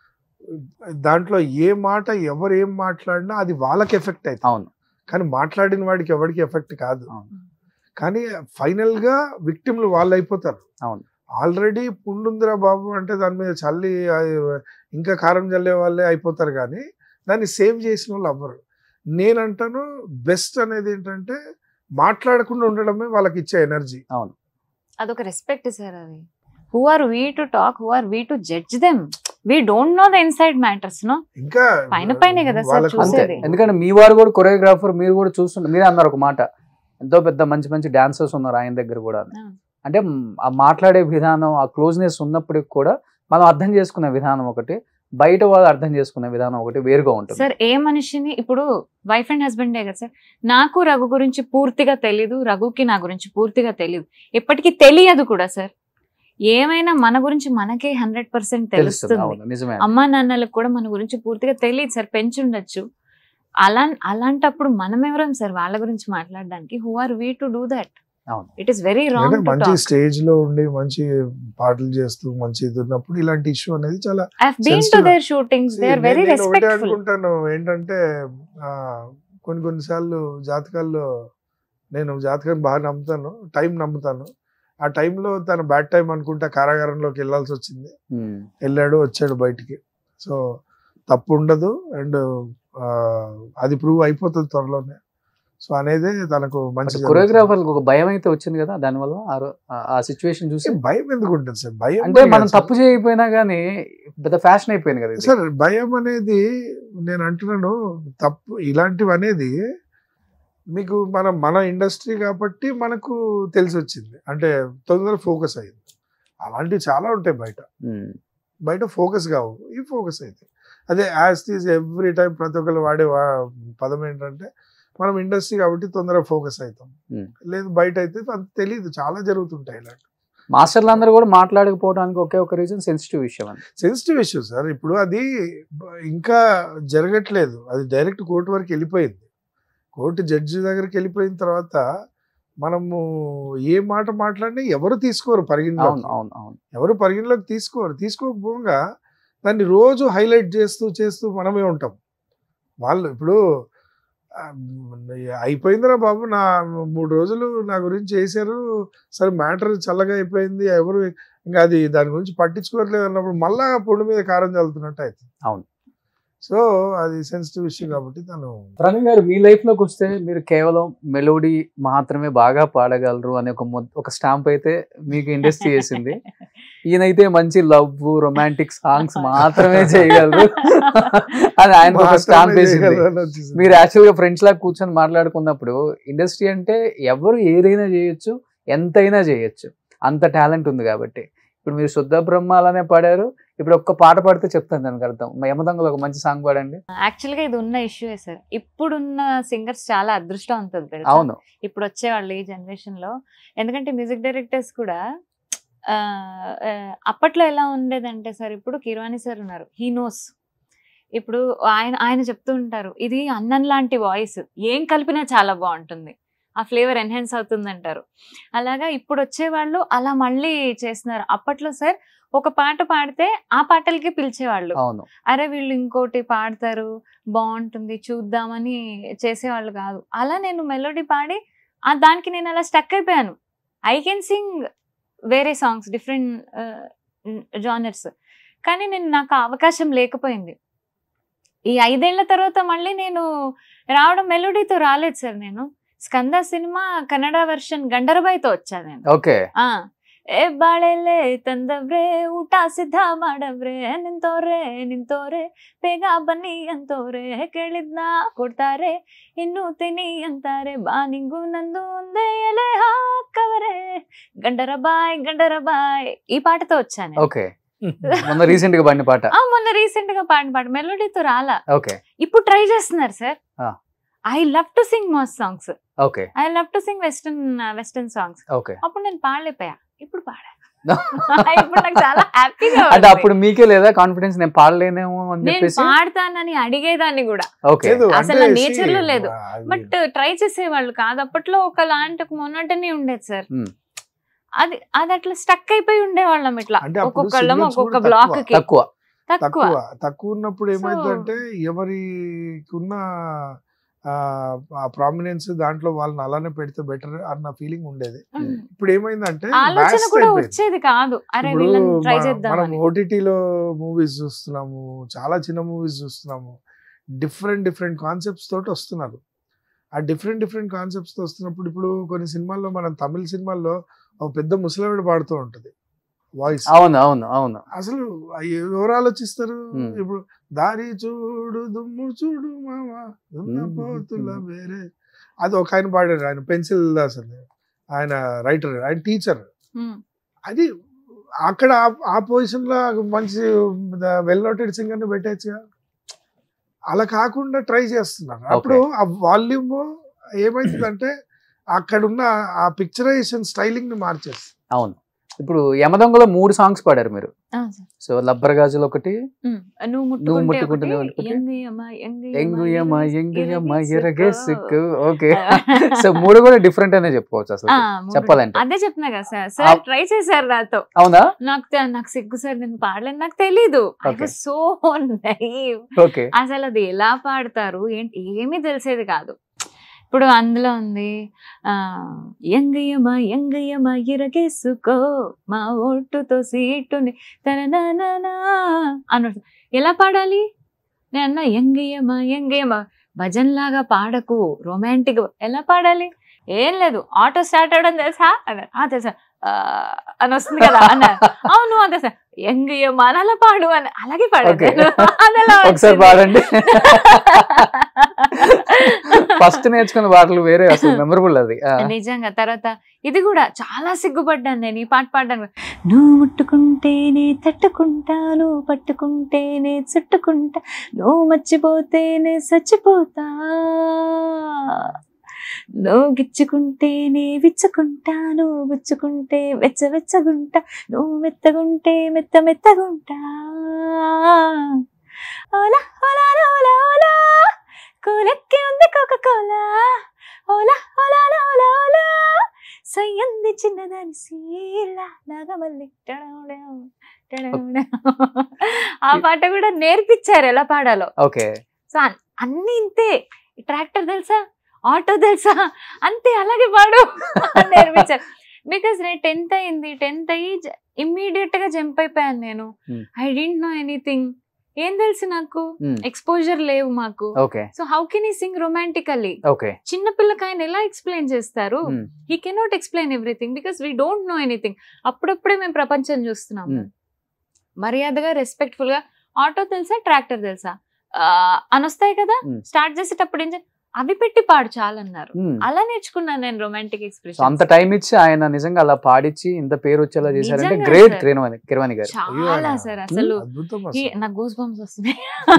Speaker 4: దాంట్లో ఏ మాట ఎవరు ఏం మాట్లాడినా అది వాళ్ళకి ఎఫెక్ట్ అవుతుంది
Speaker 2: అవును
Speaker 4: కానీ మాట్లాడిన వాడికి ఎవరికి ఎఫెక్ట్ కాదు
Speaker 2: అవును.
Speaker 4: కానీ ఫైనల్ గా విక్టిమ్లు వాళ్ళు అయిపోతారు
Speaker 2: అవును.
Speaker 4: ఆల్రెడీ పుండుందిరా బాబు అంటే దాని మీద చల్లి ఆ, ఇంకా కారం చల్లే వాళ్ళే అయిపోతారు కానీ దాన్ని సేవ్ చేసిన వాళ్ళు అవ్వరు నేనంటాను బెస్ట్ అనేది ఏంటంటే మాట్లాడకుండా ఉండడమే వాళ్ళకి ఇచ్చే ఎనర్జీ
Speaker 6: అదొక రెస్పెక్ట్ సార్ అది who are we to talk who are we to judge them we don't know the inside matters no
Speaker 4: ఇంకా
Speaker 6: పైన పైనే కదా సార్
Speaker 4: వాళ్ళకు
Speaker 2: అంతే
Speaker 6: చూసేది.
Speaker 2: ఎందుకంటే మీ వారు కూడా కొరియోగ్రాఫర్ మీరు కూడా చూస్తుంటారు మీరే అన్నారు ఒక మాట ఎంతో పెద్ద మంచి మంచి డాన్సర్స్ ఉన్నారు ఆయన దగ్గర కూడా అని.
Speaker 6: ఆ.
Speaker 2: అంటే మ్, ఆ మాట్లాడే విధానం ఆ క్లోజ్నెస్ ఉన్నప్పటికి కూడా మనం అర్థం చేసుకునే విధానం ఒకటి బయట వాళ్ళు అర్థం చేసుకునే విధానం ఒకటి వేరుగా ఉంటుంది
Speaker 6: సార్ ఏ మనిషిని ఇప్పుడు వైఫ్ అండ్ హస్బెండే కదా సార్ నాకు రఘు గురించి పూర్తిగా తెలీదు రఘుకి నా గురించి పూర్తిగా తెలియదు ఎప్పటికీ తెలియదు కూడా సార్ ఏమైనా మన గురించి మనకే హండ్రెడ్ పర్సెంట్
Speaker 2: తెలుస్తుంది
Speaker 6: తెలుస్తుంది
Speaker 2: అవును నిజమే
Speaker 6: అమ్మా నాన్నలకు కూడా మన గురించి పూర్తిగా తెలియదు సార్ పెంచుండొచ్చు అలా అలాంటప్పుడు మనం ఎవరం సార్ వాళ్ళ గురించి మాట్లాడడానికి who are we to do that
Speaker 2: అవును.
Speaker 6: ఇట్ ఈస్ వెరీ
Speaker 4: అంటే
Speaker 6: రాంగ్ టు
Speaker 4: మంచి
Speaker 6: టాక్
Speaker 4: స్టేజ్ లో ఉండి మంచి పాటలు చేస్తూ మంచి ఇది ఉన్నప్పుడు ఇలాంటి ఇష్యూ అనేది చాలా
Speaker 6: I have been to
Speaker 4: sensitive.
Speaker 6: There shootings they are
Speaker 4: నేను-
Speaker 6: వెరీ
Speaker 4: నేను ఒకటే
Speaker 6: రెస్పెక్ట్ఫుల్
Speaker 4: అనుకుంటాను ఏంటంటే ఆ, కొన్ని కొన్నిసార్లు జాతకాల్లో నేను జాతకాన్ని బాగా నమ్ముతాను టైం నమ్ముతాను ఆ టైంలో తన బ్యాడ్ టైం అనుకుంటా కారాగారంలోకి వెళ్ళాల్సి వచ్చింది
Speaker 2: ఉమ్.
Speaker 4: వెళ్ళాడు వచ్చాడు బయటికి సో తప్పు ఉండదు అండ్ అది ప్రూవ్ అయిపోతుంది త్వరలోనే సో అనేది తనకు మంచి జరుగుతుంది.
Speaker 2: కొరియోగ్రాఫర్ ఒక భయం అయితే వచ్చింది కదా దానివల్ల ఆ రో- ఆ- ఆ సిచ్యువేషన్ చూసి
Speaker 4: ఏ, భయం ఎందుకు ఉంటుంది సార్ భయం
Speaker 2: అంటే
Speaker 4: అని
Speaker 2: మనం
Speaker 4: కాదు
Speaker 2: తప్పు చేయకపోయినా గానీ పెద్ద ఫ్యాషన్ అయిపోయింది కదా
Speaker 4: సార్.
Speaker 2: ఇది.
Speaker 4: సార్ భయం అనేది నేను అంటున్నాను తప్పు ఇలాంటివి అనేది మీకు మన మన ఇండస్ట్రీ కాబట్టి మనకు తెలిసి వచ్చింది అంటే తొందర ఫోకస్ అయింది అలాంటివి చాలా ఉంటాయి బయట
Speaker 2: ఉమ్.
Speaker 4: బయట ఫోకస్ కావు ఈ ఫోకస్ అయితే అదే యాజ్ తీస్ ఎవ్రీ టైం ప్రతి ఒక్కరు వాడే వా- పదం ఏంటంటే మనం ఇండస్ట్రీ కాబట్టి తొందరగా ఫోకస్ అవుతాం
Speaker 2: Hmm.
Speaker 4: లేదు బయట అయితే అంత తెలియదు చాలా జరుగుతుంటాయి ఇలాంటి
Speaker 2: మాస్టర్లు అందరూ కూడా మాట్లాడకపోవడానికి ఒకే ఒక రీజన్ సెన్సిటివ్ విషయం అని
Speaker 4: సెన్సిటివ్ ఇష్యూ సార్ ఇప్పుడు అది బ- ఇంకా జరగట్లేదు అది డైరెక్ట్ కోర్టు వరకు వెళ్ళిపోయింది కోర్టు జడ్జి దగ్గరికి వెళ్ళిపోయిన తర్వాత మనము ఏ మాట మాట్లాడినా ఎవరు తీసుకోరు
Speaker 2: అవును
Speaker 4: పరిగణలోకి
Speaker 2: అవును అవును
Speaker 4: ఎవరు పరిగణలోకి తీసుకోరు తీసుకోకపోగా దాన్ని రోజు హైలైట్ చేస్తూ చేస్తూ మనమే ఉంటాం వాళ్ళు ఇప్పుడు ఆ, అయిపోయిందిరా బాబు నా మూడు రోజులు నా గురించి చేశారు సరే మ్యాటర్ చల్లగా అయిపోయింది ఎవరు ఇంకా అది దాని గురించి పట్టించుకోవట్లేదు అన్నప్పుడు మళ్ళా పొడి మీద కారం చల్లుతున్నట్టు అవుతుంది
Speaker 2: అవును.
Speaker 4: సో అది సెన్సిటివ్ ఇష్యూ కాబట్టి తను
Speaker 2: ప్రవీణ్ గారు మీ లైఫ్ లోకి వస్తే మీరు కేవలం మెలోడీ మాత్రమే బాగా పాడగలరు అనే ఒక ముద్ద- ఒక స్టాంప్ అయితే మీకు ఇండస్ట్రీ వేసింది ఈయనైతే మంచి లవ్ రొమాంటిక్ సాంగ్స్ మాత్రమే చేయగలరు అని ఆయన ఒక స్టాంప్
Speaker 4: మాత్రమే
Speaker 2: వేసింది
Speaker 4: చేయగలరని వచ్చేసింది.
Speaker 2: మీరు యాక్చువల్ గా ఫ్రెండ్స్ లాగా కూర్చొని మాట్లాడుకున్నప్పుడు ఇండస్ట్రీ అంటే ఎవరు ఏదైనా చేయొచ్చు ఎంతైనా చేయొచ్చు అంత టాలెంట్ ఉంది కాబట్టి ఇప్పుడు మీరు శుద్ధ బ్రహ్మ అలానే పాడారు ఇప్పుడు ఒక్క పాట పాడితే చెప్తాను దానికి అర్థం మా యమదంగలో ఒక మంచి సాంగ్ పాడండి
Speaker 6: యాక్చువల్ గా ఇది ఉన్న ఇష్యూయే సార్ ఇప్పుడున్న సింగర్స్ చాలా అదృష్టవంతులు తెలుసా
Speaker 2: అవును
Speaker 6: ఇప్పుడు వచ్చేవాళ్ళు ఈ జనరేషన్ లో ఎందుకంటే మ్యూజిక్ డైరెక్టర్స్ కూడా ఆ, ఆ, అప్పట్లో ఎలా ఉండేదంటే సార్ ఇప్పుడు కిరవాణి సార్ ఉన్నారు హీ నోస్ ఇప్పుడు ఆయన ఆయన చెప్తూ ఉంటారు ఇది అన్నం లాంటి వాయిస్ ఏం కలిపినా చాలా బాగుంటుంది ఆ ఫ్లేవర్ ఎన్హాన్స్ అవుతుంది అంటారు అలాగా ఇప్పుడు వచ్చేవాళ్ళు అలా మళ్ళీ చేస్తున్నారు అప్పట్లో సార్ ఒక పాట పాడితే ఆ పాటలకి పిలిచేవాళ్ళు
Speaker 2: అవును
Speaker 6: అరే వీళ్ళు ఇంకోటి పాడతారు బాగుంటుంది చూద్దామని చేసేవాళ్ళు కాదు అలా నేను మెలోడీ పాడి ఆ దానికి నేను అలా స్టక్ అయిపోయాను ఐ కెన్ సింగ్ వేరే సాంగ్స్ డిఫరెంట్ జానర్స్ కానీ నేను నాకు ఆ అవకాశం లేకపోయింది ఈ ఐదేళ్ల తర్వాత మళ్ళీ నేను రావడం మెలోడీతో రాలేదు సార్ నేను స్కంద సినిమా కన్నడ వర్షన్ గండరబాయితో వచ్చాను నేను
Speaker 2: ఓకే
Speaker 6: ಆ ಏ ಬಾಳೆಲೆ ತಂದವ್ರೆ ಊಟ ಸಿದ್ಧ ಮಾಡವ್ರೆ ನಿಂತೋರೆ ನಿಂತೋರೆ ಬೇಗ ಬನ್ನಿ ಅಂತವ್ರೆ ಕೇಳಿದ್ನ ಕೊಡ್ತಾರೆ ಇನ್ನು ತಿನಿ ಅಂತಾರೆ ಬಾ ನಿಂಗು ನಂದು ಒಂದೇ ಎಲೆ ಹಾಕವರೆ గండర బాయ్ గండర బాయ్ ఈ పాటతో వచ్చాను
Speaker 2: ఓకే మొన్న రీసెంట్ గా పాడిన పాట
Speaker 6: ఆ మొన్న రీసెంట్ గా పాడిన పాట మెలోడీతో రాలా
Speaker 2: ఓకే
Speaker 6: ఇప్పుడు ట్రై చేస్తున్నారు సార్
Speaker 2: ఆ.
Speaker 6: I love to sing most songs
Speaker 2: okay
Speaker 6: I love to sing western western songs
Speaker 2: okay
Speaker 6: అప్పుడు నేను పాడలేకపోయా ఇప్పుడు పాడా ఇప్పుడు నాకు చాలా హ్యాపీగా
Speaker 2: అంటే అప్పుడు మీకే లేదా కాన్ఫిడెన్స్ నేను పాడలేనేమో అని
Speaker 6: నేను
Speaker 2: చెప్పేసి
Speaker 6: పాడతానని అడిగేదాన్ని కూడా
Speaker 2: ఓకే
Speaker 4: లేదు,
Speaker 6: అసలు
Speaker 4: అంటే
Speaker 6: nature లో
Speaker 4: see,
Speaker 6: లేదు.
Speaker 4: అది-
Speaker 6: బట్ ట్రై చేసేవాళ్ళు కాదు అప్పట్లో ఒకలాంటి మొన్నటనే ఉండేది సార్
Speaker 2: Hmm.
Speaker 6: అది అది అట్లా స్టక్ అయిపోయి ఉండేవాళ్ళం ఇట్లా
Speaker 4: అంటే అప్పుడు
Speaker 6: ఒక్కొక్కళ్ళం
Speaker 4: singers
Speaker 6: ఒక్కొక్క
Speaker 4: కూడా
Speaker 6: బ్లాక్
Speaker 4: తక్కువ.
Speaker 6: కి
Speaker 2: తక్కువ
Speaker 6: తక్కువ
Speaker 4: తక్కువ తక్కువ ఉన్నప్పుడు ఏమైందంటే ఎవరికి ఉన్న ఆ ప్రామినెన్స్ దాంట్లో వాళ్ళని అలానే పెడితే బెటర్ అన్న ఫీలింగ్ ఉండేది
Speaker 6: Hmm.
Speaker 4: ఇప్పుడు ఏమైందంటే
Speaker 6: ఆలోచన
Speaker 4: vast
Speaker 6: కూడా
Speaker 4: అయిపోయింది.
Speaker 6: వచ్చేది కాదు అరే
Speaker 4: ఇప్పుడు
Speaker 6: వీళ్ళని ట్రై
Speaker 4: మన- మనం
Speaker 6: చేద్దామని
Speaker 4: ఓటీటీలో మూవీస్ చూస్తున్నాము చాలా చిన్న మూవీస్ చూస్తున్నాము డిఫరెంట్ డిఫరెంట్ కాన్సెప్ట్స్ తోటి వస్తున్నారు ఆ డిఫరెంట్ డిఫరెంట్ కాన్సెప్ట్స్ తో వస్తున్నప్పుడు ఇప్పుడు కొన్ని సినిమాల్లో మనం తమిళ సినిమాల్లో ఒక పెద్ద ముసలావిడ పాడుతూ ఉంటది వాయిస్
Speaker 2: అవును అవును అవును
Speaker 4: అసలు ఎవరు ఆలోచిస్తారు
Speaker 2: Hmm.
Speaker 4: ఇప్పుడు దారి చూడు దుమ్ము చూడు మామ దున్న
Speaker 2: Hmm.
Speaker 4: పోతుల వేరే అది ఒక ఆయన పాడారు ఆయన పెన్సిల్ దాస్ అని ఆయన రైటర్ ఆయన టీచర్
Speaker 6: Hmm.
Speaker 4: అది అక్కడ ఆ- ఆ పొజిషన్ లో మంచి వెల్ నోటెడ్ సింగర్ ని పెట్టేచ్చుగా అలా కాకుండా ట్రై చేస్తున్నారు అప్పుడు ఆ వాల్యూమ్ ఏమైతుందంటే అక్కడ ఉన్న ఆ పిక్చరైజేషన్ స్టైలింగ్ ని మార్చేస్తుంది
Speaker 2: అవును ఇప్పుడు యమదొంగలో మూడు సాంగ్స్ పాడారు మీరు
Speaker 6: ఆ, సార్.
Speaker 2: సో లబ్బర్ గాజులు ఒకటి
Speaker 6: ఉమ్, నువ్వు
Speaker 2: ముట్టుకుంటే
Speaker 6: ముట్టుకుంటే
Speaker 2: ఒకటి,
Speaker 6: ఒకటి, ఎంగుయమ్మ, ఎంగుయమ్మ,
Speaker 2: ఎంగుయమ్మ ఎంగుయమ్మ
Speaker 6: ఎరగేసుకో.
Speaker 2: ఎరగేసుకు ఓకే సో మూడు కూడా డిఫరెంట్ అనే చెప్పుకోవచ్చు అసలు
Speaker 6: ఆ, మూడు.
Speaker 2: చెప్పాలంటే.
Speaker 6: అదే చెప్తున్నా కదా సార్ సార్ ట్రై చేశారు నాతో
Speaker 2: అవునా
Speaker 6: నాకు తె- నాకు సిగ్గు సార్ నేను పాడలేను నాకు తెలీదు
Speaker 2: Okay.
Speaker 6: సో నైవ్
Speaker 2: ఓకే
Speaker 6: అసలు అది ఎలా పాడతారు ఏంటి ఏమీ తెలిసేది కాదు ఇప్పుడు అందులో ఉంది ఆ ఎంగయ్యమ్మ ఎంగయ్యమ్మ ఇరగేసుకో మా ఓటుతో సీటుని తననా అన్నట్టు ఎలా పాడాలి నేను అన్న ఎంగయ్యమ్మ ఎంగయ్యమ్మ భజన్ లాగా పాడకు రొమాంటిక్ ఎలా పాడాలి ఏం లేదు ఆటో స్టార్ట్ అవడం తెలుసా అన్నారు "ఆ, తెలుసా "ఆ" అని వస్తుంది కదా అన్నారు అవును అదే సార్ ఎంగయ్యమ్మ అని అలా పాడు అని అలాగే పాడాను
Speaker 2: Okay.
Speaker 6: నేను. అది ఎలా
Speaker 2: ఒకసారి
Speaker 6: వచ్చింది?
Speaker 2: పాడండి ఫస్ట్ నేర్చుకున్న పాటలు వేరే అసలు మెమరబుల్ అది ఆ,
Speaker 6: నిజంగా తర్వాత ఇది కూడా చాలా సిగ్గుపడ్డాను నేను ఈ పాట పాడడానికి నువ్వు ముట్టుకుంటేనే తట్టుకుంటాను పట్టుకుంటేనే చుట్టుకుంటా నువ్వు మర్చిపోతేనే చచ్చిపోతా నువ్వు గిచ్చుకుంటేనే విచ్చుకుంటాను గుచ్చుకుంటే వెచ్చ వెచ్చగుంటా నువ్వు మెత్తగుంటే మెత్త మెత్తగుంటా ఓలా ఓలా ఓలా ఓలా కోలెక్కి ఉంది కోక కోలా ఓలా ఓలా ఓలా ఓలా సయ్యంది చిన్నదాని శీలా నాగమల్లి టడౌడౌ, టడౌడౌ. ఆ పాట కూడా నేర్పించారు ఎలా పాడాలో
Speaker 2: ఓకే
Speaker 6: సో అన్- అన్ని ఇంతే ట్రాక్టర్ తెలుసా ఆటో తెలుసా అంతే అలాగే పాడు అని నేర్పించారు బికాస్ నేను టెన్త్ అయింది టెన్త్ అయ్యి ఇమ్మీడియట్ గా జంప్ అయిపోయాను నేను
Speaker 2: Hmm.
Speaker 6: I didn't know anything ఏం తెలుసు నాకు
Speaker 2: Hmm.
Speaker 6: ఎక్స్పోజర్ లేవు మాకు
Speaker 2: ఓకే
Speaker 6: సో హౌ కెన్ ఈ సింగ్ రొమాంటికల్లీ
Speaker 2: ఓకే
Speaker 6: చిన్న పిల్లకి ఆయన ఎలా ఎక్స్ప్లెయిన్ చేస్తారు
Speaker 2: Hmm.
Speaker 6: He cannot explain everything because we don't know anything అప్పుడప్పుడే మేము ప్రపంచం చూస్తున్నాం
Speaker 2: Hmm.
Speaker 6: మర్యాదగా రెస్పెక్ట్ఫుల్ గా ఆటో తెలుసా ట్రాక్టర్ తెలుసా ఆ, అని వస్తాయి కదా
Speaker 2: Hmm.
Speaker 6: స్టార్ట్ చేసేటప్పుడు ఏం చే- అవి పెట్టి పాడు చాలన్నారు
Speaker 2: Hmm.
Speaker 6: అలా నేర్చుకున్నాను నేను రొమాంటిక్
Speaker 2: సో
Speaker 6: ఎక్స్ప్రెషన్
Speaker 2: అంత టైం ఇచ్చి ఆయన నిజంగా అలా పాడిచ్చి ఇంత పేరు వచ్చేలా చేశారంటే
Speaker 6: నిజంగా
Speaker 2: గ్రేట్
Speaker 6: sir.
Speaker 2: కిరణ్ కిరవాణి గారు
Speaker 4: అయ్యో,
Speaker 6: చాలా
Speaker 4: ఆయన-
Speaker 6: సార్ అసలు
Speaker 4: అద్భుతం
Speaker 6: ఈ-
Speaker 4: అసలు.
Speaker 6: నాకు గూస్ బంప్స్ వస్తున్నాయి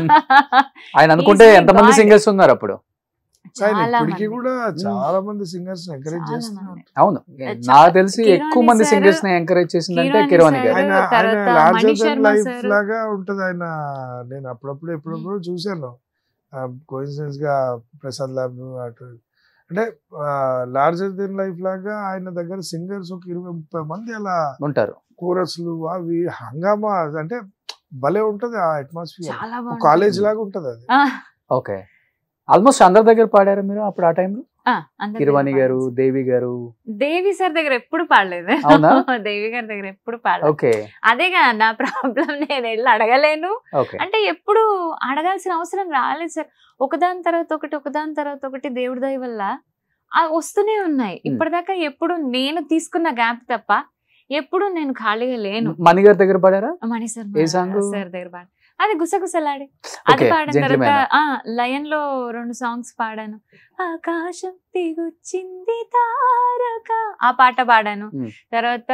Speaker 2: ఆయన అనుకుంటే
Speaker 6: He's my
Speaker 2: ఎంతమంది
Speaker 6: God.
Speaker 2: సింగర్స్ ఉన్నారు అప్పుడు
Speaker 4: ఆయన
Speaker 6: చాలా
Speaker 4: ఇప్పటికీ
Speaker 6: మంది.
Speaker 4: కూడా చాలా మంది సింగర్స్ ఎంకరేజ్
Speaker 6: చాలా
Speaker 4: చేస్తున్నారు
Speaker 6: మంది.
Speaker 2: అవును
Speaker 6: చాలా-
Speaker 2: నాకు తెలిసి
Speaker 6: కిరణ్
Speaker 2: ఎక్కువ మంది
Speaker 6: sir,
Speaker 2: సింగర్స్ ని ఎంకరేజ్ చేసిందంటే
Speaker 6: కిరణ్
Speaker 2: కిరవాణి
Speaker 6: sir,
Speaker 2: గారు
Speaker 4: ఆయన ఆయన
Speaker 6: తర్వాత
Speaker 4: larger
Speaker 6: Mani
Speaker 4: then
Speaker 6: Sharma
Speaker 4: life
Speaker 6: sir.
Speaker 4: లాగా ఉంటది ఆయన నేను అప్పుడప్పుడు ఎప్పుడప్పుడు చూశాను కోయిన్సిడెన్స్ గా ప్రసాద్ ల్యాబ్ అటు అంటే లార్జర్ దెన్ లైఫ్ లాగా ఆయన దగ్గర సింగర్స్ ఒక ఇరవై ముప్పై మంది అలా
Speaker 2: ఉంటారు
Speaker 4: కోరస్లు అవి హంగామా అంటే భలే ఉంటది ఆ అట్మాస్ఫియర్
Speaker 6: చాలా
Speaker 4: కాలేజ్
Speaker 6: బాగుంటుంది.
Speaker 4: లాగా ఉంటది అది
Speaker 6: ఆ,
Speaker 2: ఓకే ఆల్మోస్ట్ అందరి దగ్గర పాడారు మీరు అప్పుడు ఆ టైంలో
Speaker 6: ఆ, అందరి
Speaker 2: కిరవాణి
Speaker 6: దగ్గర
Speaker 2: గారు
Speaker 6: పాడేసి.
Speaker 2: దేవి గారు
Speaker 6: దేవి సార్ దగ్గర ఎప్పుడు పాడలేదు
Speaker 2: అవునా?
Speaker 6: దేవి గారి దగ్గర ఎప్పుడు పాడలేదు
Speaker 2: ఓకే
Speaker 6: అదేగా నా ప్రాబ్లం నేను వెళ్ళి అడగలేను
Speaker 2: ఓకే
Speaker 6: అంటే ఎప్పుడు అడగాల్సిన అవసరం రాలేదు సార్ ఒకదాని తర్వాత ఒకటి ఒకదాని తర్వాత ఒకటి దేవుడి దయ వల్ల ఆ వస్తూనే ఉన్నాయి ఇప్పటిదాకా ఎప్పుడు నేను తీసుకున్న గ్యాప్ తప్ప ఎప్పుడు నేను ఖాళీగా లేను
Speaker 2: మణి గారి దగ్గర పాడారా
Speaker 6: మణి సార్
Speaker 2: ఏ song?
Speaker 6: సార్ దగ్గర పాడు అది గుసగుసలాడి అది
Speaker 2: ఓకే
Speaker 6: పాడిన తర్వాత
Speaker 2: జెంట్లమెన్
Speaker 6: ఆ లయన్ లో రెండు సాంగ్స్ పాడాను ఆకాశం దిగొచ్చింది తారక ఆ పాట పాడాను
Speaker 2: Hmm.
Speaker 6: తర్వాత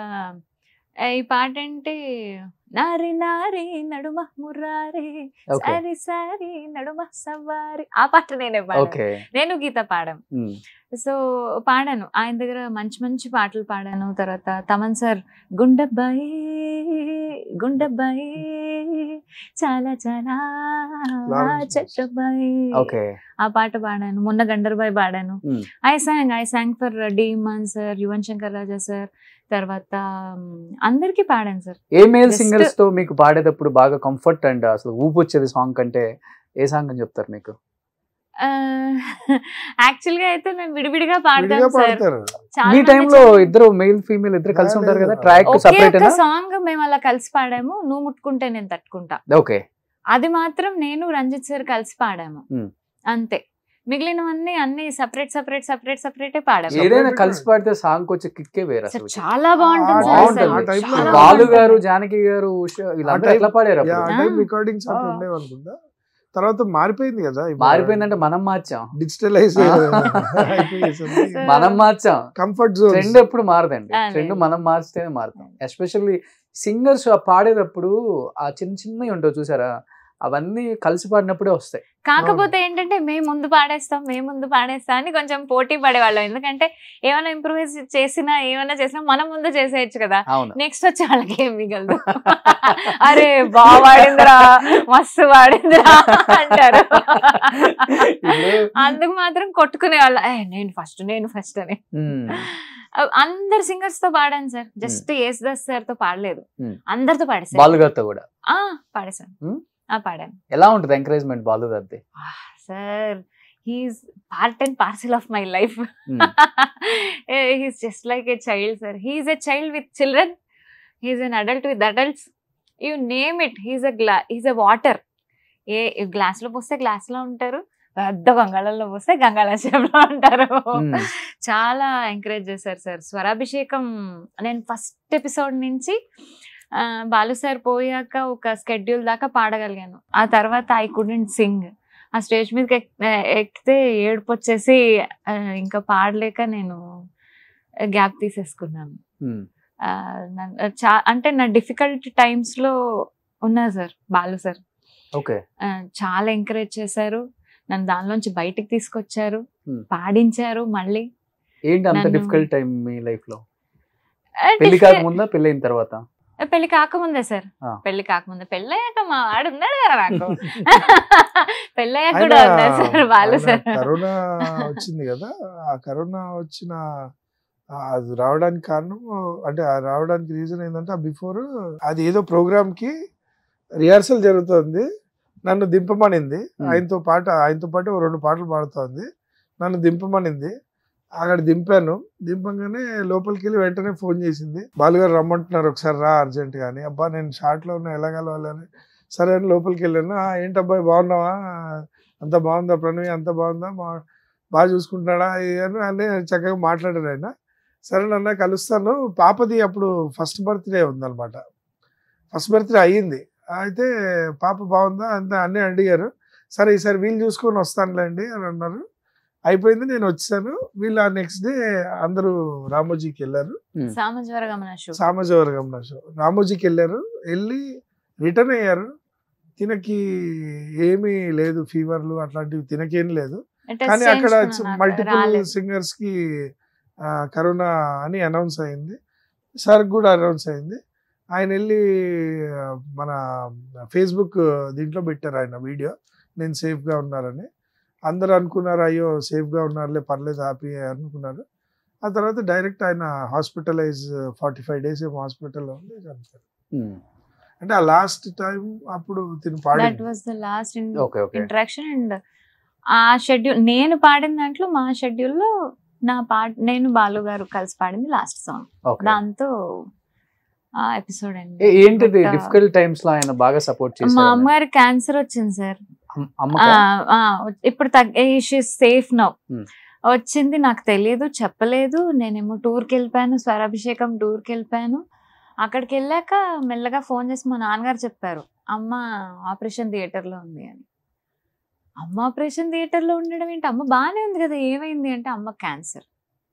Speaker 6: ఆ, ఈ పాట అంటే నారి నారి నడుమ మురారి
Speaker 2: ఓకే
Speaker 6: సారి సారి నడుమ సవారి ఆ పాట నేనే పాడాను
Speaker 2: ఓకే
Speaker 6: నేను గీత పాడాం సో పాడాను ఆయన దగ్గర మంచి మంచి పాటలు పాడాను తర్వాత తమన్ సార్ గుండబ్బాయి గుండబ్బాయి చాలా చాలా
Speaker 4: Lawrence.
Speaker 6: చెట్టబ్బాయి
Speaker 2: ఓకే
Speaker 6: ఆ పాట పాడాను మొన్న గండర్బాయ్ పాడాను
Speaker 2: Hmm.
Speaker 6: I sang I sang for D Imman sir Yuvan Shankar Raja sir తర్వాత మ్, అందరికీ పాడాను sir
Speaker 2: a male
Speaker 6: Just-
Speaker 2: singers తో మీకు పాడేటప్పుడు బాగా కంఫర్ట్ అండ్ అసలు ఊపు వచ్చేది సాంగ్ కంటే ఏ సాంగ్ అని చెప్తారు మీకు
Speaker 6: యాక్చువల్ గా అయితే మేము విడివిడిగా పాడతాం
Speaker 4: విడిగా
Speaker 6: సార్
Speaker 4: పాడతారు
Speaker 6: చాలా
Speaker 2: మీ
Speaker 6: మంది
Speaker 2: టైంలో
Speaker 6: చాలా-
Speaker 2: ఇద్దరు మెయిల్ ఫీమేల్ ఇద్దరు కలిసి ఉంటారు కదా
Speaker 4: లేదు.
Speaker 2: ట్రాక్
Speaker 6: ఒకే
Speaker 2: సపరేట్
Speaker 6: ఒక సాంగ్ మేము అలా కలిసి పాడాము నువ్వు ముట్టుకుంటే నేను తట్టుకుంటా
Speaker 2: ఓకే
Speaker 6: అది మాత్రం నేను రంజిత్ సార్ కలిసి పాడాము
Speaker 2: Hmm.
Speaker 6: అంతే మిగిలినవన్నీ అన్ని సపరేట్ సపరేట్ సపరేట్ సపరేటే పాడాము
Speaker 4: ఏదో-
Speaker 2: ఏదైనా
Speaker 4: Separate
Speaker 2: కలిసి పాడితే సాంగ్ వచ్చే కిక్కే వేరు
Speaker 6: సార్,
Speaker 2: అసలు
Speaker 6: చాలా బాగుంటుంది
Speaker 4: ఆ
Speaker 6: సార్
Speaker 2: బాగుంటుంది.
Speaker 6: అసలు.
Speaker 2: ఆ
Speaker 4: time లో
Speaker 6: చాలా
Speaker 4: బాలు
Speaker 2: బాలు
Speaker 6: బాగుంటుంది.
Speaker 2: గారు జానకి గారు ఉష వీళ్ళందరూ
Speaker 4: time-
Speaker 2: ఎట్లా పాడారు
Speaker 4: యా,
Speaker 2: అప్పుడు?
Speaker 4: ఆ టైం
Speaker 6: ఆ.
Speaker 4: రికార్డింగ్స్ అట్లా
Speaker 2: ఆ.
Speaker 4: ఉండేవి అనుకుంటా తర్వాత మారిపోయింది కదా
Speaker 2: మారిపోయిందంటే మనం మార్చాం
Speaker 4: డిజిటలైజ్
Speaker 2: ఆ.
Speaker 6: Sir.
Speaker 2: మనం మార్చాం
Speaker 4: కంఫర్ట్ జోన్
Speaker 2: ట్రెండ్ ఎప్పుడు మారదండి
Speaker 6: ఆ,
Speaker 2: ట్రెండ్
Speaker 6: లేదు.
Speaker 2: మనం మార్చితేనే మారుతాం ఎస్పెషల్లీ సింగర్స్ పాడేటప్పుడు ఆ చిన్న చిన్నవి ఉంటావు చూసారా అవన్నీ కలిసి పాడినప్పుడే వస్తాయి
Speaker 6: కాకపోతే ఏంటంటే మేము ముందు పాడేస్తాం మేము ముందు పాడేస్తాం అని కొంచెం పోటీ పడేవాళ్ళం ఎందుకంటే ఏమైనా ఇంప్రూవైజ్ చేసినా ఏమైనా చేసినా మనం ముందు చేసేయచ్చు కదా
Speaker 2: అవును
Speaker 6: నెక్స్ట్ వచ్చే వాళ్ళకి ఏం మిగలదు అరే బాగా వాడిందిరా మస్తు వాడిందిరా అంటారు
Speaker 2: ఇప్పుడు-
Speaker 6: అందుకు మాత్రం కొట్టుకునే వాళ్ళ "ఏ, నేను ఫస్ట్ నేను ఫస్ట్ అని
Speaker 2: ఉమ్,
Speaker 6: అందరు సింగర్స్ తో పాడాను సార్ జస్ట్ యేసుదాస్ సార్ తో పాడలేదు
Speaker 2: Hmm.
Speaker 6: అందరితో పాడేసాను
Speaker 2: బాలు గారితో కూడా
Speaker 6: ఆ పాడేశాను
Speaker 2: Hmm?
Speaker 6: ఆ పాడాను
Speaker 2: ఎలా ఉంటుంది ఎంకరేజ్మెంట్ బాలు గారిది
Speaker 6: sir he's part and parcel of my life
Speaker 2: Hmm.
Speaker 6: He's just like a child sir he's a child with children he's an adult with adults you name it he's a గ్లా he's a water ఏ glass లో పోస్తే glass లో ఉంటారు పెద్ద గంగాళంలో పోస్తే గంగాళాశయంలో ఉంటారు
Speaker 2: ఉమ్,
Speaker 6: చాలా ఎంకరేజ్ చేశారు సార్ స్వరాభిషేకం నేను ఫస్ట్ ఎపిసోడ్ నుంచి ఆ, బాలు సార్ పోయాక ఒక స్కెడ్యూల్ దాకా పాడగలిగాను ఆ తర్వాత ఐ కుడెంట్ సింగ్ ఆ స్టేజ్ మీదకి ఎక్- ఎక్కితే ఏడుపు వచ్చేసి ఆ, ఇంకా పాడలేక నేను గ్యాప్ తీసేసుకున్నాను
Speaker 2: ఉమ్,
Speaker 6: ఆ, నా- చా అంటే నా డిఫికల్ట్ టైమ్స్లో ఉన్నా సార్ బాలు సార్
Speaker 2: ఓకే
Speaker 6: ఆ, చాలా ఎంకరేజ్ చేశారు నన్ను దానిలోంచి బయటికి తీసుకొచ్చారు
Speaker 2: Hmm.
Speaker 6: పాడించారు మళ్ళీ
Speaker 2: ఏంటి అంత
Speaker 6: నన్ను-
Speaker 2: డిఫికల్ట్ టైం మీ లైఫ్ లో
Speaker 6: ఆ,
Speaker 2: పెళ్లి
Speaker 6: difficult-
Speaker 2: కాకముందా పెళ్లి అయిన తర్వాత
Speaker 6: పెళ్లి కాకముందే సార్
Speaker 2: ఆ.
Speaker 6: పెళ్లి కాకముందే పెళ్ళయ్యాక మా వాడు ఉన్నాడు కదా నాకు పెళ్ళయ్యాక
Speaker 4: ఆయన-
Speaker 6: కూడా ఉన్నాడు సార్ వాళ్ళు
Speaker 4: ఆయన
Speaker 6: సార్
Speaker 4: కరోనా వచ్చింది కదా ఆ కరోనా వచ్చిన ఆ అది రావడానికి కారణం అంటే ఆ రావడానికి రీజన్ ఏంటంటే ఆ బిఫోర్ అది ఏదో ప్రోగ్రామ్ కి రిహార్సల్ జరుగుతుంది నన్ను దింపమనింది
Speaker 2: Hmm.
Speaker 4: ఆయనతో పాట ఆయనతో పాటు ఓ రెండు పాటలు పాడుతోంది నన్ను దింపమనింది అక్కడ దింపాను దింపంగానే లోపలికి వెళ్ళి వెంటనే ఫోన్ చేసింది బాలుగారు రమ్మంటున్నారు ఒకసారి రా అర్జెంట్ గాని అబ్బా నేను షార్ట్ లో ఉన్నా ఎలా కలవాలని సరే అని లోపలికి వెళ్ళాను "ఆ, ఏంటి అబ్బాయి బాగున్నావా అంత బాగుందా ప్రణవి అంత బాగుందా మా బాగా చూసుకుంటున్నాడా ఇది అని అని చక్కగా మాట్లాడారు ఆయన సరే నన్న కలుస్తాను పాపది అప్పుడు ఫస్ట్ బర్త్డే ఉందన్నమాట ఫస్ట్ బర్త్డే అయ్యింది అయితే పాప బాగుందా అంత అన్నీ అడిగారు సరే ఈసారి వీళ్ళు చూసుకొని వస్తానులేండి అని అన్నారు అయిపోయింది నేను వచ్చాను వీళ్ళు ఆ నెక్స్ట్ డే అందరూ రామోజీకి వెళ్ళారు
Speaker 6: సామజ్వర గమన షో
Speaker 4: సామజవర్గం షో రామోజీకి వెళ్ళారు వెళ్ళి రిటర్న్ అయ్యారు తినకి ఏమీ లేదు ఫీవర్లు అట్లాంటివి తినకేం లేదు కానీ అక్కడ మల్టిపుల్ సింగర్స్ కి ఆ, కరోనా అని అనౌన్స్ అయింది సార్ కూడా అనౌన్స్ అయింది ఆయన వెళ్ళి ఆ, మన ఫేస్బుక్ దీంట్లో పెట్టారు ఆయన వీడియో నేను safe గా ఉన్నారని అందరూ అనుకున్నారు అయ్యో safe గా ఉన్నారులే పర్లేదు హ్యాపీ అనుకున్నారు ఆ తర్వాత డైరెక్ట్ ఆయన హాస్పిటలైజ్ ఫార్టీ ఫైవ్ డేస్ ఏమో హాస్పిటల్లో ఉంది చనిపోయారు.
Speaker 2: ఉమ్,
Speaker 4: అంటే ఆ లాస్ట్ టైం అప్పుడు తిని
Speaker 6: దట్
Speaker 4: పాడింది
Speaker 6: was the last
Speaker 2: okay okay
Speaker 6: interaction and ఆ షెడ్యూల్ నేను పాడిన దాంట్లో మా షెడ్యూల్లో నా పాట నేను బాలు గారు కలిసి పాడింది లాస్ట్ సాంగ్
Speaker 2: ఓకే
Speaker 6: దాంతో ఆ ఎపిసోడ్ అండి
Speaker 2: ఏ- ఏంటిది
Speaker 6: But, uh,
Speaker 2: డిఫికల్ట్ టైమ్స్ లో ఆయన బాగా సపోర్ట్
Speaker 6: మా
Speaker 2: చేశారు
Speaker 6: అమ్మగారి క్యాన్సర్ వచ్చింది సార్
Speaker 2: అమ్మక
Speaker 6: ఆ, ఆ, ఇప్పుడు తగ్గ సేఫ్ నౌ
Speaker 2: Hmm.
Speaker 6: వచ్చింది నాకు తెలియదు చెప్పలేదు నేనేమో టూర్కి వెళ్ళిపోయాను స్వరాభిషేకం టూర్కి వెళ్ళిపోయాను అక్కడికి వెళ్ళాక మెల్లగా ఫోన్ చేసి మా నాన్నగారు చెప్పారు అమ్మ ఆపరేషన్ థియేటర్లో ఉంది అని అమ్మ ఆపరేషన్ థియేటర్లో ఉండడం ఏంటి అమ్మ బాగానే ఉంది కదా ఏమైంది అంటే అమ్మ క్యాన్సర్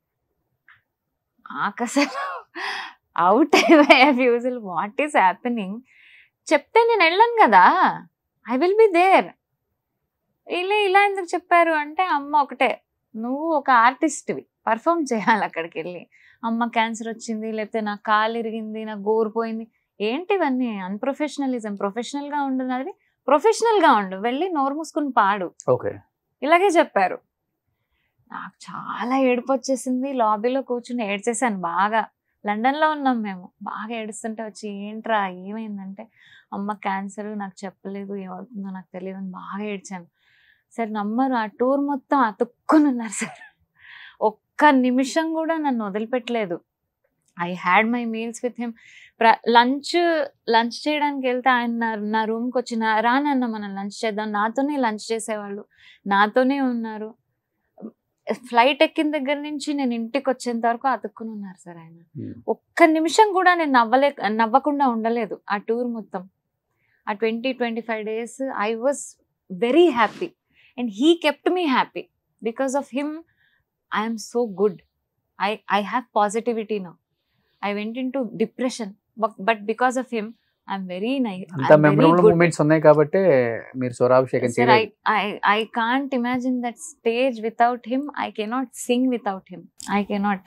Speaker 6: అసలు అవుట్ అయిపోయా ఫ్యూజుల్ వాట్ ఈస్ హ్యాపెనింగ్ చెప్తే నేను వెళ్ళను కదా ఐ విల్ బి దేర్ ఇలా ఇలా ఎందుకు చెప్పారు అంటే అమ్మ ఒకటే నువ్వు ఒక ఆర్టిస్ట్వి పర్ఫామ్ చేయాలి అక్కడికి వెళ్ళి అమ్మ క్యాన్సర్ వచ్చింది లేకపోతే నా కాలు ఇరిగింది నా గోరు పోయింది ఏంటి ఇవన్నీ అన్ప్రొఫెషనలిజం ప్రొఫెషనల్గా ఉండున్నది ప్రొఫెషనల్గా ఉండు వెళ్ళి నోరు మూసుకుని పాడు
Speaker 2: ఓకే
Speaker 6: ఇలాగే చెప్పారు నాకు చాలా ఏడుపు వచ్చేసింది లాబీలో కూర్చుని ఏడ్చేసాను బాగా లండన్లో ఉన్నాం మేము బాగా ఏడుస్తుంటే వచ్చి ఏంట్రా ఏమైందంటే అమ్మ క్యాన్సర్ నాకు చెప్పలేదు ఏమవుతుందో నాకు తెలియదు అని బాగా ఏడ్చాను సార్ నమ్మరు ఆ టూర్ మొత్తం అతుక్కుని ఉన్నారు సార్ ఒక్క నిమిషం కూడా నన్ను వదిలిపెట్టలేదు I had my meals with him lunch lunch చేయడానికి వెళ్తే ఆయన నా నా రూమ్కి వచ్చిన రానన్న మనం లంచ్ చేద్దాం నాతోనే లంచ్ చేసేవాళ్ళు నాతోనే ఉన్నారు ఫ్లైట్ ఎక్కిన దగ్గర నుంచి నేను ఇంటికి వచ్చేంత వరకు అతుక్కుని ఉన్నారు సార్ ఆయన ఒక్క నిమిషం కూడా నేను నవ్వలే నవ్వకుండా ఉండలేదు ఆ టూర్ మొత్తం ఆ twenty twenty five days I was very happy and he kept me happy because of him I'm so good I I have positivity now I went in to depression but because of him I'm very nice
Speaker 2: అంత memorable moments ఉన్నాయి కాబట్టి మీరు స్వరాభిషేకం
Speaker 6: Sir, I,
Speaker 2: చేయలేదు
Speaker 6: I, I can't imagine that stage without him. I cannot sing without him. I cannot.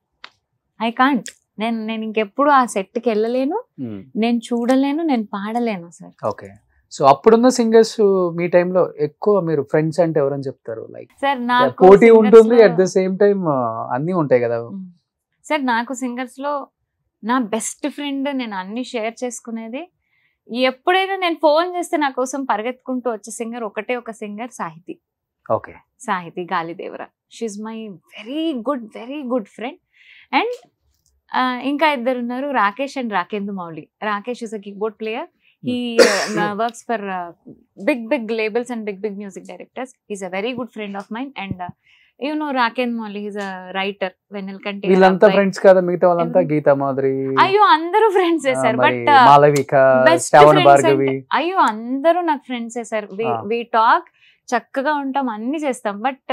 Speaker 6: I can't. నేను నేను ఇంకెప్పుడు ఆ సెట్కి వెళ్ళలేను నేను చూడలేను నేను పాడలేను సార్
Speaker 2: ఓకే సో అప్పుడున్న సింగర్స్ మీ టైంలో ఎక్కువ మీరు ఫ్రెండ్స్ అంటే ఎవరని చెప్తారు లైక్
Speaker 6: సార్ నాకు
Speaker 2: పోటీ
Speaker 6: singers
Speaker 2: ఉంటుంది
Speaker 6: లో-
Speaker 2: అట్ ద సేమ్ టైం అన్నీ ఉంటాయి కదా
Speaker 6: మ్మ్. సార్ నాకు సింగర్స్ లో నా బెస్ట్ ఫ్రెండ్ నేను అన్ని షేర్ చేసుకునేది ఎప్పుడైనా నేను ఫోన్ చేస్తే నా కోసం పరిగెత్తుకుంటూ వచ్చే సింగర్ ఒకటే ఒక singer Sahithi
Speaker 2: okay
Speaker 6: Sahithi Galidevara she is my very good వెరీ గుడ్ ఫ్రెండ్ అండ్ ఇంకా ఇద్దరు ఉన్నారు Rakesh and Rakendu Mouli Rakesh is a keyboard player he works for big big labels and big big music directors is a very good friend of mine and you know Rakendu Mouli is a writer Vennelakanti
Speaker 2: వీళ్ళంతా friends కదా మిగతా వాళ్ళంతా
Speaker 6: ఎవరు?
Speaker 2: గీతా మాదిరి
Speaker 6: అయ్యో అందరూ ఫ్రెండ్సే
Speaker 2: ఆ,
Speaker 6: సార్
Speaker 2: మరి
Speaker 6: but
Speaker 2: Malavika
Speaker 6: best
Speaker 2: Shravana
Speaker 6: friends
Speaker 2: Bhargavi
Speaker 6: అయ్యో అందరూ నాకు ఫ్రెండ్సే సార్
Speaker 2: ఆ.
Speaker 6: వి టాక్ చక్కగా ఉంటాం అన్ని చేస్తాం but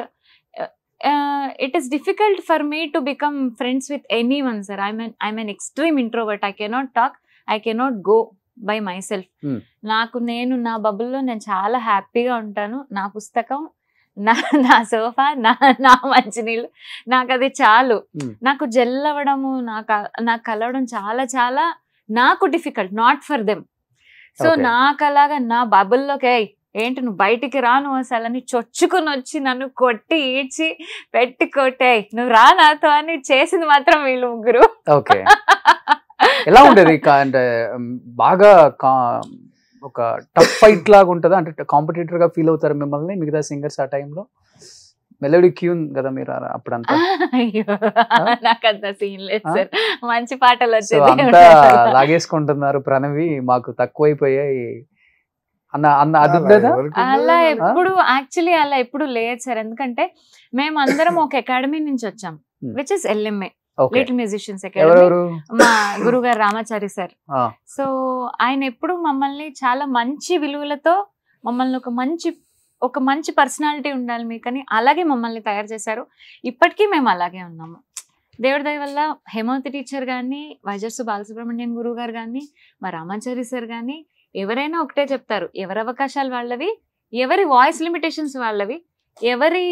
Speaker 6: it is difficult for me to become friends with anyone sir I mean I mean extreme introvert I cannot talk I cannot go by myself
Speaker 2: Hmm.
Speaker 6: నాకు నేను నా బబుల్లో నేను చాలా హ్యాపీగా ఉంటాను నా పుస్తకం నా నా సోఫా నా నా మంచినీళ్ళు నాకు అది చాలు
Speaker 2: Hmm.
Speaker 6: నాకు జెల్ అవ్వడము నాకు నాకు కలవడం చాలా చాలా నాకు difficult not for them so
Speaker 2: Okay.
Speaker 6: నాకు అలాగా నా బబుల్లోకి "ఏయ్, ఏంటి నువ్వు బయటికి రా నువ్వు అసలు అని చొచ్చుకుని వచ్చి నన్ను కొట్టి ఈడ్చి పెట్టి కొట్టాయి నువ్వు రా నాతో అని చేసింది మాత్రం వీళ్ళు ముగ్గురు
Speaker 2: ఓకే ఎలా ఉండేది కా- అంటే ఉమ్, బాగా కా- ఒక టఫ్ ఫైట్ లాగా ఉంటుందా అంటే కాంపిటేటర్ గా ఫీల్ అవుతారు మిమ్మల్ని మిగతా సింగర్స్ ఆ టైంలో మెలోడీ క్యూన్ కదా మీరు ఆ- అప్పుడంతా
Speaker 6: అయ్యో నాకు అంత సీన్ లేదు సార్ మంచి పాటలు
Speaker 2: సో
Speaker 6: వచ్చేది
Speaker 2: అంతా లాగేసుకుంటున్నారు ప్రణవి మాకు తక్కువైపోయాయి అన్న అన్న అది ఉండేదా
Speaker 4: ఎవరికి
Speaker 6: అలా
Speaker 4: ఉండదు?
Speaker 6: ఎప్పుడు యాక్చువల్లీ అలా ఎప్పుడు లేదు సార్ ఎందుకంటే మేము అందరం ఒక అకాడమీ నుంచి వచ్చాం
Speaker 2: Hmm.
Speaker 6: Which is L M A
Speaker 2: okay
Speaker 6: little musicians academy
Speaker 2: ఎవరెవరు
Speaker 6: మా గురుగారు రామాచారి సార్
Speaker 2: ఆ,
Speaker 6: సో ఆయన ఎప్పుడు మమ్మల్ని చాలా మంచి విలువలతో మమ్మల్ని ఒక మంచి ఒక మంచి పర్సనాలిటీ ఉండాలి మీకు అని అలాగే మమ్మల్ని తయారు చేశారు ఇప్పటికీ మేము అలాగే ఉన్నాము దేవుడి దయ వల్ల హేమవతి టీచర్ కానీ వైజర్సు బాలసుబ్రహ్మణ్యం గురువు గారు కానీ మా రామాచారి సార్ కానీ ఎవరైనా ఒకటే చెప్తారు ఎవరి అవకాశాలు వాళ్ళవి ఎవరి వాయిస్ లిమిటేషన్స్ వాళ్ళవి ఎవరి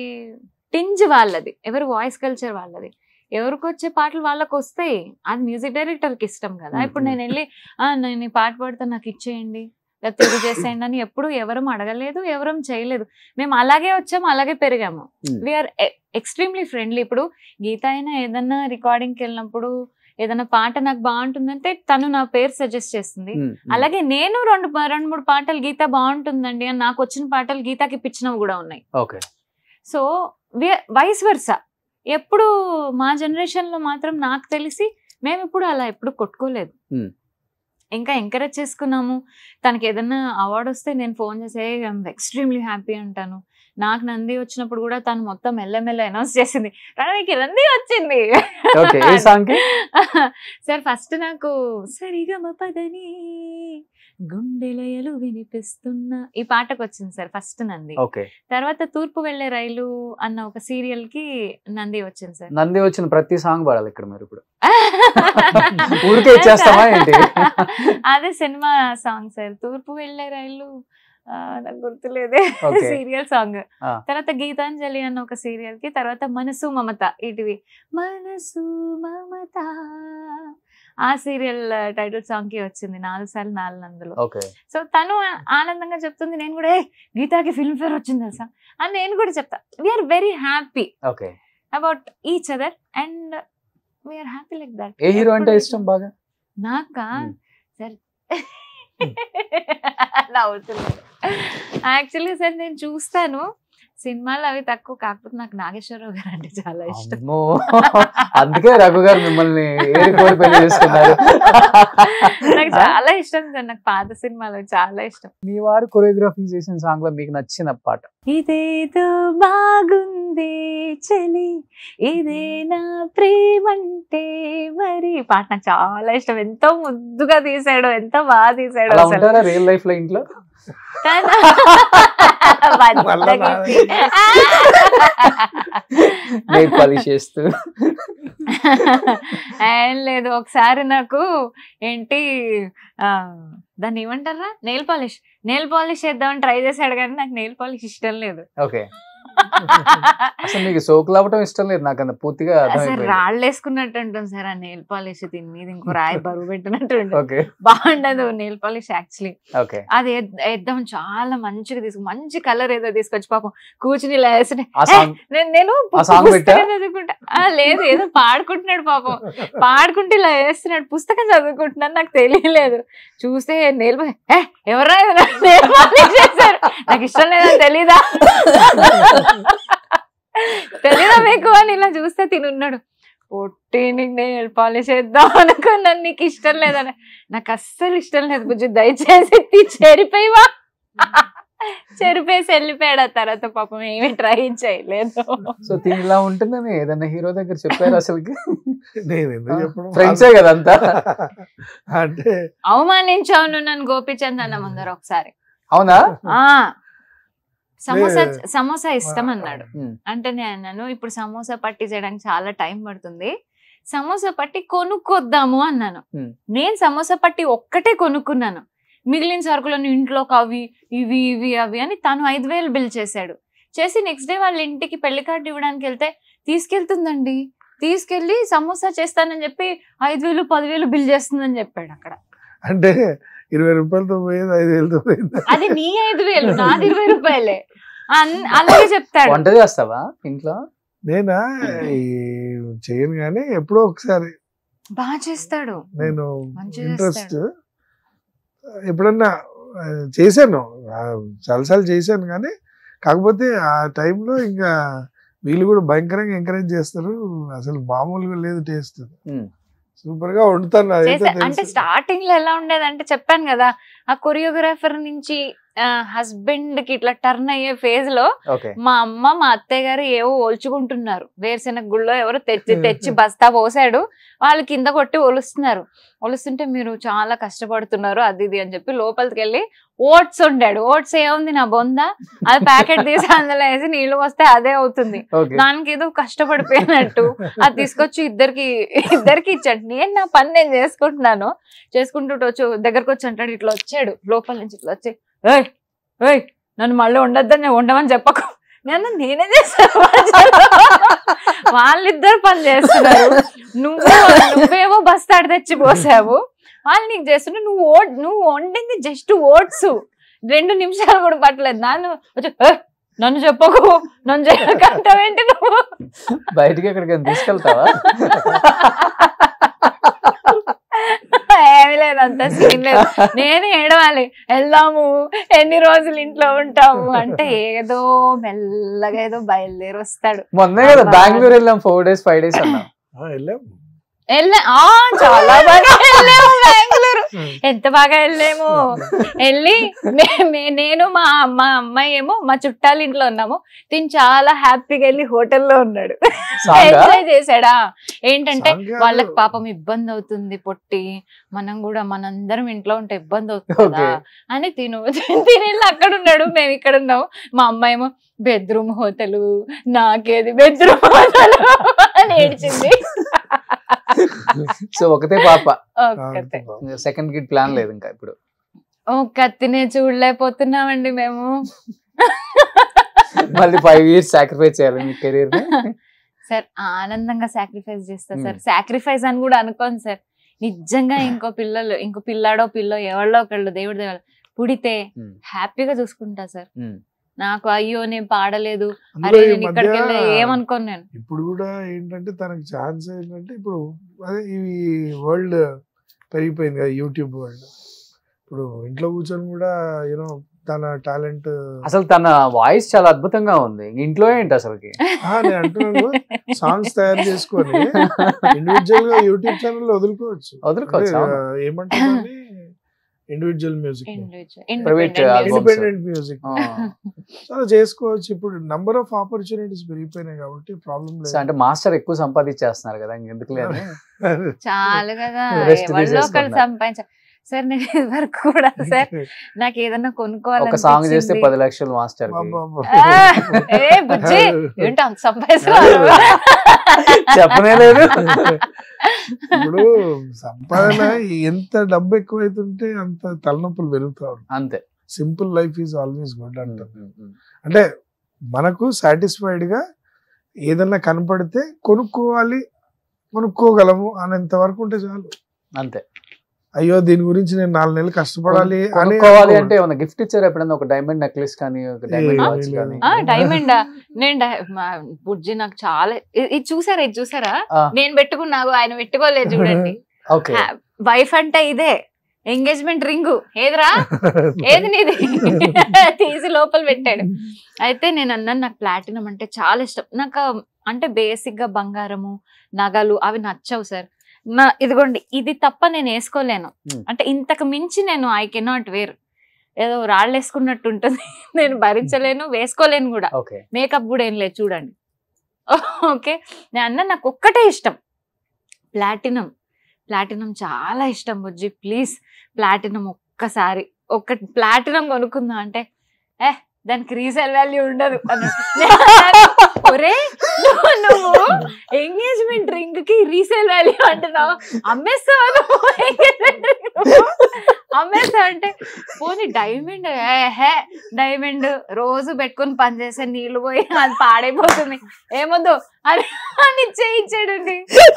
Speaker 6: టింజ్ వాళ్ళది ఎవరి వాయిస్ కల్చర్ వాళ్ళది ఎవరికి వచ్చే పాటలు వాళ్ళకి వస్తాయి అది మ్యూజిక్ డైరెక్టర్కి ఇష్టం కదా ఇప్పుడు నేను వెళ్ళి "ఆ, నేను ఈ పాట పాడితే నాకు ఇచ్చేయండి లేకపోతే ఇది చేసేయండి అని ఎప్పుడు ఎవరం అడగలేదు ఎవరం చేయలేదు మేము అలాగే వచ్చాము అలాగే పెరిగాము
Speaker 2: Hmm.
Speaker 6: వీఆర్ ఎక్స్ట్రీమ్లీ ఫ్రెండ్లీ ఇప్పుడు గీత అయినా ఏదన్నా రికార్డింగ్కి వెళ్ళినప్పుడు ఏదైనా పాట నాకు బాగుంటుందంటే తను నా పేరు సజెస్ట్ చేస్తుంది
Speaker 2: ఉమ్, ఉమ్.
Speaker 6: అలాగే నేను రెండు పా- రెండు మూడు పాటలు గీత బాగుంటుందండి అని నాకు వచ్చిన పాటలు గీతాకి ఇప్పించినవి కూడా ఉన్నాయి
Speaker 2: ఓకే
Speaker 6: సో వైస్ వర్సా ఎప్పుడు మా జనరేషన్ లో మాత్రం నాకు తెలిసి మేము ఇప్పుడు అలా ఎప్పుడు కొట్టుకోలేదు
Speaker 2: Hmm.
Speaker 6: ఇంకా ఎంకరేజ్ చేసుకున్నాము తనకి ఏదైనా అవార్డు వస్తే నేను ఫోన్ చేసి ఎక్స్ట్రీమ్లీ హ్యాపీ అంటాను నాకు నంది వచ్చినప్పుడు కూడా తను మొత్తం మెల్లమెల్ల అనౌన్స్ చేసింది మీకు నంది వచ్చింది
Speaker 2: ఓకే ఏ సాంగ్ కి
Speaker 6: సార్ ఫస్ట్ నాకు సరిగమ పదని గుండెలయలు వినిపిస్తున్న ఈ పాటకు వచ్చింది సార్ ఫస్ట్ నంది
Speaker 2: ఓకే
Speaker 6: తర్వాత తూర్పు వెళ్లే రైలు అన్న ఒక సీరియల్ కి నంది వచ్చింది సార్
Speaker 2: నంది వచ్చిన ప్రతి సాంగ్ పాడాలి ఇక్కడ మీరు ఇప్పుడు ఊరికే ఇచ్చేస్తామా ఏంటి?
Speaker 6: అదే సినిమా సాంగ్ సార్ తూర్పు వెళ్లే రైలు ఆ, నాకు గుర్తులేదే
Speaker 2: Okay.
Speaker 6: సీరియల్ సాంగ్
Speaker 2: ఆ.
Speaker 6: తర్వాత గీతాంజలి అన్న ఒక సీరియల్ కి తర్వాత మనసు మమత ఇటువి మనసు మమత ఆ సీరియల్ టైటిల్ సాంగ్ కి వచ్చింది నాలుగు సార్లు నాలుగు నందులు
Speaker 2: ఓకే
Speaker 6: సో తను ఆనందంగా చెప్తుంది నేను కూడా "ఏ, గీతాకి ఫిల్మ్ ఫేర్ వచ్చింది తెలుసా అని నేను కూడా చెప్తా we are very happy
Speaker 2: okay
Speaker 6: about each other and we are happy like that
Speaker 2: ఏ హీరో అంటే ఇష్టం బాగా
Speaker 6: నాకా
Speaker 2: Hmm.
Speaker 6: సార్ నవ్వుతున్నాను యాక్చువల్లీ సార్ నేను చూస్తాను సినిమాలు అవి తక్కువ కాకపోతే నాకు నాగేశ్వరరావు గారు అంటే చాలా ఇష్టం
Speaker 2: అమ్మో అందుకే రఘు గారు మిమ్మల్ని ఏరి కోరి పెళ్లి చేసుకున్నారు
Speaker 6: నాకు చాలా ఇష్టం సార్ నాకు పాత సినిమాలు చాలా ఇష్టం
Speaker 2: మీ వారు కొరియోగ్రఫీ చేసిన సాంగ్ లో మీకు నచ్చిన పాట
Speaker 6: ఇదేదో బాగుంది చలి ఇదే నా ప్రేమంటే మరి ఈ పాట నాకు చాలా ఇష్టం ఎంతో ముద్దుగా తీసాడు ఎంతో బాగా తీసాడు
Speaker 2: అలా
Speaker 6: అసలు
Speaker 2: ఉంటారా రియల్ లైఫ్ లో ఇంట్లో
Speaker 6: తన-
Speaker 4: మళ్ళా
Speaker 6: బద్దకిచ్చి.
Speaker 2: నెయిల్ పాలిష్ చేస్తూ
Speaker 6: ఏం లేదు ఒకసారి నాకు ఏంటి ఆ, దాన్ని ఏమంటారా నెయిల్ పాలిష్ నెయిల్ పాలిష్ చేద్దామని ట్రై చేశాడు కానీ నాకు నెయిల్ పాలిష్ ఇష్టం లేదు
Speaker 2: ఓకే అసలు నీకు సోకులు అవ్వటం ఇష్టం లేదు నాకు అంత పూర్తిగా
Speaker 6: అసలు
Speaker 2: అర్థమైపోయింది
Speaker 6: రాళ్ళు వేసుకున్నట్టు ఉంటుంది సార్ ఆ నెయిల్ పాలిష్ దీని మీద ఇంకో రాయి బరువు పెట్టినట్టు ఉంటుంది
Speaker 2: ఓకే
Speaker 6: బాగుండదు నెయిల్ పాలిష్ యాక్చువల్లీ
Speaker 2: ఓకే
Speaker 6: అది వేద్- వేద్దాం చాలా మంచిగా తీసుకు మంచి కలర్ ఏదో తీసుకొచ్చి పాపం కూర్చుని ఇలా వేస్తుంటే
Speaker 2: ఆ
Speaker 6: "ఏ,
Speaker 2: సాంగ్
Speaker 6: నేను- నేను
Speaker 2: ఆ song
Speaker 6: పుస్తకం
Speaker 2: పెట్టా?
Speaker 6: చదువుకుంటా ఆ, లేదు ఏదో పాడుకుంటున్నాడు పాపం పాడుకుంటే ఇలా వేస్తున్నాడు పుస్తకం చదువుకుంటున్నాను నాకు తెలియలేదు చూస్తే నేల్ ఎవరా నేల్ పాలిష్ చేశారు నాకు ఇష్టం లేదని తెలీదా తెలీదా మీకు అని ఇలా చూస్తే తినున్నాడు పొట్టి నీకు నేను పాలిష్ చేద్దాం అనుకున్నాను నీకు ఇష్టం లేదని నాకు అస్సలు ఇష్టం లేదు బుజ్జి దయచేసి తీ చెరిపోయివా చెరిపేసి వెళ్ళిపోయాడు ఆ తర్వాత పాపం ఏమీ ట్రై చేయలేదు
Speaker 2: సో దీని ఇలా ఉంటుందని ఏదన్నా హీరో దగ్గర చెప్పారు అసలుకి
Speaker 4: నేను ఎందుకు చెప్పడం
Speaker 2: ఫ్రెండ్సే కదా అంతా
Speaker 4: అంటే
Speaker 6: అవమానించావు నువ్వు నన్ను గోపిచంద్ అన్న ముందర ఒకసారి
Speaker 2: అవునా
Speaker 6: ఆ సమోసా
Speaker 4: లే-
Speaker 6: సమోసా ఇష్టం అన్నాడు
Speaker 2: ఉమ్.
Speaker 6: అంటే నేను అన్నాను ఇప్పుడు సమోసా పట్టి చేయడానికి చాలా టైం పడుతుంది సమోసా పట్టి కొనుక్కొద్దాము అన్నాను
Speaker 2: Hmm.
Speaker 6: నేను సమోసా పట్టి ఒక్కటే కొనుక్కున్నాను మిగిలిన సరుకులను ఇంట్లోకి అవి ఇవి ఇవి అవి అని తను ఐదు వేలు బిల్ చేశాడు చేసి నెక్స్ట్ డే వాళ్ళ ఇంటికి పెళ్లి కార్డు ఇవ్వడానికి వెళ్తే తీసుకెళ్తుందండి తీసుకెళ్లి సమోసా చేస్తానని చెప్పి ఐదు వేలు పదివేలు బిల్ చేస్తుందని చెప్పాడు అక్కడ
Speaker 4: అంటే ఇరవై రూపాయలతో పోయేది ఐదు వేలతో పోయింది
Speaker 6: అది నీ ఐదు వేలు నాది ఇరవై రూపాయలే అన్- అలాగే చెప్తాడు
Speaker 2: వంట చేస్తావా ఇంట్లో
Speaker 4: నేనా ఈ చేయను కానీ ఎప్పుడో ఒకసారి
Speaker 6: బాగా చేస్తాడు
Speaker 4: నేను
Speaker 6: మంచిగా
Speaker 4: ఇంట్రెస్ట్ ఎప్పుడన్నా ఆ, చేశాను ఆ, చాలాసార్లు చేశాను కానీ కాకపోతే ఆ టైంలో ఇంకా వీళ్ళు కూడా భయంకరంగా ఎంకరేజ్ చేస్తారు అసలు మామూలుగా లేదు టేస్ట్
Speaker 2: ఉమ్.
Speaker 4: సూపర్ గా వండుతాను అదైతే
Speaker 6: చేసే అంటే
Speaker 4: తెలుసు.
Speaker 6: స్టార్టింగ్ లో ఎలా ఉండేది అంటే చెప్పాను కదా ఆ కొరియోగ్రాఫర్ నుంచి హస్బెండ్ కి ఇట్లా టర్న్ అయ్యే ఫేజ్ లో
Speaker 2: ఓకే
Speaker 6: మా అమ్మ మా అత్తయ్య గారు ఏవో ఒలుచుకుంటున్నారు వేరుశెనగ గుళ్ళో ఎవరో తెచ్చి తెచ్చి బస్తా పోసాడు వాళ్ళు కింద కొట్టి ఒలుస్తున్నారు ఒలుస్తుంటే మీరు చాలా కష్టపడుతున్నారు అది ఇది అని చెప్పి లోపలికి వెళ్ళి ఓట్స్ వండాడు ఓట్స్ ఏముంది నా బొంద అది ప్యాకెట్ తీసి అందులో వేసి నీళ్లు వస్తే అదే అవుతుంది
Speaker 2: ఓకే
Speaker 6: దానికి ఏదో కష్టపడిపోయినట్టు అది తీసుకొచ్చి ఇద్దరికి ఇద్దరికి ఇచ్చాడు నేను నా పని నేను చేసుకుంటున్నాను చేసుకుంటూ వచ్చి దగ్గరకు వచ్చి అంటాడు ఇట్లా వచ్చాడు లోపల నుంచి ఇట్లా వచ్చి ఏయ్ ఏయ్ నన్ను మళ్ళీ ఉండొద్దని నేను ఉండమని చెప్పకు నేను నేనే చేస్తాను వాళ్ళిద్దరు పని చేస్తున్నారు నువ్వు నువ్వేమో బస్తాడు తెచ్చి పోసావు వాళ్ళు నీకు చేస్తుంటే నువ్వు ఓట్ నువ్వు వండింది జస్ట్ ఓట్స్ రెండు నిమిషాలు కూడా పట్టలేదు నన్ను వచ్చి "ఏయ్, నన్ను చెప్పకు నన్ను చేయకంటావేంటి నువ్వు
Speaker 2: బయటికి ఎక్కడికైనా తీసుకెళ్తావా
Speaker 6: ఏమి లేదు అంత సీన్ లేదు నేను ఏడవాలి వెళ్దాము ఎన్ని రోజులు ఇంట్లో ఉంటాము అంటే ఏదో మెల్లగా ఏదో బయలుదేరి వస్తాడు
Speaker 2: మొన్నే కదా బెంగళూరు వెళ్ళాం ఫోర్ డేస్ ఫైవ్ డేస్ అన్నాం
Speaker 4: ఆ, వెళ్ళాం
Speaker 6: వెళ్ళా ఆ, చాలా బాగా వెళ్ళాము బెంగళూరు ఎంత బాగా వెళ్ళాము వెళ్ళి నే- మే- నేను మా మా అమ్మాయి ఏమో మా చుట్టాల ఇంట్లో ఉన్నాము తిని చాలా హ్యాపీగా వెళ్ళి హోటల్లో ఉన్నాడు
Speaker 2: సాంగా?
Speaker 6: ఎంజాయ్ చేశాడా ఏంటంటే
Speaker 4: సాంగ్ కాదు.
Speaker 6: వాళ్ళకి పాపం ఇబ్బంది అవుతుంది పొట్టి మనం కూడా మనందరం ఇంట్లో ఉంటే ఇబ్బంది అవుతుంది కదా
Speaker 2: Okay.
Speaker 6: అని తిను తిని వెళ్ళి అక్కడ ఉన్నాడు మేము ఇక్కడ ఉన్నాము మా అమ్మాయి ఏమో బెడ్రూమ్ హోటల్ నాకేది బెడ్రూమ్ హోటల్ అని ఏడ్చింది
Speaker 2: సో ఒకతే పాప
Speaker 6: ఒక్కతే
Speaker 2: సెకండ్ కిడ్ ప్లాన్ లేదు ఇంకా ఇప్పుడు
Speaker 6: ఓ కత్తినే చూడలేకపోతున్నామండి మేము
Speaker 2: మళ్ళీ ఫైవ్ ఇయర్స్ సాక్రిఫైస్ చేయాలి మీ కెరీర్
Speaker 6: సార్ ఆనందంగా సాక్రిఫైస్ చేస్తా సార్
Speaker 2: Hmm.
Speaker 6: సాక్రిఫైస్ అని కూడా అనుకోను సార్ నిజంగా ఇంకో పిల్లలు ఇంకో పిల్లాడో పిల్లో ఎవరిలో ఒకళ్ళు దేవుడి దేవుడు పుడితే
Speaker 2: Hmm.
Speaker 6: హ్యాపీగా చూసుకుంటా సార్
Speaker 2: Hmm.
Speaker 6: నాకు అయ్యో నేను పాడలేదు
Speaker 4: అందులో
Speaker 6: అరే
Speaker 4: ఈ
Speaker 6: నేను ఇక్కడికి
Speaker 4: మధ్య
Speaker 6: వెళ్ళా ఏమనుకోను నేను
Speaker 4: ఇప్పుడు కూడా ఏంటంటే తనకి ఛాన్స్ ఏంటంటే ఇప్పుడు అదే ఈ వరల్డ్ పెరిగిపోయింది కదా యూట్యూబ్ వరల్డ్ ఇప్పుడు ఇంట్లో కూర్చొని కూడా యూనో తన టాలెంట్
Speaker 2: అసలు తన వాయిస్ చాలా అద్భుతంగా ఉంది ఇంట్లో ఏంటి అసలుకి
Speaker 4: నేను అంటున్నాను సాంగ్స్ తయారు చేసుకొని ఇండివిజువల్ గా యూట్యూబ్ ఛానల్ వదులుకోవచ్చు
Speaker 2: వదులుకోవచ్చు,
Speaker 4: అంటే,
Speaker 2: అవును.
Speaker 4: ఆ, ఏమంటారు individual music
Speaker 6: Individual-
Speaker 2: Private
Speaker 6: independent
Speaker 2: albums.
Speaker 6: music.
Speaker 4: Independent music
Speaker 2: ఆ.
Speaker 4: అలా చేసుకోవచ్చు ఇప్పుడు నంబర్ ఆఫ్ ఆపర్చునిటీస్ పెరిగిపోయినాయి కాబట్టి ప్రాబ్లం
Speaker 2: సో అంటే మాస్టర్ ఎక్కువ సంపాదించేస్తున్నారు కదా ఇంకెందుకు లేదు
Speaker 4: లేదు
Speaker 6: చాలు కదా
Speaker 2: Rest
Speaker 6: ఎవరిలో ఒకళ్ళు
Speaker 2: తీసేసుకుంటున్నారు.
Speaker 6: సంపాదించ సార్ నేను ఇదివరకు కూడా సార్ నాకు ఏదన్నా
Speaker 2: ఒక సాంగ్ చేస్తే
Speaker 6: కొనుక్కోవాలి
Speaker 2: పది లక్షలు మాస్టర్
Speaker 6: ఏ బుజ్జి ఏంటి అంత సంపాదిస్తున్నారు
Speaker 2: చెప్పనే లేదు
Speaker 4: ఇప్పుడు సంపాదన ఎంత డబ్బు ఎక్కువైతుంటే అంత తలనొప్పులు పెరుగుతా ఉంటాయి
Speaker 2: అంతే
Speaker 4: simple life is always good అంటారు అంటే మనకు సాటిస్ఫైడ్ గా ఏదన్నా కనపడితే కొనుక్కోవాలి కొనుక్కోగలము అనేంత వరకు ఉంటే చాలు
Speaker 2: అంతే
Speaker 4: అయ్యో దీని గురించి నేను నాలుగు నెలలు కష్టపడాలి అని
Speaker 2: కొనుక్కోవాలి అంటే ఏమన్నా గిఫ్ట్ ఇచ్చారు ఎప్పుడైనా ఒక డైమండ్ నెక్లెస్ కానీ ఒక డైమండ్
Speaker 4: ఏ,
Speaker 2: వాచ్
Speaker 4: లేదు.
Speaker 2: కానీ
Speaker 6: ఆ డైమండ్ నేను డై- మా బుజ్జి నాకు చాలా ఇ- ఇది చూసారా ఇది చూసారా
Speaker 2: ఆ.
Speaker 6: నేను పెట్టుకున్నావు ఆయన పెట్టుకోలేదు చూడండి
Speaker 2: ఓకే
Speaker 6: వైఫ్ అంటే ఇదే ఎంగేజ్మెంట్ రింగు ఏదిరా ఏది నీది తీసి లోపల పెట్టాడు అయితే నేను అన్నాను నాకు ప్లాటినం అంటే చాలా ఇష్టం నాకు అంటే బేసిక్ గా బంగారము నగలు అవి నచ్చవు సార్ నా ఇదిగోండి ఇది తప్ప నేను వేసుకోలేను
Speaker 2: Hmm.
Speaker 6: అంటే ఇంతకు మించి నేను ఐ కెనాట్ వేర్ ఏదో రాళ్ళు వేసుకున్నట్టు ఉంటుంది నేను భరించలేను వేసుకోలేను కూడా
Speaker 2: ఓకే
Speaker 6: మేకప్ కూడా ఏం లేదు చూడండి ఓకే నేను అన్న నాకు ఒక్కటే ఇష్టం ప్లాటినం ప్లాటినం చాలా ఇష్టం బుజ్జి ప్లీజ్ ప్లాటినం ఒక్కసారి ఒక్క ప్లాటినం కొనుక్కుందాం అంటే ఏ దానికి రీసేల్ వాల్యూ ఉండదు అన్నాడు. నేను అన్నాను, ఒరే నువ్వు- నువ్వు ఎంగేజ్మెంట్ రింగ్ కి రీసేల్ వాల్యూ అంటున్నావు అమ్మేస్తావా నువ్వు ఎంగేజ్మెంట్ రింగ్ అమ్మేస్తావు అంటే పోనీ డైమండ్ హే డైమండ్ రోజు పెట్టుకొని పనిచేసే నీళ్లు పోయి అది పాడైపోతుంది ఏమొద్దు అని అని చేయించాడండి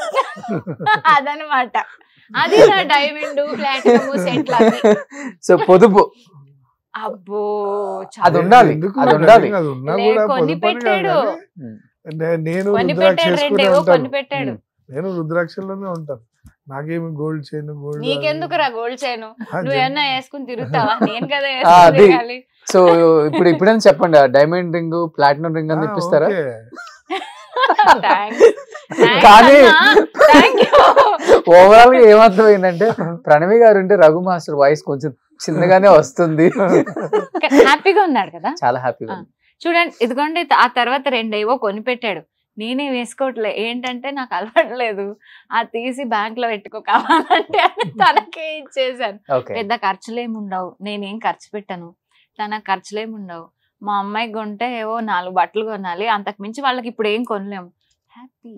Speaker 6: అదనమాట అది నా డైమండ్ ప్లాటినమ్ సెట్లు అవి
Speaker 2: సో పొదుపు
Speaker 6: అబ్బో
Speaker 2: అది ఉండాలి,
Speaker 4: ఎందుకు
Speaker 2: అది
Speaker 4: మరి
Speaker 2: ఉండాలి.
Speaker 4: అది ఉన్నా
Speaker 6: లే,
Speaker 4: కూడా
Speaker 6: కొన్ని
Speaker 4: పొదుపు అని కాదు
Speaker 6: పెట్టాడు.
Speaker 4: కానీ, నే- నేను
Speaker 6: కొన్ని
Speaker 4: రుద్రాక్ష
Speaker 6: పెట్టాడు
Speaker 4: వేసుకునే
Speaker 6: రెండేవో కొన్ని
Speaker 4: ఉంటాను
Speaker 6: పెట్టాడు
Speaker 4: నేను రుద్రాక్షల్లోనే ఉంటాను నాకేమి గోల్డ్ చైన్ గోల్డ్
Speaker 6: నీకెందుకురా గోల్డ్ చేయను నువ్వు ఏమన్నా వేసుకుని తిరుగుతావా నేను కదా
Speaker 2: ఆ,
Speaker 6: వేసుకుని
Speaker 2: అది.
Speaker 6: తిరగాలి
Speaker 2: సో ఇప్పుడు ఇప్పుడైనా చెప్పండి డైమండ్ రింగ్ ప్లాటినం రింగ్ అని ఇప్పిస్తారా
Speaker 6: Thanks. Thanks
Speaker 2: కానీ
Speaker 6: అన్నా. Thank you.
Speaker 2: ఓవరాల్ గా ఏమర్థమైందంటే ప్రణవి గారు ఉంటే రఘు మాస్టర్ వాయిస్ కొంచెం చిన్నగానే వస్తుంది
Speaker 6: హ్యాపీగా ఉన్నాడు కదా
Speaker 2: చాలా హ్యాపీగా ఉంది.
Speaker 6: చూడండి ఇదిగోండి ఆ తర్వాత రెండేవో కొనిపెట్టాడు నేనే వేసుకోవట్లే ఏంటంటే నాకు అలవాట్లేదు ఆ తీసి బ్యాంక్ లో పెట్టుకో కావాలంటే అని తనకే ఇచ్చేసాను
Speaker 2: ఓకే
Speaker 6: పెద్ద ఖర్చులేమి ఉండవు నేనేం ఖర్చు పెట్టను తన ఖర్చులేమి ఉండవు మా అమ్మాయికి కొంటే ఏవో నాలుగు బట్టలు కొనాలి అంతకు మించి వాళ్ళకి ఇప్పుడు ఏం కొనలేము హ్యాపీ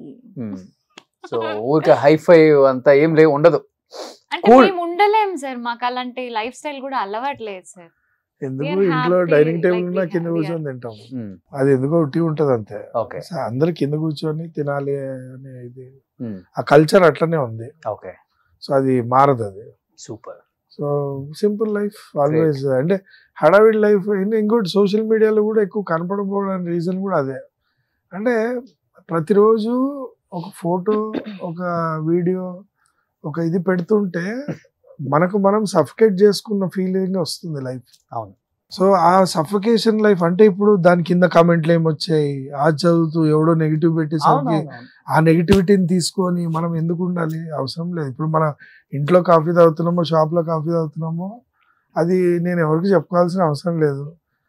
Speaker 2: సో ఊరికే హైఫై అంతా ఏం లేవు ఉండదు
Speaker 6: అంటే
Speaker 2: Cool.
Speaker 6: మేము ఉండలేం సార్ మాకు అలాంటి లైఫ్ స్టైల్ కూడా అలవాట్లేదు సార్
Speaker 4: ఎందుకు
Speaker 6: We are
Speaker 4: ఇంట్లో
Speaker 6: happy,
Speaker 4: డైనింగ్ టేబుల్
Speaker 6: like
Speaker 4: ఉన్నా
Speaker 6: we
Speaker 4: కింద
Speaker 6: have-
Speaker 4: కూర్చొని తింటాము అది ఎందుకో ఒకటి ఉంటది అంతే
Speaker 2: ఓకే
Speaker 4: సో అందరు కింద కూర్చొని తినాలి అనే ఇది ఆ కల్చర్ అట్లనే ఉంది
Speaker 2: ఓకే
Speaker 4: సో అది మారదు అది
Speaker 2: super
Speaker 4: so simple life always అంటే హడావిడ్ లైఫ్ ఇంకోటి సోషల్ మీడియాలో కూడా ఎక్కువ కనపడకపోవడానికి రీజన్ కూడా అదే అంటే ప్రతిరోజు ఒక ఫోటో ఒక వీడియో ఒక ఇది పెడుతుంటే మనకు మనం సఫికేట్ చేసుకున్న ఫీలింగ్ వస్తుంది లైఫ్
Speaker 2: అవును.
Speaker 4: సో ఆ సఫికేషన్ లైఫ్ అంటే ఇప్పుడు దాని కింద కామెంట్లు ఏమొచ్చాయి ఆ చదువుతూ ఎవడో నెగిటివ్ పెట్టేసరికి ఆ నెగిటివిటీని తీసుకొని మనం ఎందుకు ఉండాలి అవసరం లేదు ఇప్పుడు మన ఇంట్లో కాఫీ తాగుతున్నామో షాప్లో కాఫీ తాగుతున్నామో అది నేను ఎవరికి చెప్పుకోవాల్సిన అవసరం లేదు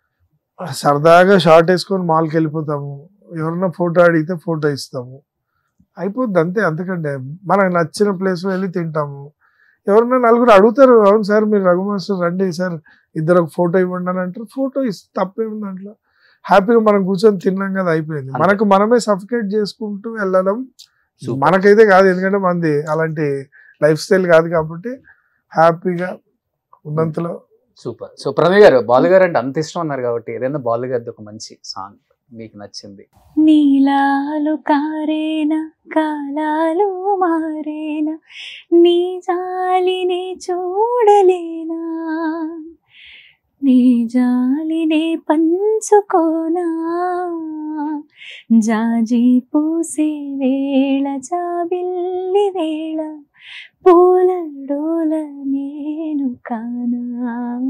Speaker 4: సరదాగా షార్ట్ వేసుకొని మాల్కి వెళ్ళిపోతాము ఎవరన్నా ఫోటో అడిగితే ఫోటో ఇస్తాము అయిపోద్ది అంతే అంతకంటే మనకు నచ్చిన ప్లేస్ వెళ్ళి తింటాము ఎవరన్నా నలుగురు అడుగుతారు అవును సార్ మీరు రఘు మాస్టర్ రండి సార్ ఇద్దరు ఒక ఫోటో ఇవ్వండి అని అంటారు ఫోటో ఇస్తే తప్పేముంది దాంట్లో హ్యాపీగా మనం కూర్చొని తిన్నాం కదా అయిపోయింది
Speaker 2: అంతే.
Speaker 4: మనకు మనమే సఫికేట్ చేసుకుంటూ వెళ్ళడం
Speaker 2: Super.
Speaker 4: మనకైతే కాదు ఎందుకంటే మనది అలాంటి లైఫ్ స్టైల్ కాదు కాబట్టి హ్యాపీగా ఉన్నంతలో
Speaker 2: సూపర్ సో ప్రణవి గారు బాలు గారు అంటే అంత ఇష్టం అన్నారు కాబట్టి ఏదైనా బాలు గారిది ఒక మంచి సాంగ్ మీకు నచ్చింది
Speaker 5: నీలాలు కారేనా కాలాలు మారేనా నీ జాలినే చూడలేనా నీ జాలినే పంచుకోనా జాజి పూసే వేళ జాబిల్లి వేళ పూల డోల నేను కానా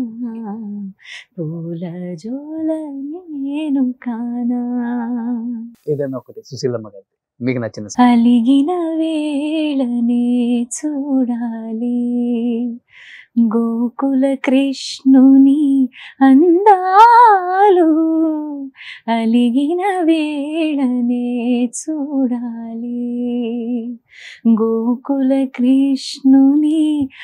Speaker 5: పూల జోల నేను కానా
Speaker 2: ఏదైనా ఒకటి సుశీలమ్మ గారి మీకు నచ్చిన song.
Speaker 5: అలిగిన వేళనే చూడాలి గోకుల కృష్ణుని అందాలు అలిగిన వేళనే చూడాలి గోకుల కృష్ణుని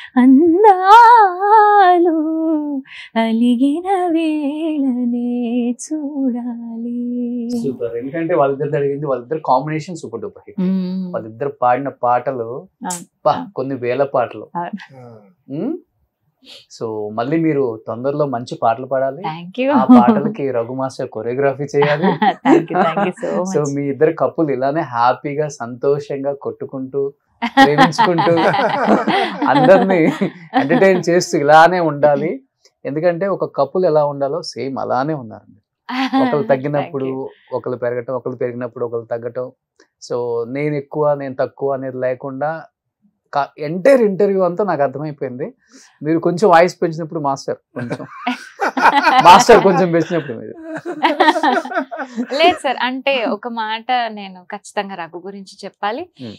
Speaker 5: అందాలు అలిగిన వేళనే చూడాలి
Speaker 2: సూపర్ ఎందుకంటే వాళ్ళిద్దరు జరిగింది వాళ్ళిద్దరు కాంబినేషన్ సూపర్ డూపర్ హిట్ వాళ్ళిద్దరు పాడిన పాటలు
Speaker 6: అవును.
Speaker 2: బా, కొన్ని వేల పాటలు
Speaker 4: ఆ,
Speaker 2: మ్మ్? సో మళ్ళీ మీరు తొందరలో మంచి పాటలు పాడాలి
Speaker 6: థ్యాంక్ యూ
Speaker 2: ఆ పాటలకి రఘు మాస్టర్ కొరియోగ్రఫీ చేయాలి
Speaker 6: thank you thank you so
Speaker 2: so
Speaker 6: much
Speaker 2: మీ ఇద్దరు కప్పులు ఇలానే హ్యాపీగా సంతోషంగా కొట్టుకుంటూ ప్రేమించుకుంటూ అందరినీ ఎంటర్టైన్ చేస్తూ ఇలానే ఉండాలి ఎందుకంటే ఒక కప్పులు ఎలా ఉండాలో సేమ్ అలానే ఉన్నారు ఒకరు తగ్గినప్పుడు ఒకరు పెరగటం ఒకరు పెరిగినప్పుడు ఒకరు తగ్గటం సో నేను ఎక్కువ నేను తక్కువ అనేది లేకుండా ఎంటైర్ ఇంటర్వ్యూ అంతా నాకు అర్థమైపోయింది మీరు కొంచెం వాయిస్ పెంచినప్పుడు మాస్టర్ కొంచెం మాస్టర్ కొంచెం పెంచినప్పుడు మీరు
Speaker 6: లేదు సార్ అంటే ఒక మాట నేను ఖచ్చితంగా రఘు గురించి చెప్పాలి
Speaker 2: Hmm.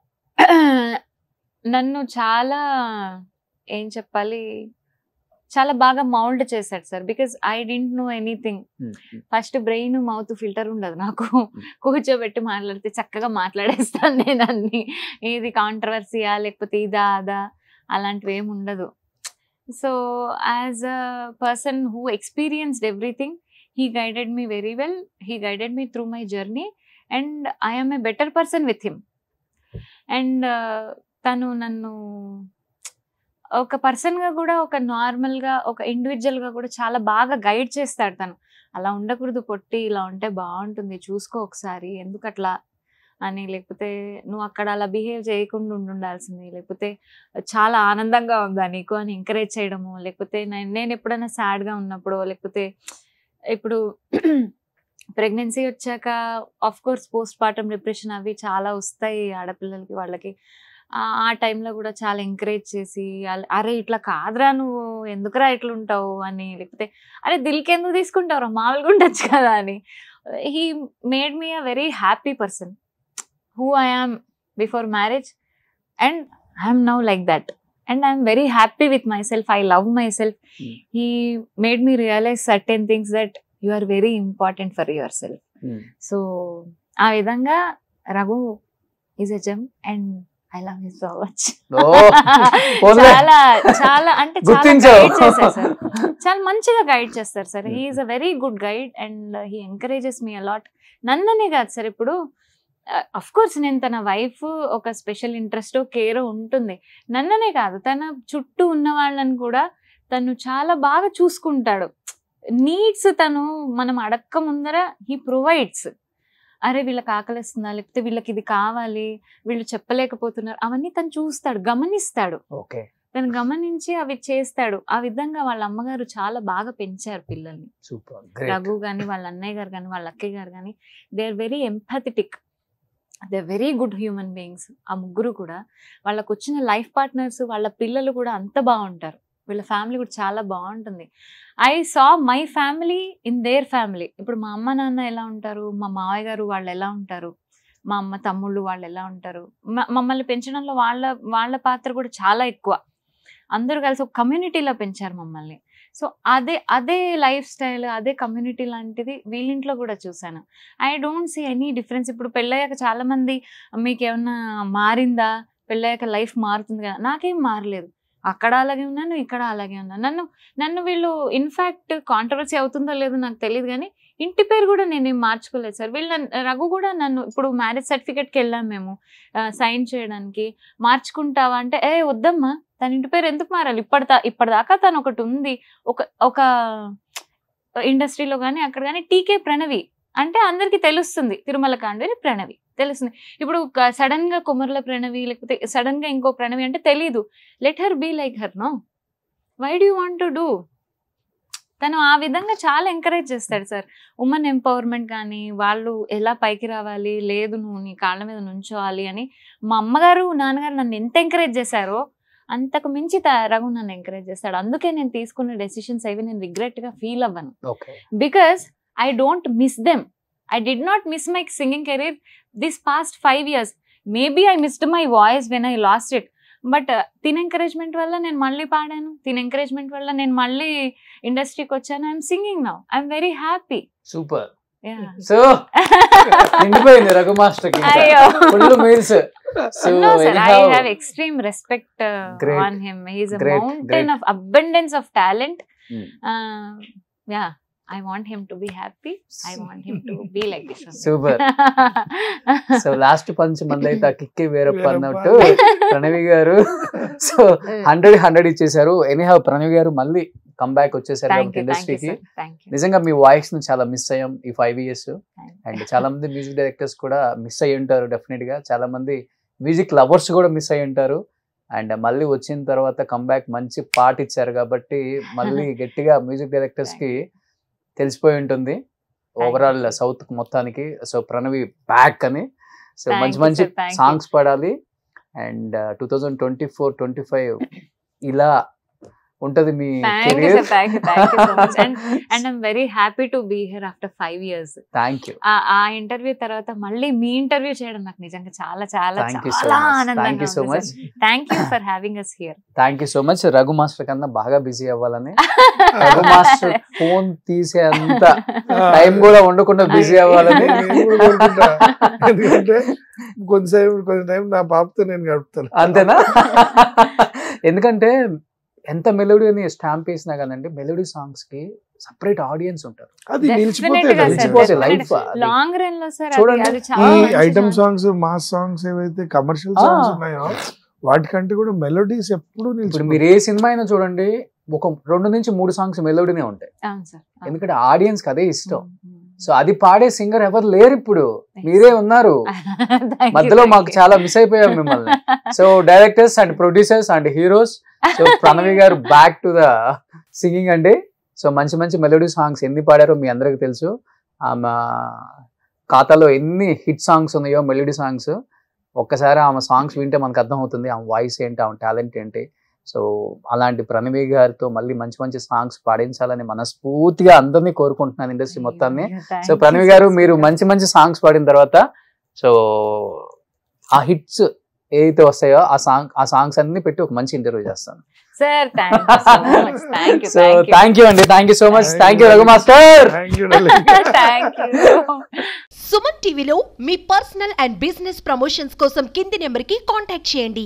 Speaker 6: నన్ను చాలా ఏం చెప్పాలి చాలా బాగా మౌల్డ్ చేశాడు sir because I didn't know anything first brain mouth filter ఉండదు నాకు కూర్చోబెట్టి మాట్లాడితే చక్కగా మాట్లాడేస్తాను నేను అన్ని ఇది కాంట్రవర్సీయా లేకపోతే ఇదా అదా అలాంటివి ఏమి ఉండదు so as a person who experienced everything he guided me very well he guided me through my journey and I'm a better person with him and తను నన్ను ఒక పర్సన్గా కూడా ఒక నార్మల్గా ఒక ఇండివిజువల్గా కూడా చాలా బాగా గైడ్ చేస్తాడు తను అలా ఉండకూడదు పొట్టి ఇలా ఉంటే బాగుంటుంది చూసుకో ఒకసారి ఎందుకు అట్లా అని లేకపోతే నువ్వు అక్కడ అలా బిహేవ్ చేయకుండా ఉండాల్సింది లేకపోతే చాలా ఆనందంగా ఉందా నీకు అని ఎంకరేజ్ చేయడము లేకపోతే నేను నేను ఎప్పుడైనా సాడ్గా ఉన్నప్పుడు లేకపోతే ఇప్పుడు ప్రెగ్నెన్సీ వచ్చాక of course postpartum depression అవి చాలా వస్తాయి ఆడపిల్లలకి వాళ్ళకి ఆ- ఆ టైంలో కూడా చాలా ఎంకరేజ్ చేసి అల- అరే ఇట్లా కాదురా నువ్వు ఎందుకురా ఇట్లా ఉంటావు అని లేకపోతే అరే దిల్కి ఎందుకు తీసుకుంటావురా మామూలుగా ఉండొచ్చు కదా అని he made me a very happy person who I am before marriage and I'm now like that and I'm very happy with myself I love myself
Speaker 2: Hmm.
Speaker 6: He made me realise certain things that you are very important for yourself so ఆ విధంగా Raghu is a gem and I love you so much
Speaker 2: ఓ, పోన్లే.
Speaker 6: చాలా చాలా అంటే చాలా
Speaker 2: గుర్తించావు.
Speaker 6: Guide చేశారు sir చాలా మంచిగా గైడ్ చేస్తారు sir he's a very good guide and he encourages me a lot నన్ననే కాదు సార్ ఇప్పుడు అఫ్ కోర్స్ నేను తన వైఫ్ ఒక స్పెషల్ ఇంట్రెస్ట్ కేర్ ఉంటుంది నన్ననే కాదు తన చుట్టూ ఉన్న వాళ్ళని కూడా తను చాలా బాగా చూసుకుంటాడు నీడ్స్ తను మనం అడక్క ముందర హీ ప్రొవైడ్స్ అరే వీళ్ళకి ఆకలిస్తుందా లేకపోతే వీళ్ళకి ఇది కావాలి వీళ్ళు చెప్పలేకపోతున్నారు అవన్నీ తను చూస్తాడు గమనిస్తాడు
Speaker 2: ఓకే
Speaker 6: తను గమనించి అవి చేస్తాడు ఆ విధంగా వాళ్ళ అమ్మగారు చాలా బాగా పెంచారు పిల్లల్ని
Speaker 2: సూపర్
Speaker 6: రఘు కానీ వాళ్ళ అన్నయ్య గారు కానీ వాళ్ళ అక్కయ్య గారు కానీ they are very empathetic they are very good human beings ఆ ముగ్గురు కూడా వాళ్ళకు వచ్చిన లైఫ్ పార్ట్నర్స్ వాళ్ళ పిల్లలు కూడా అంత బాగుంటారు వీళ్ళ ఫ్యామిలీ కూడా చాలా బాగుంటుంది I saw my family in their family ఇప్పుడు మా అమ్మ నాన్న ఎలా ఉంటారు మా మావయ్య గారు వాళ్ళు ఎలా ఉంటారు మా అమ్మ తమ్ముళ్ళు వాళ్ళు ఎలా ఉంటారు మ- మమ్మల్ని పెంచడంలో వాళ్ళ వాళ్ళ పాత్ర కూడా చాలా ఎక్కువ అందరూ కలిసి ఒక కమ్యూనిటీలో పెంచారు మమ్మల్ని సో అదే అదే లైఫ్ స్టైల్ అదే కమ్యూనిటీ లాంటిది వీళ్ళింట్లో కూడా చూశాను I don't see any difference ఇప్పుడు పెళ్ళయ్యాక చాలా మంది మీకు ఏమన్నా మారిందా పెళ్ళయ్యాక లైఫ్ మారుతుంది కదా నాకేం మారలేదు అక్కడ అలాగే ఉన్నాను ఇక్కడ అలాగే ఉన్నాను నన్ను నన్ను వీళ్ళు ఇన్ఫ్యాక్ట్ కాంట్రవర్సీ అవుతుందో లేదో నాకు తెలియదు కానీ ఇంటి పేరు కూడా నేనేం మార్చుకోలేదు సార్ వీళ్ళు నన్ను- రఘు కూడా నన్ను ఇప్పుడు మ్యారేజ్ సర్టిఫికేట్కి వెళ్ళాం మేము సైన్ చేయడానికి మార్చుకుంటావా అంటే ఏ వద్దమ్మా తన ఇంటి పేరు ఎందుకు మారాలి ఇప్పటిదా ఇప్పటిదాకా తను ఒకటి ఉంది ఒక ఒక ఇండస్ట్రీలో కానీ అక్కడ కానీ టీకే ప్రణవి అంటే అందరికీ తెలుస్తుంది తిరుమల కాండేరి ప్రణవి తెలుస్తుంది ఇప్పుడు సడన్ గా కుమర్ల ప్రణవి లేకపోతే సడన్ గా ఇంకో ప్రణవి అంటే తెలీదు let her be like her no why do want to do తను ఆ విధంగా చాలా ఎంకరేజ్ చేస్తాడు సార్ ఉమెన్ ఎంపవర్మెంట్ కానీ వాళ్ళు ఎలా పైకి రావాలి లేదు నువ్వు నీ కాళ్ళ మీద నుంచోవాలి అని మా అమ్మగారు నాన్నగారు నన్ను ఎంత ఎంకరేజ్ చేశారో అంతకు మించి త- రఘు నన్ను ఎంకరేజ్ చేస్తాడు అందుకే నేను తీసుకున్న డెసిషన్స్ అవి నేను regret గా ఫీల్ అవ్వను
Speaker 2: okay
Speaker 6: because I don't miss them I did not miss my singing career this past five years maybe I missed my voice when I lost it but తిన encouragement వల్ల నేను మళ్ళీ పాడాను తిన ఎంకరేజ్మెంట్ వల్ల నేను మళ్ళీ ఇండస్ట్రీకి వచ్చాను I'm singing now I'm very happy
Speaker 2: super so నిండిపోయింది రఘు మాస్టర్ కి
Speaker 6: అయ్యో.
Speaker 2: Full meals so
Speaker 6: no sir i have extreme respect uh,
Speaker 2: Great.
Speaker 6: on him he's a
Speaker 2: Great,
Speaker 6: mountain
Speaker 2: great.
Speaker 6: of abundance of talent
Speaker 2: Hmm.
Speaker 6: uh, yeah i want him to be happy i want him to be like this only.
Speaker 2: Super so last punch మంది అయితే ఆ కిక్కి వేరప్ప
Speaker 4: వేరప్ప.
Speaker 2: అన్నట్టు ప్రణవి గారు so hundred hundred ఇచ్చేసారు anyhow Pranavi గారు మళ్ళీ కంబ్యాక్ వచ్చేసారు
Speaker 6: thank you thank you
Speaker 2: ఇండస్ట్రీకి
Speaker 6: sir thank you
Speaker 2: నిజంగా మీ వాయిస్ ను చాలా మిస్ అయ్యాం ఈ ఫైవ్ ఇయర్స్ అండ్ చాలా మంది మ్యూజిక్ డైరెక్టర్స్ కూడా మిస్ అయ్యి ఉంటారు డెఫినెట్ గా చాలా మంది మ్యూజిక్ లవర్స్ కూడా మిస్ అయ్యి ఉంటారు అండ్ మళ్ళీ వచ్చిన తర్వాత కంబ్యాక్ మంచి పాట ఇచ్చారు కాబట్టి మళ్ళీ గట్టిగా మ్యూజిక్ డైరెక్టర్స్ కి తెలిసిపోయి ఉంటుంది ఓవరాల్
Speaker 6: you, sir.
Speaker 2: సౌత్ మొత్తానికి సో ప్రణవి బ్యాక్ అని సో
Speaker 6: Thank
Speaker 2: మంచి
Speaker 6: you,
Speaker 2: మంచి
Speaker 6: sir. Thank you.
Speaker 2: సాంగ్స్ పాడాలి and two thousand twenty four twenty five ఇలా ఉంటది మీ
Speaker 6: thank you sir
Speaker 2: career
Speaker 6: thank you thank you so much and and i'm very happy to be here after five years
Speaker 2: thank you
Speaker 6: ఆ ఆ interview తర్వాత మళ్ళీ మీ interview చేయడం నాకు నిజంగా చాలా చాలా
Speaker 2: థ్యాంక్ యూ సో
Speaker 6: చాలా
Speaker 2: మచ్ థ్యాంక్
Speaker 6: ఆనందంగా
Speaker 2: యూ సో
Speaker 6: ఉంది
Speaker 2: much
Speaker 6: thank you for having us here
Speaker 2: thank you so much Raghu master కన్నా బాగా బిజీ అవ్వాలని రఘు మాస్టర్ ఫోన్ తీసే అంత టైం కూడా ఉండకుండా బిజీ అవ్వాలని
Speaker 4: నేను కూడా కోరుకుంటా. ఎందుకంటే కొంతసేపు కొంచెం టైం నా పాపతో నేను గడుపుతాను
Speaker 2: అంతేనా ఎందుకంటే ఎంత మెలోడీ అని స్టాంప్ వేసినా కానండి మెలోడీ సాంగ్స్ కి సపరేట్ ఆడియన్స్ ఉంటారు
Speaker 4: అది
Speaker 6: Definitely
Speaker 4: నిలిచిపోతే
Speaker 6: గా sir,
Speaker 2: నిలిచిపోతే
Speaker 6: definitely.
Speaker 2: లైఫ్
Speaker 6: లాంగ్ రన్ లో సార్
Speaker 2: చూడండి,
Speaker 6: అది
Speaker 4: ఈ
Speaker 6: చాలా మంచి
Speaker 4: item
Speaker 6: song.
Speaker 4: Songs mass songs ఏవైతే కమర్షియల్
Speaker 2: ఆ.
Speaker 4: సాంగ్స్ ఉన్నాయో వాటికంటే కూడా మెలోడీస్ ఎప్పుడు
Speaker 2: ఇప్పుడు మీరు ఏ సినిమా అయినా చూడండి ఒక రెండు నుంచి మూడు సాంగ్స్ మెలోడీనే ఉంటాయి
Speaker 6: అవును సార్
Speaker 2: ఎందుకంటే ఆడియన్స్ కి అదే ఇష్టం సో అది పాడే సింగర్ ఎవరు లేరు ఇప్పుడు మీరే ఉన్నారు మధ్యలో మాకు చాలా మిస్ అయిపోయాం మిమ్మల్ని so directors and producers and heroes so Pranavi గారు బ్యాక్ టు ద సింగింగ్ అండి సో మంచి మంచి మెలోడీ సాంగ్స్ ఎన్ని పాడారో మీ అందరికి తెలుసు ఆమె ఖాతాలో ఎన్ని హిట్ సాంగ్స్ ఉన్నాయో మెలోడీ సాంగ్స్ ఒక్కసారి ఆమె సాంగ్స్ వింటే మనకు అర్థమవుతుంది ఆమె వాయిస్ ఏంటి ఆమె టాలెంట్ ఏంటి సో అలాంటి ప్రణవి గారితో మళ్ళీ మంచి మంచి సాంగ్స్ పాడించాలని మనస్ఫూర్తిగా అందరినీ కోరుకుంటున్నాను ఇండస్ట్రీ మొత్తాన్ని సో ప్రణవి గారు మీరు మంచి మంచి సాంగ్స్ పాడిన తర్వాత సో ఆ హిట్స్ ఏదైతే వస్తాయో ఆ సాంగ్ ఆ సాంగ్స్ అన్ని పెట్టి ఒక మంచి ఇంటర్వ్యూ చేస్తాను
Speaker 6: sir thank you so much thank you
Speaker 2: so thank you అండి thank you so much thank you Raghu master
Speaker 4: thank you
Speaker 6: thank you
Speaker 7: Suman టీవీలో మీ పర్సనల్ అండ్ బిజినెస్ ప్రమోషన్స్ కోసం కింది నెంబర్కి కాంటాక్ట్ చేయండి